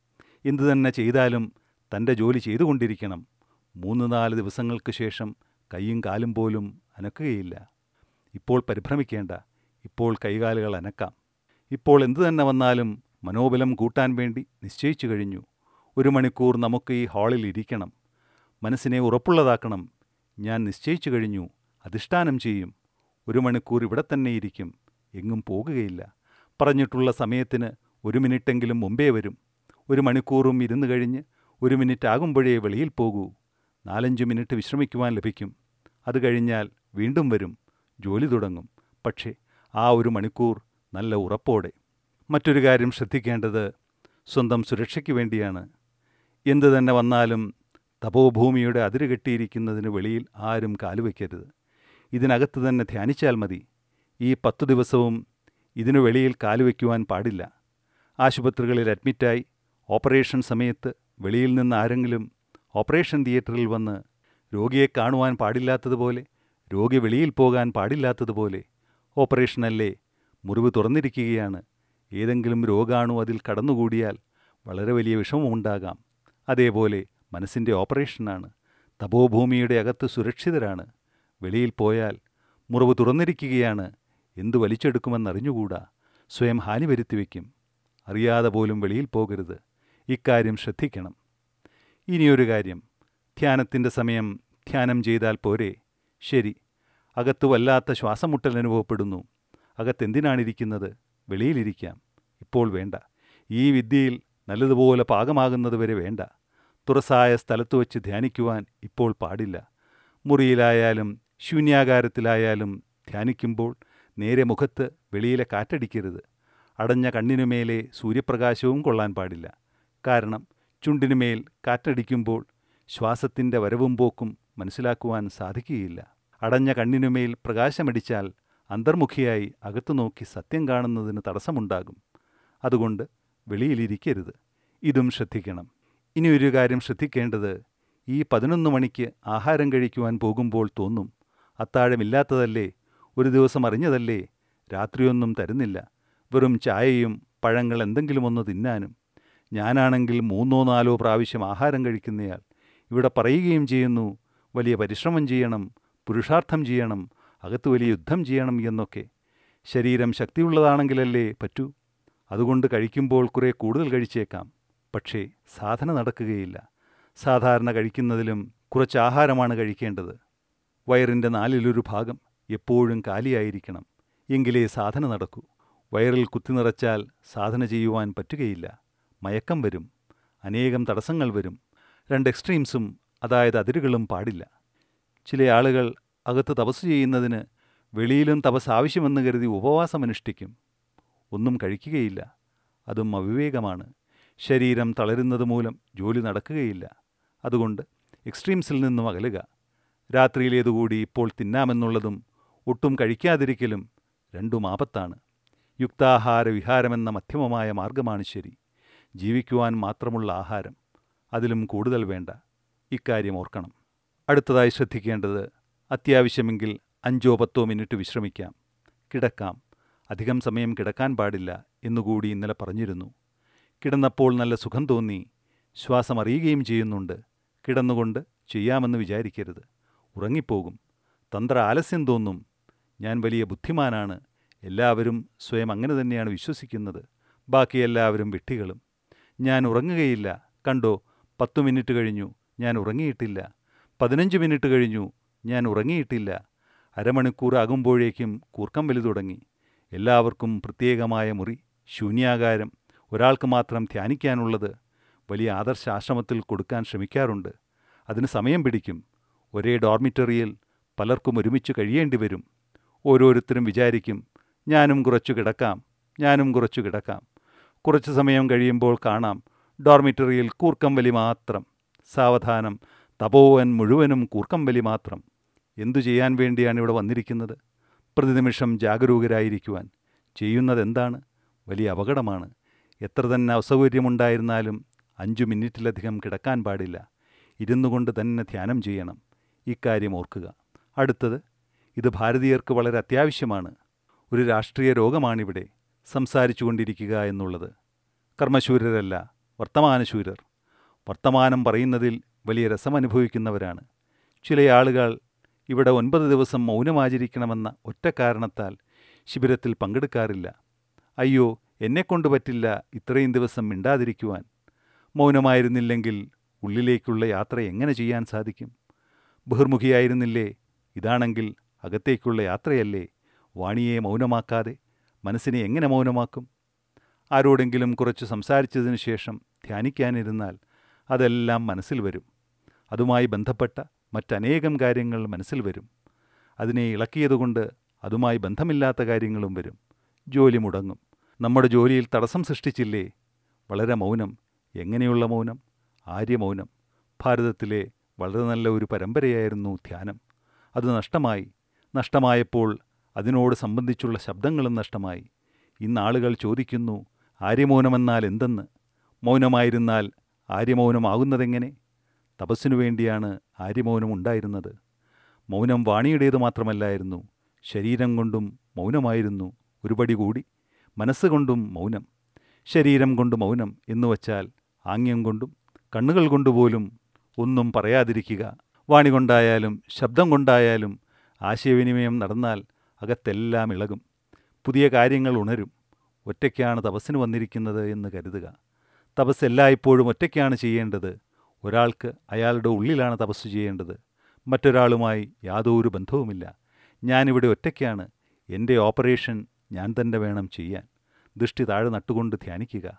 എന്തു തന്നെ ചെയ്താലും തൻ്റെ ജോലി ചെയ്തുകൊണ്ടിരിക്കണം മൂന്ന് നാല് ദിവസങ്ങൾക്ക് ശേഷം കൈയും കാലും പോലും അനക്കുകയില്ല ഇപ്പോൾ പരിഭ്രമിക്കേണ്ട ഇപ്പോൾ കൈകാലുകൾ അനക്കാം ഇപ്പോൾ എന്തു തന്നെ വന്നാലും മനോബലം കൂട്ടാൻ വേണ്ടി നിശ്ചയിച്ചു കഴിഞ്ഞു ഒരു മണിക്കൂർ നമുക്ക് ഈ ഹാളിൽ ഇരിക്കണം മനസ്സിനെ ഉറപ്പുള്ളതാക്കണം ഞാൻ നിശ്ചയിച്ചു കഴിഞ്ഞു അധിഷ്ഠാനം ചെയ്യും ഒരു മണിക്കൂർ ഇവിടെ തന്നെ ഇരിക്കും എങ്ങും പോകുകയില്ല പറഞ്ഞിട്ടുള്ള സമയത്തിന് ഒരു മിനിറ്റെങ്കിലും മുമ്പേ വരും ഒരു മണിക്കൂറും ഇരുന്ന് കഴിഞ്ഞ് ഒരു മിനിറ്റ് ആകുമ്പോഴേ വെളിയിൽ പോകൂ നാലഞ്ച് മിനിറ്റ് വിശ്രമിക്കുവാൻ ലഭിക്കും അത് കഴിഞ്ഞാൽ വീണ്ടും വരും ജോലി തുടങ്ങും പക്ഷേ ആ ഒരു മണിക്കൂർ നല്ല ഉറപ്പോടെ മറ്റൊരു കാര്യം ശ്രദ്ധിക്കേണ്ടത് സ്വന്തം സുരക്ഷയ്ക്ക് വേണ്ടിയാണ് എന്തു തന്നെ വന്നാലും തപോഭൂമിയുടെ അതിര് കെട്ടിയിരിക്കുന്നതിന് വെളിയിൽ ആരും കാലുവയ്ക്കരുത് ഇതിനകത്ത് തന്നെ ധ്യാനിച്ചാൽ മതി ഈ പത്തു ദിവസവും ഇതിനു വെളിയിൽ കാലുവയ്ക്കുവാൻ പാടില്ല ആശുപത്രികളിൽ അഡ്മിറ്റായി ഓപ്പറേഷൻ സമയത്ത് വെളിയിൽ നിന്ന് ആരെങ്കിലും ഓപ്പറേഷൻ തിയേറ്ററിൽ വന്ന് രോഗിയെ കാണുവാൻ പാടില്ലാത്തതുപോലെ രോഗി വെളിയിൽ പോകാൻ പാടില്ലാത്തതുപോലെ ഓപ്പറേഷനല്ലേ മുറിവ് തുറന്നിരിക്കുകയാണ് ഏതെങ്കിലും രോഗാണു അതിൽ കടന്നുകൂടിയാൽ വളരെ വലിയ വിഷമമുണ്ടാകാം അതേപോലെ മനസ്സിൻ്റെ ഓപ്പറേഷനാണ് തപോഭൂമിയുടെ അകത്ത് സുരക്ഷിതരാണ് വെളിയിൽ പോയാൽ മുറിവ് തുറന്നിരിക്കുകയാണ് എന്തു വലിച്ചെടുക്കുമെന്നറിഞ്ഞുകൂടാ സ്വയം ഹാനി വരുത്തി വയ്ക്കും അറിയാതെ പോലും വെളിയിൽ പോകരുത് ഇക്കാര്യം ശ്രദ്ധിക്കണം ഇനിയൊരു കാര്യം ധ്യാനത്തിൻ്റെ സമയം ധ്യാനം ചെയ്താൽ പോരെ ശരി അകത്ത് വല്ലാത്ത ശ്വാസമുട്ടൽ അനുഭവപ്പെടുന്നു അകത്തെന്തിനാണിരിക്കുന്നത് വെളിയിലിരിക്കാം ഇപ്പോൾ വേണ്ട ഈ വിദ്യയിൽ നല്ലതുപോലെ പാകമാകുന്നത് വരെ വേണ്ട തുറസായ സ്ഥലത്ത് വച്ച് ധ്യാനിക്കുവാൻ ഇപ്പോൾ പാടില്ല മുറിയിലായാലും ശൂന്യാകാരത്തിലായാലും ധ്യാനിക്കുമ്പോൾ നേരെ മുഖത്ത് വെളിയിലെ കാറ്റടിക്കരുത് അടഞ്ഞ കണ്ണിനുമേലെ സൂര്യപ്രകാശവും കൊള്ളാൻ പാടില്ല കാരണം ചുണ്ടിനുമേൽ കാറ്റടിക്കുമ്പോൾ ശ്വാസത്തിൻ്റെ വരവും പോക്കും മനസ്സിലാക്കുവാൻ സാധിക്കുകയില്ല അടഞ്ഞ കണ്ണിനുമേൽ പ്രകാശമടിച്ചാൽ അന്തർമുഖിയായി അകത്തു നോക്കി സത്യം കാണുന്നതിന് തടസ്സമുണ്ടാകും അതുകൊണ്ട് വെളിയിലിരിക്കരുത് ഇതും ശ്രദ്ധിക്കണം ഇനി ഒരു കാര്യം ശ്രദ്ധിക്കേണ്ടത് ഈ പതിനൊന്ന് മണിക്ക് ആഹാരം കഴിക്കുവാൻ പോകുമ്പോൾ തോന്നും അത്താഴമില്ലാത്തതല്ലേ ഒരു ദിവസം അറിഞ്ഞതല്ലേ രാത്രിയൊന്നും തരുന്നില്ല വെറും ചായയും പഴങ്ങൾ എന്തെങ്കിലും ഒന്ന് തിന്നാനും ഞാനാണെങ്കിൽ മൂന്നോ നാലോ പ്രാവശ്യം ആഹാരം കഴിക്കുന്നയാൾ ഇവിടെ പറയുകയും ചെയ്യുന്നു വലിയ പരിശ്രമം ചെയ്യണം പുരുഷാർത്ഥം ചെയ്യണം അകത്ത് വലിയ യുദ്ധം ചെയ്യണം എന്നൊക്കെ ശരീരം ശക്തിയുള്ളതാണെങ്കിലല്ലേ പറ്റൂ അതുകൊണ്ട് കഴിക്കുമ്പോൾ കുറേ കൂടുതൽ കഴിച്ചേക്കാം പക്ഷേ സാധന നടക്കുകയില്ല സാധാരണ കഴിക്കുന്നതിലും കുറച്ച് ആഹാരമാണ് കഴിക്കേണ്ടത് വയറിൻ്റെ നാലിലൊരു ഭാഗം എപ്പോഴും കാലിയായിരിക്കണം എങ്കിലേ സാധന നടക്കൂ വയറിൽ കുത്തി നിറച്ചാൽ സാധന ചെയ്യുവാൻ പറ്റുകയില്ല മയക്കം വരും അനേകം തടസ്സങ്ങൾ വരും രണ്ട് എക്സ്ട്രീംസും അതായത് അതിരുകളും പാടില്ല ചില ആളുകൾ അകത്ത് തപസ് ചെയ്യുന്നതിന് വെളിയിലും തപസ് ആവശ്യമെന്ന് കരുതി ഉപവാസമനുഷ്ഠിക്കും ഒന്നും കഴിക്കുകയില്ല അതും അവിവേകമാണ് ശരീരം തളരുന്നത് മൂലം ജോലി നടക്കുകയില്ല അതുകൊണ്ട് എക്സ്ട്രീംസിൽ നിന്നും അകലുക രാത്രിയിലേതുകൂടി ഇപ്പോൾ തിന്നാമെന്നുള്ളതും ഒട്ടും കഴിക്കാതിരിക്കലും രണ്ടും ആപത്താണ് യുക്താഹാര വിഹാരമെന്ന മധ്യമമായ മാർഗമാണ് ശരി ജീവിക്കുവാൻ മാത്രമുള്ള ആഹാരം അതിലും കൂടുതൽ വേണ്ട ഇക്കാര്യം ഓർക്കണം അടുത്തതായി ശ്രദ്ധിക്കേണ്ടത് അത്യാവശ്യമെങ്കിൽ അഞ്ചോ പത്തോ മിനിറ്റ് വിശ്രമിക്കാം കിടക്കാം അധികം സമയം കിടക്കാൻ പാടില്ല എന്നുകൂടി ഇന്നലെ പറഞ്ഞിരുന്നു കിടന്നപ്പോൾ നല്ല സുഖം തോന്നി ശ്വാസം അറിയുകയും ചെയ്യുന്നുണ്ട് കിടന്നുകൊണ്ട് ചെയ്യാമെന്ന് വിചാരിക്കരുത് ഉറങ്ങിപ്പോകും തന്ത്ര ആലസ്യം തോന്നും ഞാൻ വലിയ ബുദ്ധിമാനാണ് എല്ലാവരും സ്വയം അങ്ങനെ തന്നെയാണ് വിശ്വസിക്കുന്നത് ബാക്കി എല്ലാവരും വിട്ടികളും ഞാൻ ഉറങ്ങുകയില്ല കണ്ടോ പത്തു മിനിറ്റ് കഴിഞ്ഞു ഞാൻ ഉറങ്ങിയിട്ടില്ല പതിനഞ്ച് മിനിറ്റ് കഴിഞ്ഞു ഞാൻ ഉറങ്ങിയിട്ടില്ല അരമണിക്കൂർ ആകുമ്പോഴേക്കും കൂർക്കം വലി തുടങ്ങി എല്ലാവർക്കും പ്രത്യേകമായ മുറി ശൂന്യാകാരം ഒരാൾക്ക് മാത്രം ധ്യാനിക്കാനുള്ളത് വലിയ ആദർശ ആശ്രമത്തിൽ കൊടുക്കാൻ ശ്രമിക്കാറുണ്ട് അതിന് സമയം പിടിക്കും ഒരേ ഡോർമിറ്ററിയിൽ പലർക്കും ഒരുമിച്ച് കഴിയേണ്ടി വരും ഓരോരുത്തരും വിചാരിക്കും ഞാനും കുറച്ചു കിടക്കാം ഞാനും കുറച്ചു കിടക്കാം കുറച്ച് സമയം കഴിയുമ്പോൾ കാണാം ഡോർമിറ്ററിയിൽ കൂർക്കം വലി മാത്രം സാവധാനം തപോവൻ മുഴുവനും കൂർക്കം വലി മാത്രം എന്തു ചെയ്യാൻ വേണ്ടിയാണ് ഇവിടെ വന്നിരിക്കുന്നത് പ്രതിനിമിഷം ജാഗരൂകരായിരിക്കുവാൻ ചെയ്യുന്നതെന്താണ് വലിയ അപകടമാണ് എത്ര തന്നെ അസൗകര്യമുണ്ടായിരുന്നാലും അഞ്ചു മിനിറ്റിലധികം കിടക്കാൻ പാടില്ല ഇരുന്നു കൊണ്ട് തന്നെ ധ്യാനം ചെയ്യണം ഇക്കാര്യം ഓർക്കുക അടുത്തത് ഇത് ഭാരതീയർക്ക് വളരെ അത്യാവശ്യമാണ് ഒരു രാഷ്ട്രീയ രോഗമാണിവിടെ സംസാരിച്ചു കൊണ്ടിരിക്കുക എന്നുള്ളത് കർമ്മശൂരരല്ല വർത്തമാനശൂരർ വർത്തമാനം പറയുന്നതിൽ വലിയ രസമനുഭവിക്കുന്നവരാണ് ചില ആളുകൾ ഇവിടെ ഒൻപത് ദിവസം മൗനമാചരിക്കണമെന്ന ഒറ്റ കാരണത്താൽ ശിബിരത്തിൽ പങ്കെടുക്കാറില്ല അയ്യോ എന്നെക്കൊണ്ട് പറ്റില്ല ഇത്രയും ദിവസം മിണ്ടാതിരിക്കുവാൻ മൗനമായിരുന്നില്ലെങ്കിൽ ഉള്ളിലേക്കുള്ള യാത്ര എങ്ങനെ ചെയ്യാൻ സാധിക്കും ബഹിർമുഖിയായിരുന്നില്ലേ ഇതാണെങ്കിൽ അകത്തേക്കുള്ള യാത്രയല്ലേ വാണിയെ മൗനമാക്കാതെ മനസ്സിനെ എങ്ങനെ മൗനമാക്കും ആരോടെങ്കിലും കുറച്ച് സംസാരിച്ചതിന് ശേഷം ധ്യാനിക്കാനിരുന്നാൽ അതെല്ലാം മനസ്സിൽ വരും അതുമായി ബന്ധപ്പെട്ട മറ്റനേകം കാര്യങ്ങൾ മനസ്സിൽ വരും അതിനെ ഇളക്കിയതുകൊണ്ട് അതുമായി ബന്ധമില്ലാത്ത കാര്യങ്ങളും വരും ജോലി മുടങ്ങും നമ്മുടെ ജോലിയിൽ തടസ്സം സൃഷ്ടിച്ചില്ലേ വളരെ മൗനം എങ്ങനെയുള്ള മൗനം ആര്യമൗനം ഭാരതത്തിലെ വളരെ നല്ല ഒരു പരമ്പരയായിരുന്നു ധ്യാനം അത് നഷ്ടമായി നഷ്ടമായപ്പോൾ അതിനോട് സംബന്ധിച്ചുള്ള ശബ്ദങ്ങളും നഷ്ടമായി ഇന്ന് ആളുകൾ ചോദിക്കുന്നു ആര്യമൗനമെന്നാൽ എന്തെന്ന് മൗനമായിരുന്നാൽ ആര്യമൗനമാകുന്നതെങ്ങനെ തപസ്സിനു വേണ്ടിയാണ് ആര്യമൗനം ഉണ്ടായിരുന്നത് മൗനം വാണിയുടേത് മാത്രമല്ലായിരുന്നു ശരീരം കൊണ്ടും മൗനമായിരുന്നു ഒരുപടി കൂടി മനസ്സുകൊണ്ടും മൗനം ശരീരം കൊണ്ട് മൗനം എന്നു വച്ചാൽ ആംഗ്യം കൊണ്ടും കണ്ണുകൾ കൊണ്ടുപോലും ഒന്നും പറയാതിരിക്കുക വാണി കൊണ്ടായാലും ശബ്ദം കൊണ്ടായാലും ആശയവിനിമയം നടന്നാൽ അകത്തെല്ലാം ഇളകും പുതിയ കാര്യങ്ങൾ ഉണരും ഒറ്റയ്ക്കാണ് തപസ്സിന് വന്നിരിക്കുന്നത് എന്ന് കരുതുക തപസ് എല്ലായ്പ്പോഴും ഒറ്റയ്ക്കാണ് ചെയ്യേണ്ടത് ഒരാൾക്ക് അയാളുടെ ഉള്ളിലാണ് തപസ് ചെയ്യേണ്ടത് മറ്റൊരാളുമായി യാതൊരു ബന്ധവുമില്ല ഞാനിവിടെ ഒറ്റയ്ക്കാണ് എൻ്റെ ഓപ്പറേഷൻ ഞാൻ തന്നെ വേണം ചെയ്യാൻ ദൃഷ്ടി താഴെ നട്ടുകൊണ്ട് ധ്യാനിക്കുക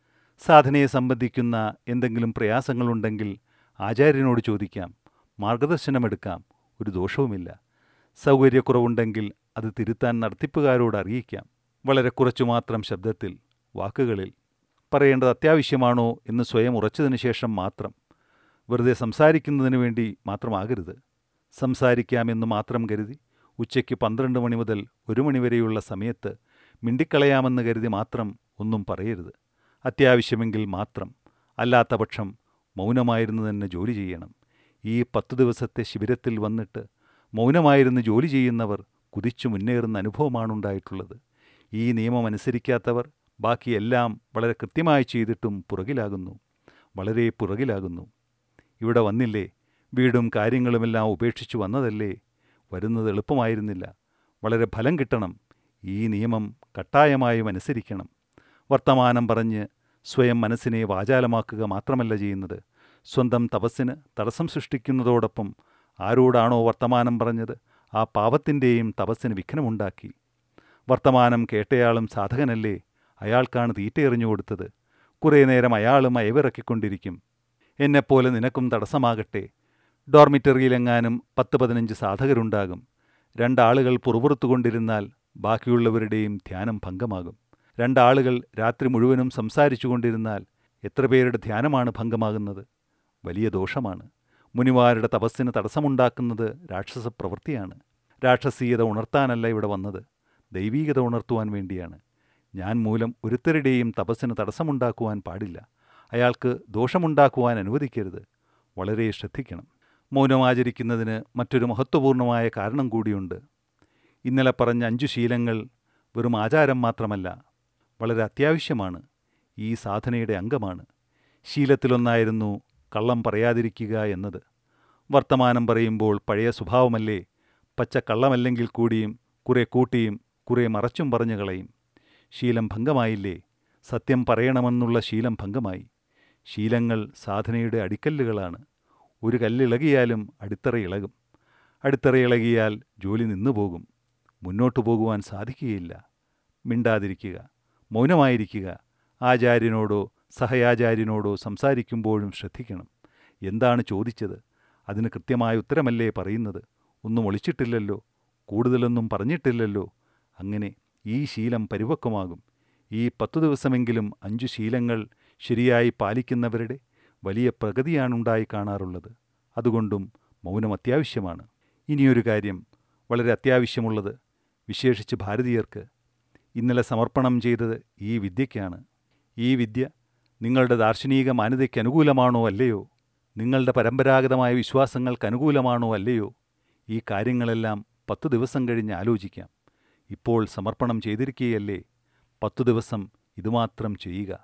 സാധനയെ സംബന്ധിക്കുന്ന എന്തെങ്കിലും പ്രയാസങ്ങളുണ്ടെങ്കിൽ ആചാര്യനോട് ചോദിക്കാം മാർഗദർശനമെടുക്കാം ഒരു ദോഷവുമില്ല സൗകര്യക്കുറവുണ്ടെങ്കിൽ അത് തിരുത്താൻ നടത്തിപ്പുകാരോട് അറിയിക്കാം വളരെ കുറച്ചു മാത്രം ശബ്ദത്തിൽ വാക്കുകളിൽ പറയേണ്ടത് അത്യാവശ്യമാണോ എന്ന് സ്വയം ഉറച്ചതിന് ശേഷം മാത്രം വെറുതെ സംസാരിക്കുന്നതിന് വേണ്ടി മാത്രമാകരുത് സംസാരിക്കാമെന്ന് മാത്രം കരുതി ഉച്ചയ്ക്ക് പന്ത്രണ്ട് മണി മുതൽ ഒരു മണിവരെയുള്ള സമയത്ത് മിണ്ടിക്കളയാമെന്ന് കരുതി മാത്രം ഒന്നും പറയരുത് അത്യാവശ്യമെങ്കിൽ മാത്രം അല്ലാത്ത പക്ഷം മൗനമായിരുന്നു തന്നെ ജോലി ചെയ്യണം ഈ പത്തു ദിവസത്തെ ശിബിരത്തിൽ വന്നിട്ട് മൗനമായിരുന്ന് ജോലി ചെയ്യുന്നവർ കുതിച്ചു മുന്നേറുന്ന അനുഭവമാണുണ്ടായിട്ടുള്ളത് ഈ നിയമം അനുസരിക്കാത്തവർ ബാക്കിയെല്ലാം വളരെ കൃത്യമായി ചെയ്തിട്ടും പുറകിലാകുന്നു വളരെ പുറകിലാകുന്നു ഇവിടെ വന്നില്ലേ വീടും കാര്യങ്ങളുമെല്ലാം ഉപേക്ഷിച്ചു വന്നതല്ലേ വരുന്നത് എളുപ്പമായിരുന്നില്ല വളരെ ഫലം കിട്ടണം ഈ നിയമം കട്ടായമായും അനുസരിക്കണം വർത്തമാനം പറഞ്ഞ് സ്വയം മനസ്സിനെ വാചാലമാക്കുക മാത്രമല്ല ചെയ്യുന്നത് സ്വന്തം തപസ്സിന് തടസ്സം സൃഷ്ടിക്കുന്നതോടൊപ്പം ആരോടാണോ വർത്തമാനം പറഞ്ഞത് ആ പാവത്തിൻ്റെയും തപസ്സിന് വിഘ്നമുണ്ടാക്കി വർത്തമാനം കേട്ടയാളും സാധകനല്ലേ അയാൾക്കാണ് തീറ്റയെറിഞ്ഞു കൊടുത്തത് കുറേ നേരം അയാളും അയവിറക്കിക്കൊണ്ടിരിക്കും എന്നെപ്പോലെ നിനക്കും തടസ്സമാകട്ടെ ഡോർമിറ്ററിയിലെങ്ങാനും പത്ത് പതിനഞ്ച് സാധകരുണ്ടാകും രണ്ടാളുകൾ പുറപുറത്തുകൊണ്ടിരുന്നാൽ ബാക്കിയുള്ളവരുടെയും ധ്യാനം ഭംഗമാകും രണ്ടാളുകൾ രാത്രി മുഴുവനും സംസാരിച്ചു കൊണ്ടിരുന്നാൽ എത്ര പേരുടെ ധ്യാനമാണ് ഭംഗമാകുന്നത് വലിയ ദോഷമാണ് മുനിമാരുടെ തപസ്സിന് തടസ്സമുണ്ടാക്കുന്നത് രാക്ഷസ പ്രവൃത്തിയാണ് രാക്ഷസീയത ഉണർത്താനല്ല ഇവിടെ വന്നത് ദൈവീകത ഉണർത്തുവാൻ വേണ്ടിയാണ് ഞാൻ മൂലം ഒരുത്തരുടെയും തപസ്സിന് തടസ്സമുണ്ടാക്കുവാൻ പാടില്ല അയാൾക്ക് ദോഷമുണ്ടാക്കുവാൻ അനുവദിക്കരുത് വളരെ ശ്രദ്ധിക്കണം മൗനമാചരിക്കുന്നതിന് മറ്റൊരു മഹത്വപൂർണമായ കാരണം കൂടിയുണ്ട് ഇന്നലെ പറഞ്ഞ അഞ്ചു ശീലങ്ങൾ വെറും ആചാരം മാത്രമല്ല വളരെ അത്യാവശ്യമാണ് ഈ സാധനയുടെ അംഗമാണ് ശീലത്തിലൊന്നായിരുന്നു കള്ളം പറയാതിരിക്കുക എന്നത് വർത്തമാനം പറയുമ്പോൾ പഴയ സ്വഭാവമല്ലേ പച്ച കള്ളമല്ലെങ്കിൽ കൂടിയും കുറെ കൂട്ടിയും കുറെ മറച്ചും പറഞ്ഞു കളയും ശീലം ഭംഗമായില്ലേ സത്യം പറയണമെന്നുള്ള ശീലം ഭംഗമായി ശീലങ്ങൾ സാധനയുടെ അടിക്കല്ലുകളാണ് ഒരു കല്ലിളകിയാലും അടിത്തറ ഇളകും അടിത്തറ ഇളകിയാൽ ജോലി നിന്നുപോകും മുന്നോട്ടു പോകുവാൻ സാധിക്കുകയില്ല മിണ്ടാതിരിക്കുക മൗനമായിരിക്കുക ആചാര്യനോടോ സഹയാചാര്യനോടോ സംസാരിക്കുമ്പോഴും ശ്രദ്ധിക്കണം എന്താണ് ചോദിച്ചത് അതിന് കൃത്യമായ ഉത്തരമല്ലേ പറയുന്നത് ഒന്നും ഒളിച്ചിട്ടില്ലല്ലോ കൂടുതലൊന്നും പറഞ്ഞിട്ടില്ലല്ലോ അങ്ങനെ ഈ ശീലം പരിപക്വമാകും ഈ പത്തു ദിവസമെങ്കിലും അഞ്ചു ശീലങ്ങൾ ശരിയായി പാലിക്കുന്നവരുടെ വലിയ പ്രഗതിയാണുണ്ടായി കാണാറുള്ളത് അതുകൊണ്ടും മൗനം അത്യാവശ്യമാണ് ഇനിയൊരു കാര്യം വളരെ അത്യാവശ്യമുള്ളത് വിശേഷിച്ച് ഭാരതീയർക്ക് ഇന്നലെ സമർപ്പണം ചെയ്തത് ഈ വിദ്യയ്ക്കാണ് ഈ വിദ്യ നിങ്ങളുടെ ദാർശനിക മാന്യതയ്ക്ക് അനുകൂലമാണോ അല്ലയോ നിങ്ങളുടെ പരമ്പരാഗതമായ വിശ്വാസങ്ങൾക്ക് അനുകൂലമാണോ അല്ലയോ ഈ കാര്യങ്ങളെല്ലാം പത്തു ദിവസം കഴിഞ്ഞ് ആലോചിക്കാം ഇപ്പോൾ സമർപ്പണം ചെയ്തിരിക്കുകയല്ലേ പത്തു ദിവസം ഇതുമാത്രം ചെയ്യുക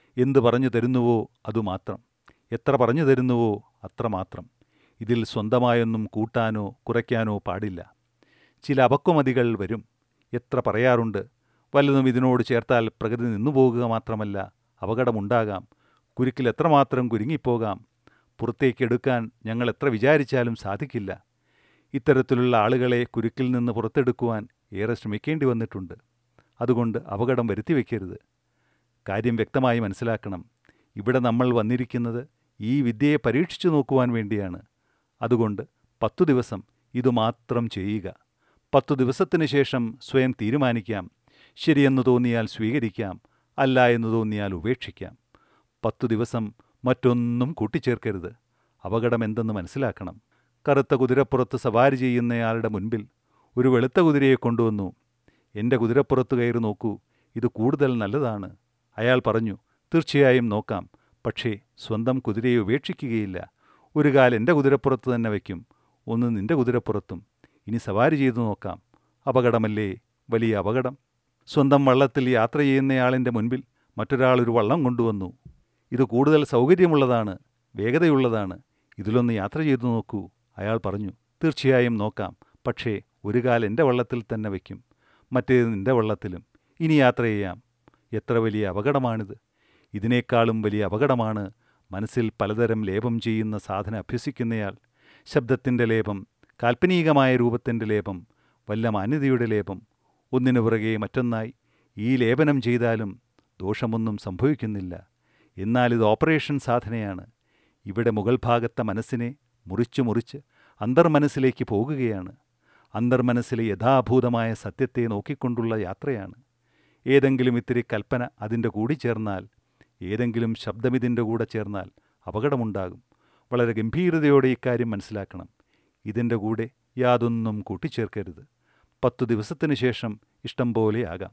എന്ത് പറഞ്ഞു തരുന്നുവോ അതുമാത്രം എത്ര പറഞ്ഞു തരുന്നുവോ അത്രമാത്രം ഇതിൽ സ്വന്തമായൊന്നും കൂട്ടാനോ കുറയ്ക്കാനോ പാടില്ല ചില അപക്വമതികൾ വരും എത്ര പറയാറുണ്ട് വല്ലതും ഇതിനോട് ചേർത്താൽ പ്രകൃതി നിന്നുപോകുക മാത്രമല്ല അപകടമുണ്ടാകാം കുരുക്കിൽ എത്രമാത്രം കുരുങ്ങിപ്പോകാം പുറത്തേക്കെടുക്കാൻ ഞങ്ങൾ എത്ര വിചാരിച്ചാലും സാധിക്കില്ല ഇത്തരത്തിലുള്ള ആളുകളെ കുരുക്കിൽ നിന്ന് പുറത്തെടുക്കുവാൻ ഏറെ ശ്രമിക്കേണ്ടി വന്നിട്ടുണ്ട് അതുകൊണ്ട് അപകടം വരുത്തി വയ്ക്കരുത് കാര്യം വ്യക്തമായി മനസ്സിലാക്കണം ഇവിടെ നമ്മൾ വന്നിരിക്കുന്നത് ഈ വിദ്യയെ പരീക്ഷിച്ചു നോക്കുവാൻ വേണ്ടിയാണ് അതുകൊണ്ട് പത്തു ദിവസം ഇതുമാത്രം ചെയ്യുക പത്തു ദിവസത്തിന് ശേഷം സ്വയം തീരുമാനിക്കാം ശരിയെന്ന് തോന്നിയാൽ സ്വീകരിക്കാം അല്ല എന്ന് തോന്നിയാൽ ഉപേക്ഷിക്കാം പത്തു ദിവസം മറ്റൊന്നും കൂട്ടിച്ചേർക്കരുത് അപകടം എന്തെന്ന് മനസ്സിലാക്കണം കറുത്ത കുതിരപ്പുറത്ത് സവാരി ചെയ്യുന്നയാളുടെ മുൻപിൽ ഒരു വെളുത്ത കുതിരയെ കൊണ്ടുവന്നു എൻ്റെ കുതിരപ്പുറത്ത് കയറി നോക്കൂ ഇത് കൂടുതൽ നല്ലതാണ് അയാൾ പറഞ്ഞു തീർച്ചയായും നോക്കാം പക്ഷേ സ്വന്തം കുതിരയെ ഉപേക്ഷിക്കുകയില്ല ഒരു കാൽ എൻ്റെ കുതിരപ്പുറത്ത് തന്നെ വയ്ക്കും ഒന്ന് നിൻ്റെ കുതിരപ്പുറത്തും ഇനി സവാരി ചെയ്തു നോക്കാം അപകടമല്ലേ വലിയ അപകടം സ്വന്തം വള്ളത്തിൽ യാത്ര ചെയ്യുന്നയാളിൻ്റെ മുൻപിൽ മറ്റൊരാൾ ഒരു വള്ളം കൊണ്ടുവന്നു ഇത് കൂടുതൽ സൗകര്യമുള്ളതാണ് വേഗതയുള്ളതാണ് ഇതിലൊന്ന് യാത്ര ചെയ്തു നോക്കൂ അയാൾ പറഞ്ഞു തീർച്ചയായും നോക്കാം പക്ഷേ ഒരു കാൽ എൻ്റെ വള്ളത്തിൽ തന്നെ വയ്ക്കും മറ്റേത് നിൻ്റെ വള്ളത്തിലും ഇനി യാത്ര ചെയ്യാം എത്ര വലിയ അപകടമാണിത് ഇതിനേക്കാളും വലിയ അപകടമാണ് മനസ്സിൽ പലതരം ലേപം ചെയ്യുന്ന സാധന അഭ്യസിക്കുന്നയാൾ ശബ്ദത്തിൻ്റെ ലേപം കാൽപ്പനികമായ രൂപത്തിൻ്റെ ലേപം വല്ല മാന്യതയുടെ ലേപം ഒന്നിനു പുറകെ മറ്റൊന്നായി ഈ ലേപനം ചെയ്താലും ദോഷമൊന്നും സംഭവിക്കുന്നില്ല എന്നാൽ ഇത് ഓപ്പറേഷൻ സാധനയാണ് ഇവിടെ മുകൾ ഭാഗത്തെ മനസ്സിനെ മുറിച്ചു മുറിച്ച് അന്തർമനസ്സിലേക്ക് പോകുകയാണ് അന്തർമനസ്സിലെ യഥാഭൂതമായ സത്യത്തെ നോക്കിക്കൊണ്ടുള്ള യാത്രയാണ് ഏതെങ്കിലും ഇത്തിരി കൽപ്പന അതിൻ്റെ കൂടി ചേർന്നാൽ ഏതെങ്കിലും ശബ്ദമിതിൻ്റെ കൂടെ ചേർന്നാൽ അപകടമുണ്ടാകും വളരെ ഗംഭീരതയോടെ ഇക്കാര്യം മനസ്സിലാക്കണം ഇതിൻ്റെ കൂടെ യാതൊന്നും കൂട്ടിച്ചേർക്കരുത് പത്തു ദിവസത്തിന് ശേഷം ഇഷ്ടം പോലെയാകാം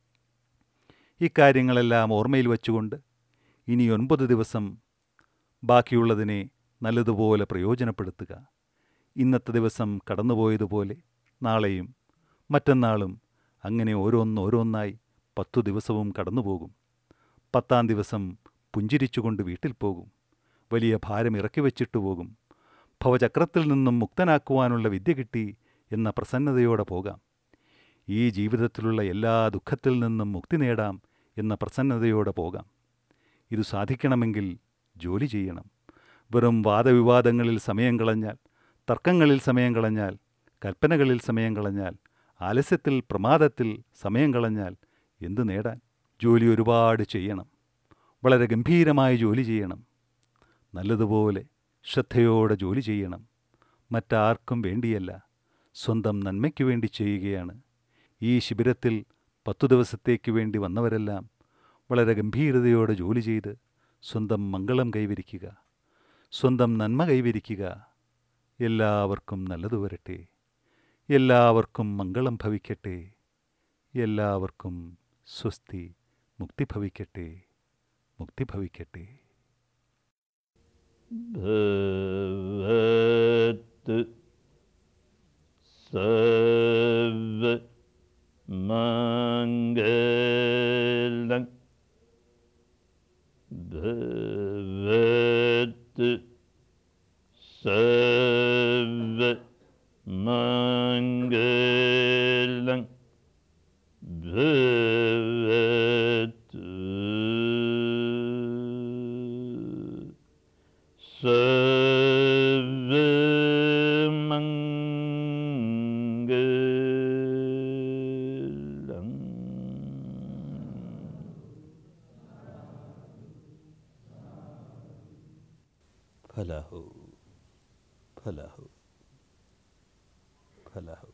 ഇക്കാര്യങ്ങളെല്ലാം ഓർമ്മയിൽ വച്ചുകൊണ്ട് ഇനി ഒൻപത് ദിവസം ബാക്കിയുള്ളതിനെ നല്ലതുപോലെ പ്രയോജനപ്പെടുത്തുക ഇന്നത്തെ ദിവസം കടന്നുപോയതുപോലെ നാളെയും മറ്റന്നാളും അങ്ങനെ ഓരോന്നോരോന്നായി പത്തു ദിവസവും കടന്നുപോകും പത്താം ദിവസം പുഞ്ചിരിച്ചുകൊണ്ട് വീട്ടിൽ പോകും വലിയ ഭാരം ഇറക്കി വച്ചിട്ട് പോകും ഭവചക്രത്തിൽ നിന്നും മുക്തനാക്കുവാനുള്ള വിദ്യ കിട്ടി എന്ന പ്രസന്നതയോടെ പോകാം ഈ ജീവിതത്തിലുള്ള എല്ലാ ദുഃഖത്തിൽ നിന്നും മുക്തി നേടാം എന്ന പ്രസന്നതയോടെ പോകാം ഇത് സാധിക്കണമെങ്കിൽ ജോലി ചെയ്യണം വെറും വാദവിവാദങ്ങളിൽ സമയം കളഞ്ഞാൽ തർക്കങ്ങളിൽ സമയം കളഞ്ഞാൽ കൽപ്പനകളിൽ സമയം കളഞ്ഞാൽ ആലസ്യത്തിൽ പ്രമാദത്തിൽ സമയം കളഞ്ഞാൽ എന്തു നേടാൻ ജോലി ഒരുപാട് ചെയ്യണം വളരെ ഗംഭീരമായി ജോലി ചെയ്യണം നല്ലതുപോലെ ശ്രദ്ധയോടെ ജോലി ചെയ്യണം മറ്റാർക്കും വേണ്ടിയല്ല സ്വന്തം നന്മയ്ക്കു വേണ്ടി ചെയ്യുകയാണ് ഈ ശിബിരത്തിൽ പത്തു ദിവസത്തേക്ക് വേണ്ടി വന്നവരെല്ലാം വളരെ ഗംഭീരതയോടെ ജോലി ചെയ്ത് സ്വന്തം മംഗളം കൈവരിക്കുക സ്വന്തം നന്മ കൈവരിക്കുക എല്ലാവർക്കും നല്ലതു വരട്ടെ എല്ലാവർക്കും മംഗളം ഭവിക്കട്ടെ എല്ലാവർക്കും സ്വസ്തി മുക്തി ഭവിക്കട്ടെ മുക്തി ഭവിക്കട്ടെ भवत् सर्वमङ्गलं भवत् सर्वमङ्गलं भवत् सर्वमङ्गलम् ഫലഹു ഫലഹു ഫലഹു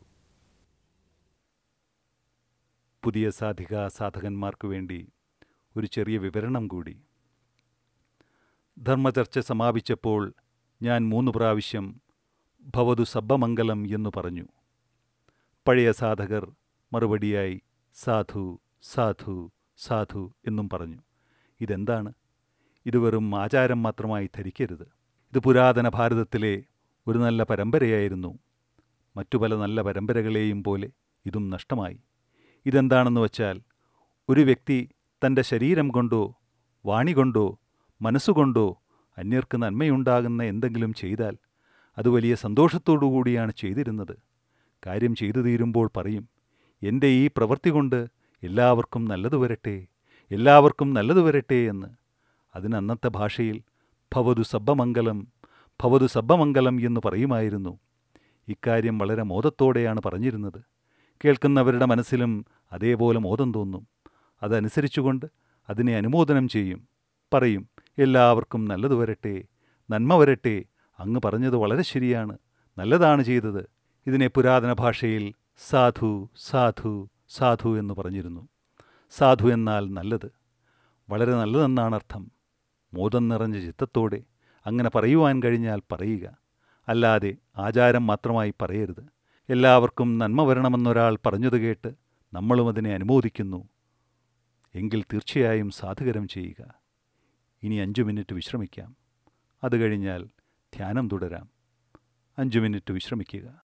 പുതിയ സാധിക സാധകന്മാർക്ക് വേണ്ടി ഒരു ചെറിയ വിവരണം കൂടി ധർമ്മചർച്ച സമാപിച്ചപ്പോൾ ഞാൻ മൂന്ന് പ്രാവശ്യം ഭവതു സബ്ബമംഗലം എന്നു പറഞ്ഞു പഴയ സാധകർ മറുപടിയായി സാധു സാധു സാധു എന്നും പറഞ്ഞു ഇതെന്താണ് ഇത് വെറും ആചാരം മാത്രമായി ധരിക്കരുത് ഇത് പുരാതന ഭാരതത്തിലെ ഒരു നല്ല പരമ്പരയായിരുന്നു മറ്റു പല നല്ല പരമ്പരകളെയും പോലെ ഇതും നഷ്ടമായി ഇതെന്താണെന്ന് വച്ചാൽ ഒരു വ്യക്തി തൻ്റെ ശരീരം കൊണ്ടോ വാണി കൊണ്ടോ മനസ്സുകൊണ്ടോ അന്യർക്ക് നന്മയുണ്ടാകുന്ന എന്തെങ്കിലും ചെയ്താൽ അത് വലിയ സന്തോഷത്തോടു കൂടിയാണ് ചെയ്തിരുന്നത് കാര്യം ചെയ്തു തീരുമ്പോൾ പറയും എൻ്റെ ഈ പ്രവൃത്തി കൊണ്ട് എല്ലാവർക്കും നല്ലത് വരട്ടെ എല്ലാവർക്കും നല്ലത് വരട്ടെ എന്ന് അതിന് അന്നത്തെ ഭാഷയിൽ ഭവതു സബ്ബമംഗലം ഭവതു സബ്ബമംഗലം എന്ന് പറയുമായിരുന്നു ഇക്കാര്യം വളരെ മോദത്തോടെയാണ് പറഞ്ഞിരുന്നത് കേൾക്കുന്നവരുടെ മനസ്സിലും അതേപോലെ മോദം തോന്നും അതനുസരിച്ചുകൊണ്ട് അതിനെ അനുമോദനം ചെയ്യും പറയും എല്ലാവർക്കും നല്ലത് വരട്ടെ നന്മ വരട്ടെ അങ്ങ് പറഞ്ഞത് വളരെ ശരിയാണ് നല്ലതാണ് ചെയ്തത് ഇതിനെ പുരാതന ഭാഷയിൽ സാധു സാധു സാധു എന്ന് പറഞ്ഞിരുന്നു സാധു എന്നാൽ നല്ലത് വളരെ നല്ലതെന്നാണ് അർത്ഥം മോദം നിറഞ്ഞ ചിത്തത്തോടെ അങ്ങനെ പറയുവാൻ കഴിഞ്ഞാൽ പറയുക അല്ലാതെ ആചാരം മാത്രമായി പറയരുത് എല്ലാവർക്കും നന്മ വരണമെന്നൊരാൾ പറഞ്ഞത് കേട്ട് നമ്മളും അതിനെ അനുമോദിക്കുന്നു എങ്കിൽ തീർച്ചയായും സാധുകരം ചെയ്യുക ഇനി അഞ്ചു മിനിറ്റ് വിശ്രമിക്കാം അത് കഴിഞ്ഞാൽ ധ്യാനം തുടരാം അഞ്ചു മിനിറ്റ് വിശ്രമിക്കുക